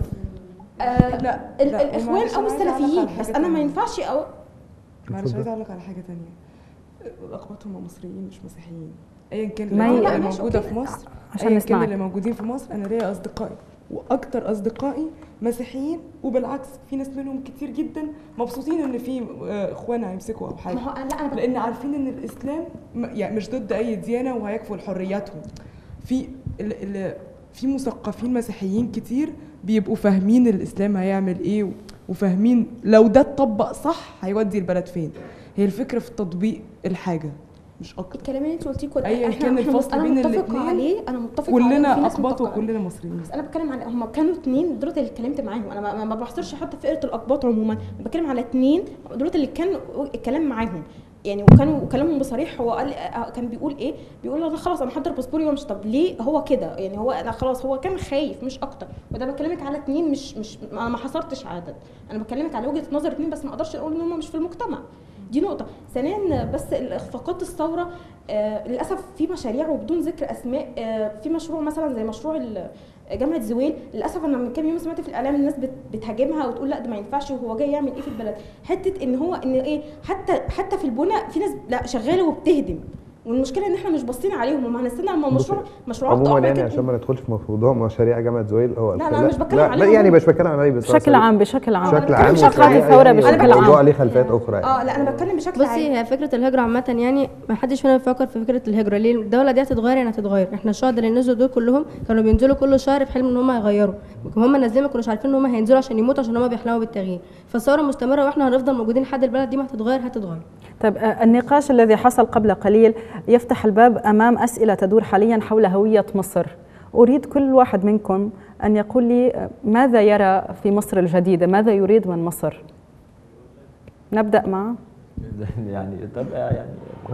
آه لا، ال- لا، الاخوان ومعلش او أنا عايزة أعلق على السلفيين حاجة بس انا ما تانية. ينفعش او معلش اتفضل. عايزه اقول لك على حاجه تانية الاقباط هم مصريين مش مسيحيين ايا كان ما الأجواء هي- اللي ماشي، موجوده أوكي. في مصر عشان ايا كان نسمعك. اللي موجودين في مصر انا ليا اصدقائي واكتر اصدقائي مسيحيين وبالعكس في ناس منهم كتير جدا مبسوطين ان في آه، اخوان هيمسكوا او حاجه ما هو لا انا لان عارفين ان الاسلام م- يعني مش ضد اي ديانه وهيكفل حرياتهم في ال ال في مثقفين مسيحيين كتير بيبقوا فاهمين الاسلام هيعمل ايه و- وفاهمين لو ده اتطبق صح هيودي البلد فين هي الفكره في تطبيق الحاجه مش اكتر الكلام اللي انت قلتيه كله ايا إحنا- كان إحنا الفصل أنا بين متفقة الاثنين عليه انا متفقه عليه كلنا وفي ناس اقباط متفقة. وكلنا مصريين بس انا بتكلم على هم كانوا اتنين دولت اللي اتكلمت معاهم انا ما, ما بحصرش حتى فئه الاقباط عموما أنا بتكلم على اتنين دولت اللي كان الكلام معاهم يعني وكانوا كلامهم بصريح هو قال آه، كان بيقول ايه بيقول انا خلاص انا حضر باسبوري وامشي طب ليه هو كده يعني هو انا خلاص هو كان خايف مش اكتر وده بكلمك على اتنين مش مش انا ما حصرتش عدد انا بكلمك على وجهه نظر اتنين بس ما اقدرش اقول ان هم مش في المجتمع دي نقطة، ثانيا بس الاخفاقات الثورة آه للأسف في مشاريع وبدون ذكر أسماء آه في مشروع مثلا زي مشروع ال- جامعة زويل للأسف أنا من كام يوم سمعت في الإعلام الناس بت- بتهاجمها وتقول لا ده ما ينفعش وهو جاي يعمل إيه في البلد، حتة إن هو إن إيه حتى حتى في البناء في ناس لا شغالة وبتهدم والمشكلة إن إحنا مش باصين عليهم وما هنستنى لما المشروع مشروعات عموما ضخمة يعني كده عشان ما ندخلش في موضوع مشاريع جامعه زويل هو لا، لا، مش بتكلم لا, عليهم لا يعني هم. مش بتكلم عليه بس بشكل عام بشكل عام بشكل عام بشكل عام وسريع الثورة يعني بشكل الموضوع عام ليه خلفيات اخرى يعني. اه لا أنا بتكلم بشكل عام بصي هي فكره الهجره عامه يعني ما حدش فينا بيفكر في فكره الهجره ليه الدوله دي هتتغير يعني هتتغير احنا الشهداء اللي نزلوا دول كلهم كانوا بينزلوا كل شهر في حلم ان هم يغيروا هم نازلين ما كانوش عارفين ان هم هينزلوا عشان يموتوا عشان هم بيحلموا بالتغيير فالثوره مستمره واحنا هنفضل موجودين لحد البلد دي ما هتتغير هتتغير طيب آه، النقاش الذي حصل قبل قليل يفتح الباب امام اسئله تدور حاليا حول هويه مصر. اريد كل واحد منكم ان يقول لي آه، ماذا يرى في مصر الجديده؟ ماذا يريد من مصر؟ نبدا مع يعني طب يعني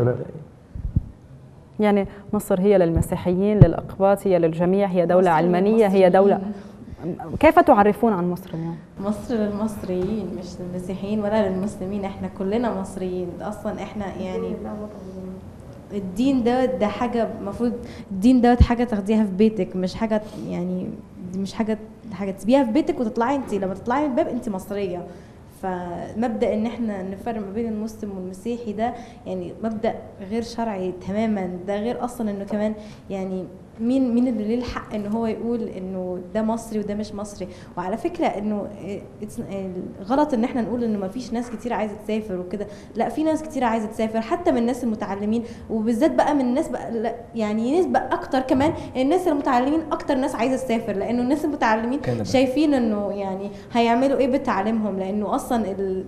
يعني مصر هي للمسيحيين للاقباط هي للجميع هي دوله مصر علمانيه هي دوله كيف تعرفون عن مصر اليوم؟ مصر للمصريين مش للمسيحيين ولا للمسلمين احنا كلنا مصريين اصلا احنا يعني الدين ده ده حاجه المفروض الدين ده حاجه تاخديها في بيتك مش حاجه يعني دي مش حاجه حاجه تسيبيها في بيتك وتطلعي انت لما تطلعي من الباب انت مصريه فمبدا ان احنا نفرق ما بين المسلم والمسيحي ده يعني مبدا غير شرعي تماما ده غير اصلا انه كمان يعني مين مين اللي ليه الحق ان هو يقول انه ده مصري وده مش مصري وعلى فكره انه it's- غلط ان احنا نقول انه ما فيش ناس كتير عايزه تسافر وكده لا في ناس كتير عايزه تسافر حتى من الناس المتعلمين وبالذات بقى من الناس بقى لا يعني نسبه اكتر كمان الناس المتعلمين اكتر ناس عايزه تسافر لانه الناس المتعلمين كندا. شايفين انه يعني هيعملوا ايه بتعليمهم لانه اصلا ال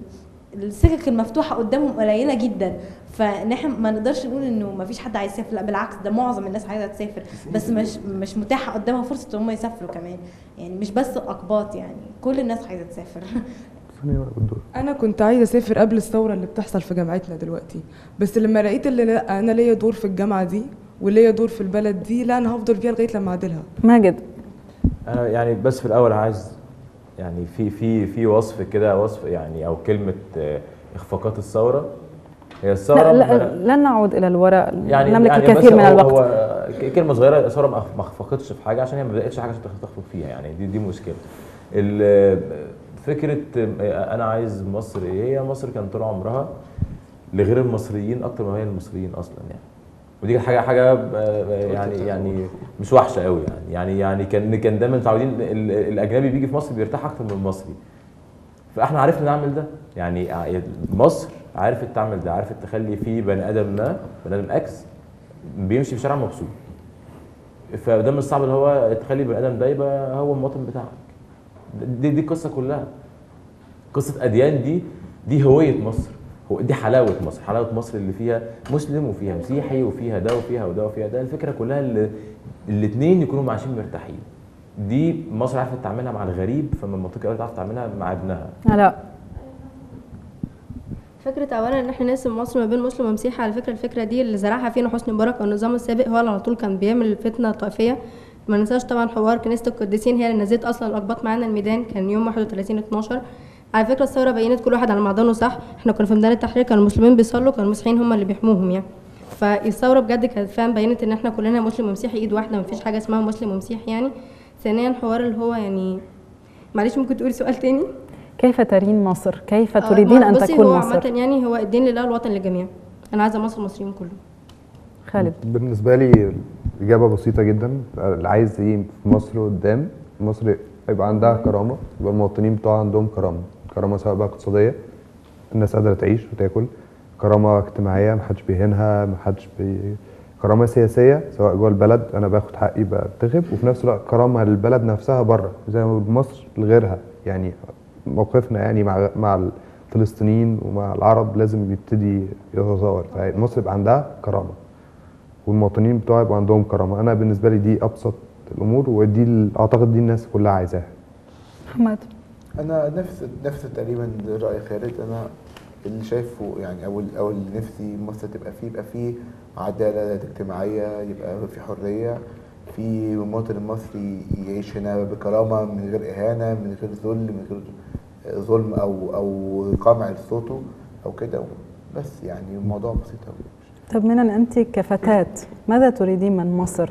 السكك المفتوحه قدامهم قليله جدا فان احنا ما نقدرش نقول انه ما فيش حد عايز يسافر لا بالعكس ده معظم الناس عايزه تسافر بس مش مش متاحه قدامها فرصه ان هم يسافروا كمان يعني مش بس اقباط يعني كل الناس عايزه تسافر انا كنت عايزه اسافر قبل الثوره اللي بتحصل في جامعتنا دلوقتي بس لما لقيت اللي لا انا ليا دور في الجامعه دي وليا دور في البلد دي لا انا هفضل فيها لغايه لما اعدلها ماجد انا يعني بس في الاول عايز يعني في في في وصف كده وصف يعني او كلمه آه، اخفاقات الثوره هي الثوره لا, لا ما- لن نعود الى الوراء يعني نملك يعني الكثير بس من هو- الوقت هو ك- كلمه صغيره الثوره ما أخ- ما اخفقتش في حاجه عشان هي ما بداتش حاجه عشان تخ- تخفق فيها يعني دي دي مشكله ال- فكره آه، انا عايز مصر ايه هي مصر كان طول عمرها لغير المصريين اكتر ما هي المصريين اصلا يعني ودي كانت حاجه حاجه آه، يعني يعني مش وحشه قوي يعني يعني يعني كان كان دايما متعودين ال- الاجنبي بيجي في مصر بيرتاح اكتر من المصري فاحنا عرفنا نعمل ده يعني ع- مصر عرفت تعمل ده عرفت تخلي فيه بني ادم ما بني ادم اكس بيمشي في الشارع مبسوط فده من الصعب اللي هو تخلي البني ادم ده يبقى هو المواطن بتاعك دي دي القصه كلها قصه اديان دي دي هويه مصر هو دي حلاوه مصر حلاوه مصر اللي فيها مسلم وفيها مسيحي وفيها ده وفيها وده وفيها ده الفكره كلها اللي الاثنين يكونوا عايشين مرتاحين دي مصر عرفت تعملها مع الغريب فما المنطقه الأولى تعرف تعملها مع ابنها لا فكرة أولا إن إحنا نقسم مصر ما بين مسلم ومسيحي على فكرة الفكرة دي اللي زرعها فينا حسني مبارك والنظام السابق هو اللي على طول كان بيعمل فتنة طائفية ما ننساش طبعا حوار كنيسة القديسين هي اللي نزلت أصلا الأقباط معانا الميدان كان يوم 31 12 على فكرة الثورة بينت كل واحد على معدنه صح إحنا كنا في ميدان التحرير كانوا المسلمين بيصلوا كانوا المسيحيين هم اللي بيحموهم يعني فالثورة بجد كانت فعلا بينت إن إحنا كلنا مسلم ومسيحي إيد واحدة مفيش حاجة اسمها مسلم ومسيحي يعني ثانيا حوار اللي هو يعني معلش ممكن تقولي سؤال تاني كيف ترين مصر كيف آه، تريدين ما- ان بصي تكون هو مصر عامة يعني هو الدين لله والوطن للجميع أنا عايزة مصر المصريين كلهم خالد بالنسبه لي الاجابه بسيطه جدا اللي عايز ايه في مصر قدام مصر يبقى عندها كرامه يبقى المواطنين بتوعها عندهم كرامه كرامه سواء بقى اقتصاديه الناس قادره تعيش وتاكل كرامه اجتماعيه محدش بيهينها محدش بي... كرامه سياسيه سواء جوه البلد انا باخد حقي بتغب وفي نفس الوقت كرامه للبلد نفسها بره زي ما بنقول مصر لغيرها يعني موقفنا يعني مع مع الفلسطينيين ومع العرب لازم يبتدي يتطور فمصر يبقى عندها كرامه والمواطنين بتوعها يبقى عندهم كرامه انا بالنسبه لي دي ابسط الامور ودي ال- اعتقد دي الناس كلها عايزاها محمد انا نفس نفس تقريبا راي خالد انا اللي شايفه يعني او او اللي نفسي مصر تبقى فيه يبقى فيه عداله اجتماعيه يبقى في حريه في المواطن المصري يعيش هنا بكرامه من غير اهانه من غير ذل من غير ظلم او او قمع لصوته او كده بس يعني الموضوع بسيط قوي طب منى انت كفتاه ماذا تريدين من مصر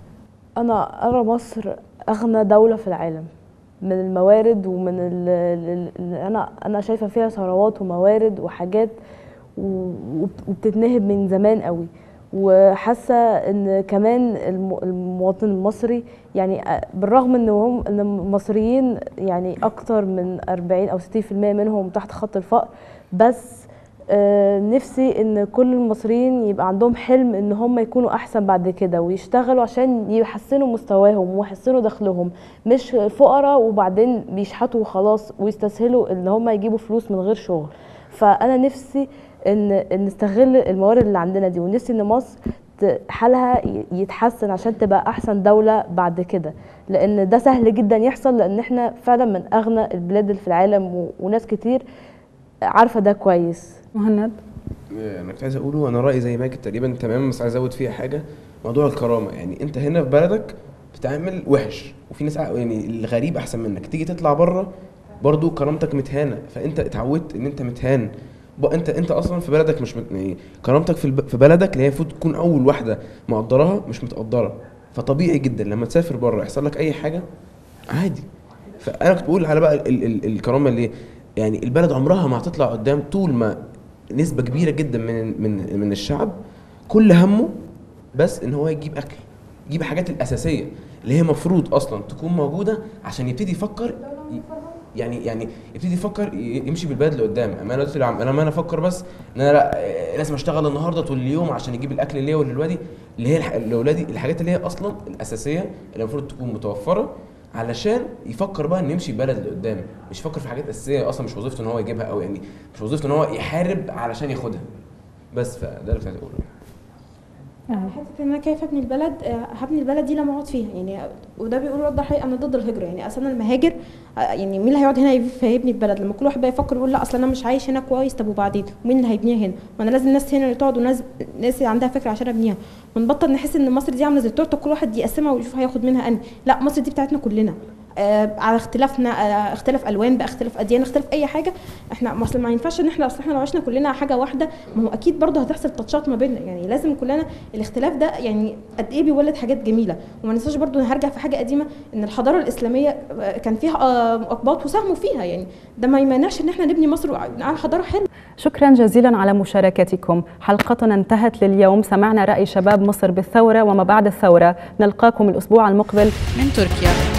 انا ارى مصر اغنى دوله في العالم من الموارد ومن ال- ال- ال- انا انا شايفه فيها ثروات وموارد وحاجات و- وبت- وبتتنهب من زمان قوي وحاسه ان كمان الم- المواطن المصري يعني أ- بالرغم ان هم ان المصريين يعني اكتر من 40 او 60% منهم تحت خط الفقر بس آه، نفسي ان كل المصريين يبقى عندهم حلم ان هم يكونوا احسن بعد كده ويشتغلوا عشان يحسنوا مستواهم ويحسنوا دخلهم مش فقراء وبعدين بيشحتوا وخلاص ويستسهلوا ان هم يجيبوا فلوس من غير شغل فانا نفسي ان إن نستغل الموارد اللي عندنا دي ونفسي ان مصر ت- حالها ي- يتحسن عشان تبقى احسن دوله بعد كده لان ده سهل جدا يحصل لان احنا فعلا من اغنى البلاد اللي في العالم و- وناس كتير عارفه ده كويس مهند انا كنت عايز اقوله انا رايي زي ماجد تقريبا تمام بس عايز ازود فيها حاجه موضوع الكرامه يعني انت هنا في بلدك بتعمل وحش وفي ناس ع- يعني الغريب احسن منك تيجي تطلع بره برضو كرامتك متهانه فانت اتعودت ان انت متهان ب- انت انت اصلا في بلدك مش مت... يعني كرامتك في الب... في بلدك اللي هي المفروض تكون اول واحده مقدراها مش متقدره فطبيعي جدا لما تسافر بره يحصل لك اي حاجه عادي فانا كنت بقول على بقى ال ال الكرامه اللي يعني البلد عمرها ما هتطلع قدام طول ما نسبه كبيره جدا من من من الشعب كل همه بس ان هو يجيب اكل يجيب الحاجات الاساسيه اللي هي المفروض اصلا تكون موجوده عشان يبتدي يفكر ي- يعني يعني يبتدي يفكر ي- يمشي بالبلد لقدام اما انا دلوقتي لو- انا ما انا افكر بس ان انا لا آه، لازم اشتغل النهارده طول اليوم عشان يجيب الاكل ليا ولولادي اللي هي الح- لاولادي الحاجات اللي هي اصلا الاساسيه اللي المفروض تكون متوفره علشان يفكر بقى انه يمشي البلد لقدام مش يفكر في حاجات اساسيه اصلا مش وظيفته ان هو يجيبها او يعني مش وظيفته ان هو يحارب علشان ياخدها بس فده اللي كنت عايز اقوله حته ان انا كيف ابني البلد آه، هبني البلد دي لما اقعد فيها يعني وده بيقولوا رد حقيقي انا ضد الهجره يعني اصلا لما هاجر آه، يعني مين اللي هيقعد هنا يب- فيبني البلد لما كل واحد بقى يفكر يقول لا اصل انا مش عايش هنا كويس طب وبعدين ومين اللي هيبنيها هنا ما انا لازم الناس هنا اللي تقعد وناس ناس اللي عندها فكره عشان ابنيها ونبطل نحس ان مصر دي عامله زي التورته كل واحد يقسمها ويشوف هياخد منها انهي لا مصر دي بتاعتنا كلنا آه على اختلافنا آه اختلاف الوان بقى اختلاف اديان اختلاف اي حاجه احنا اصل ما ينفعش ان احنا اصل احنا لو عشنا كلنا حاجه واحده ما هو اكيد برضه هتحصل تاتشات ما بيننا يعني لازم كلنا الاختلاف ده يعني قد ايه بيولد حاجات جميله وما ننساش برضه أنا هرجع في حاجه قديمه ان الحضاره الاسلاميه آه، كان فيها آه، اقباط وساهموا فيها يعني ده ما يمانعش ان احنا نبني مصر على حضاره حلوه شكرا جزيلا على مشاركتكم حلقتنا انتهت لليوم سمعنا رأي شباب مصر بالثورة وما بعد الثورة نلقاكم الأسبوع المقبل من تركيا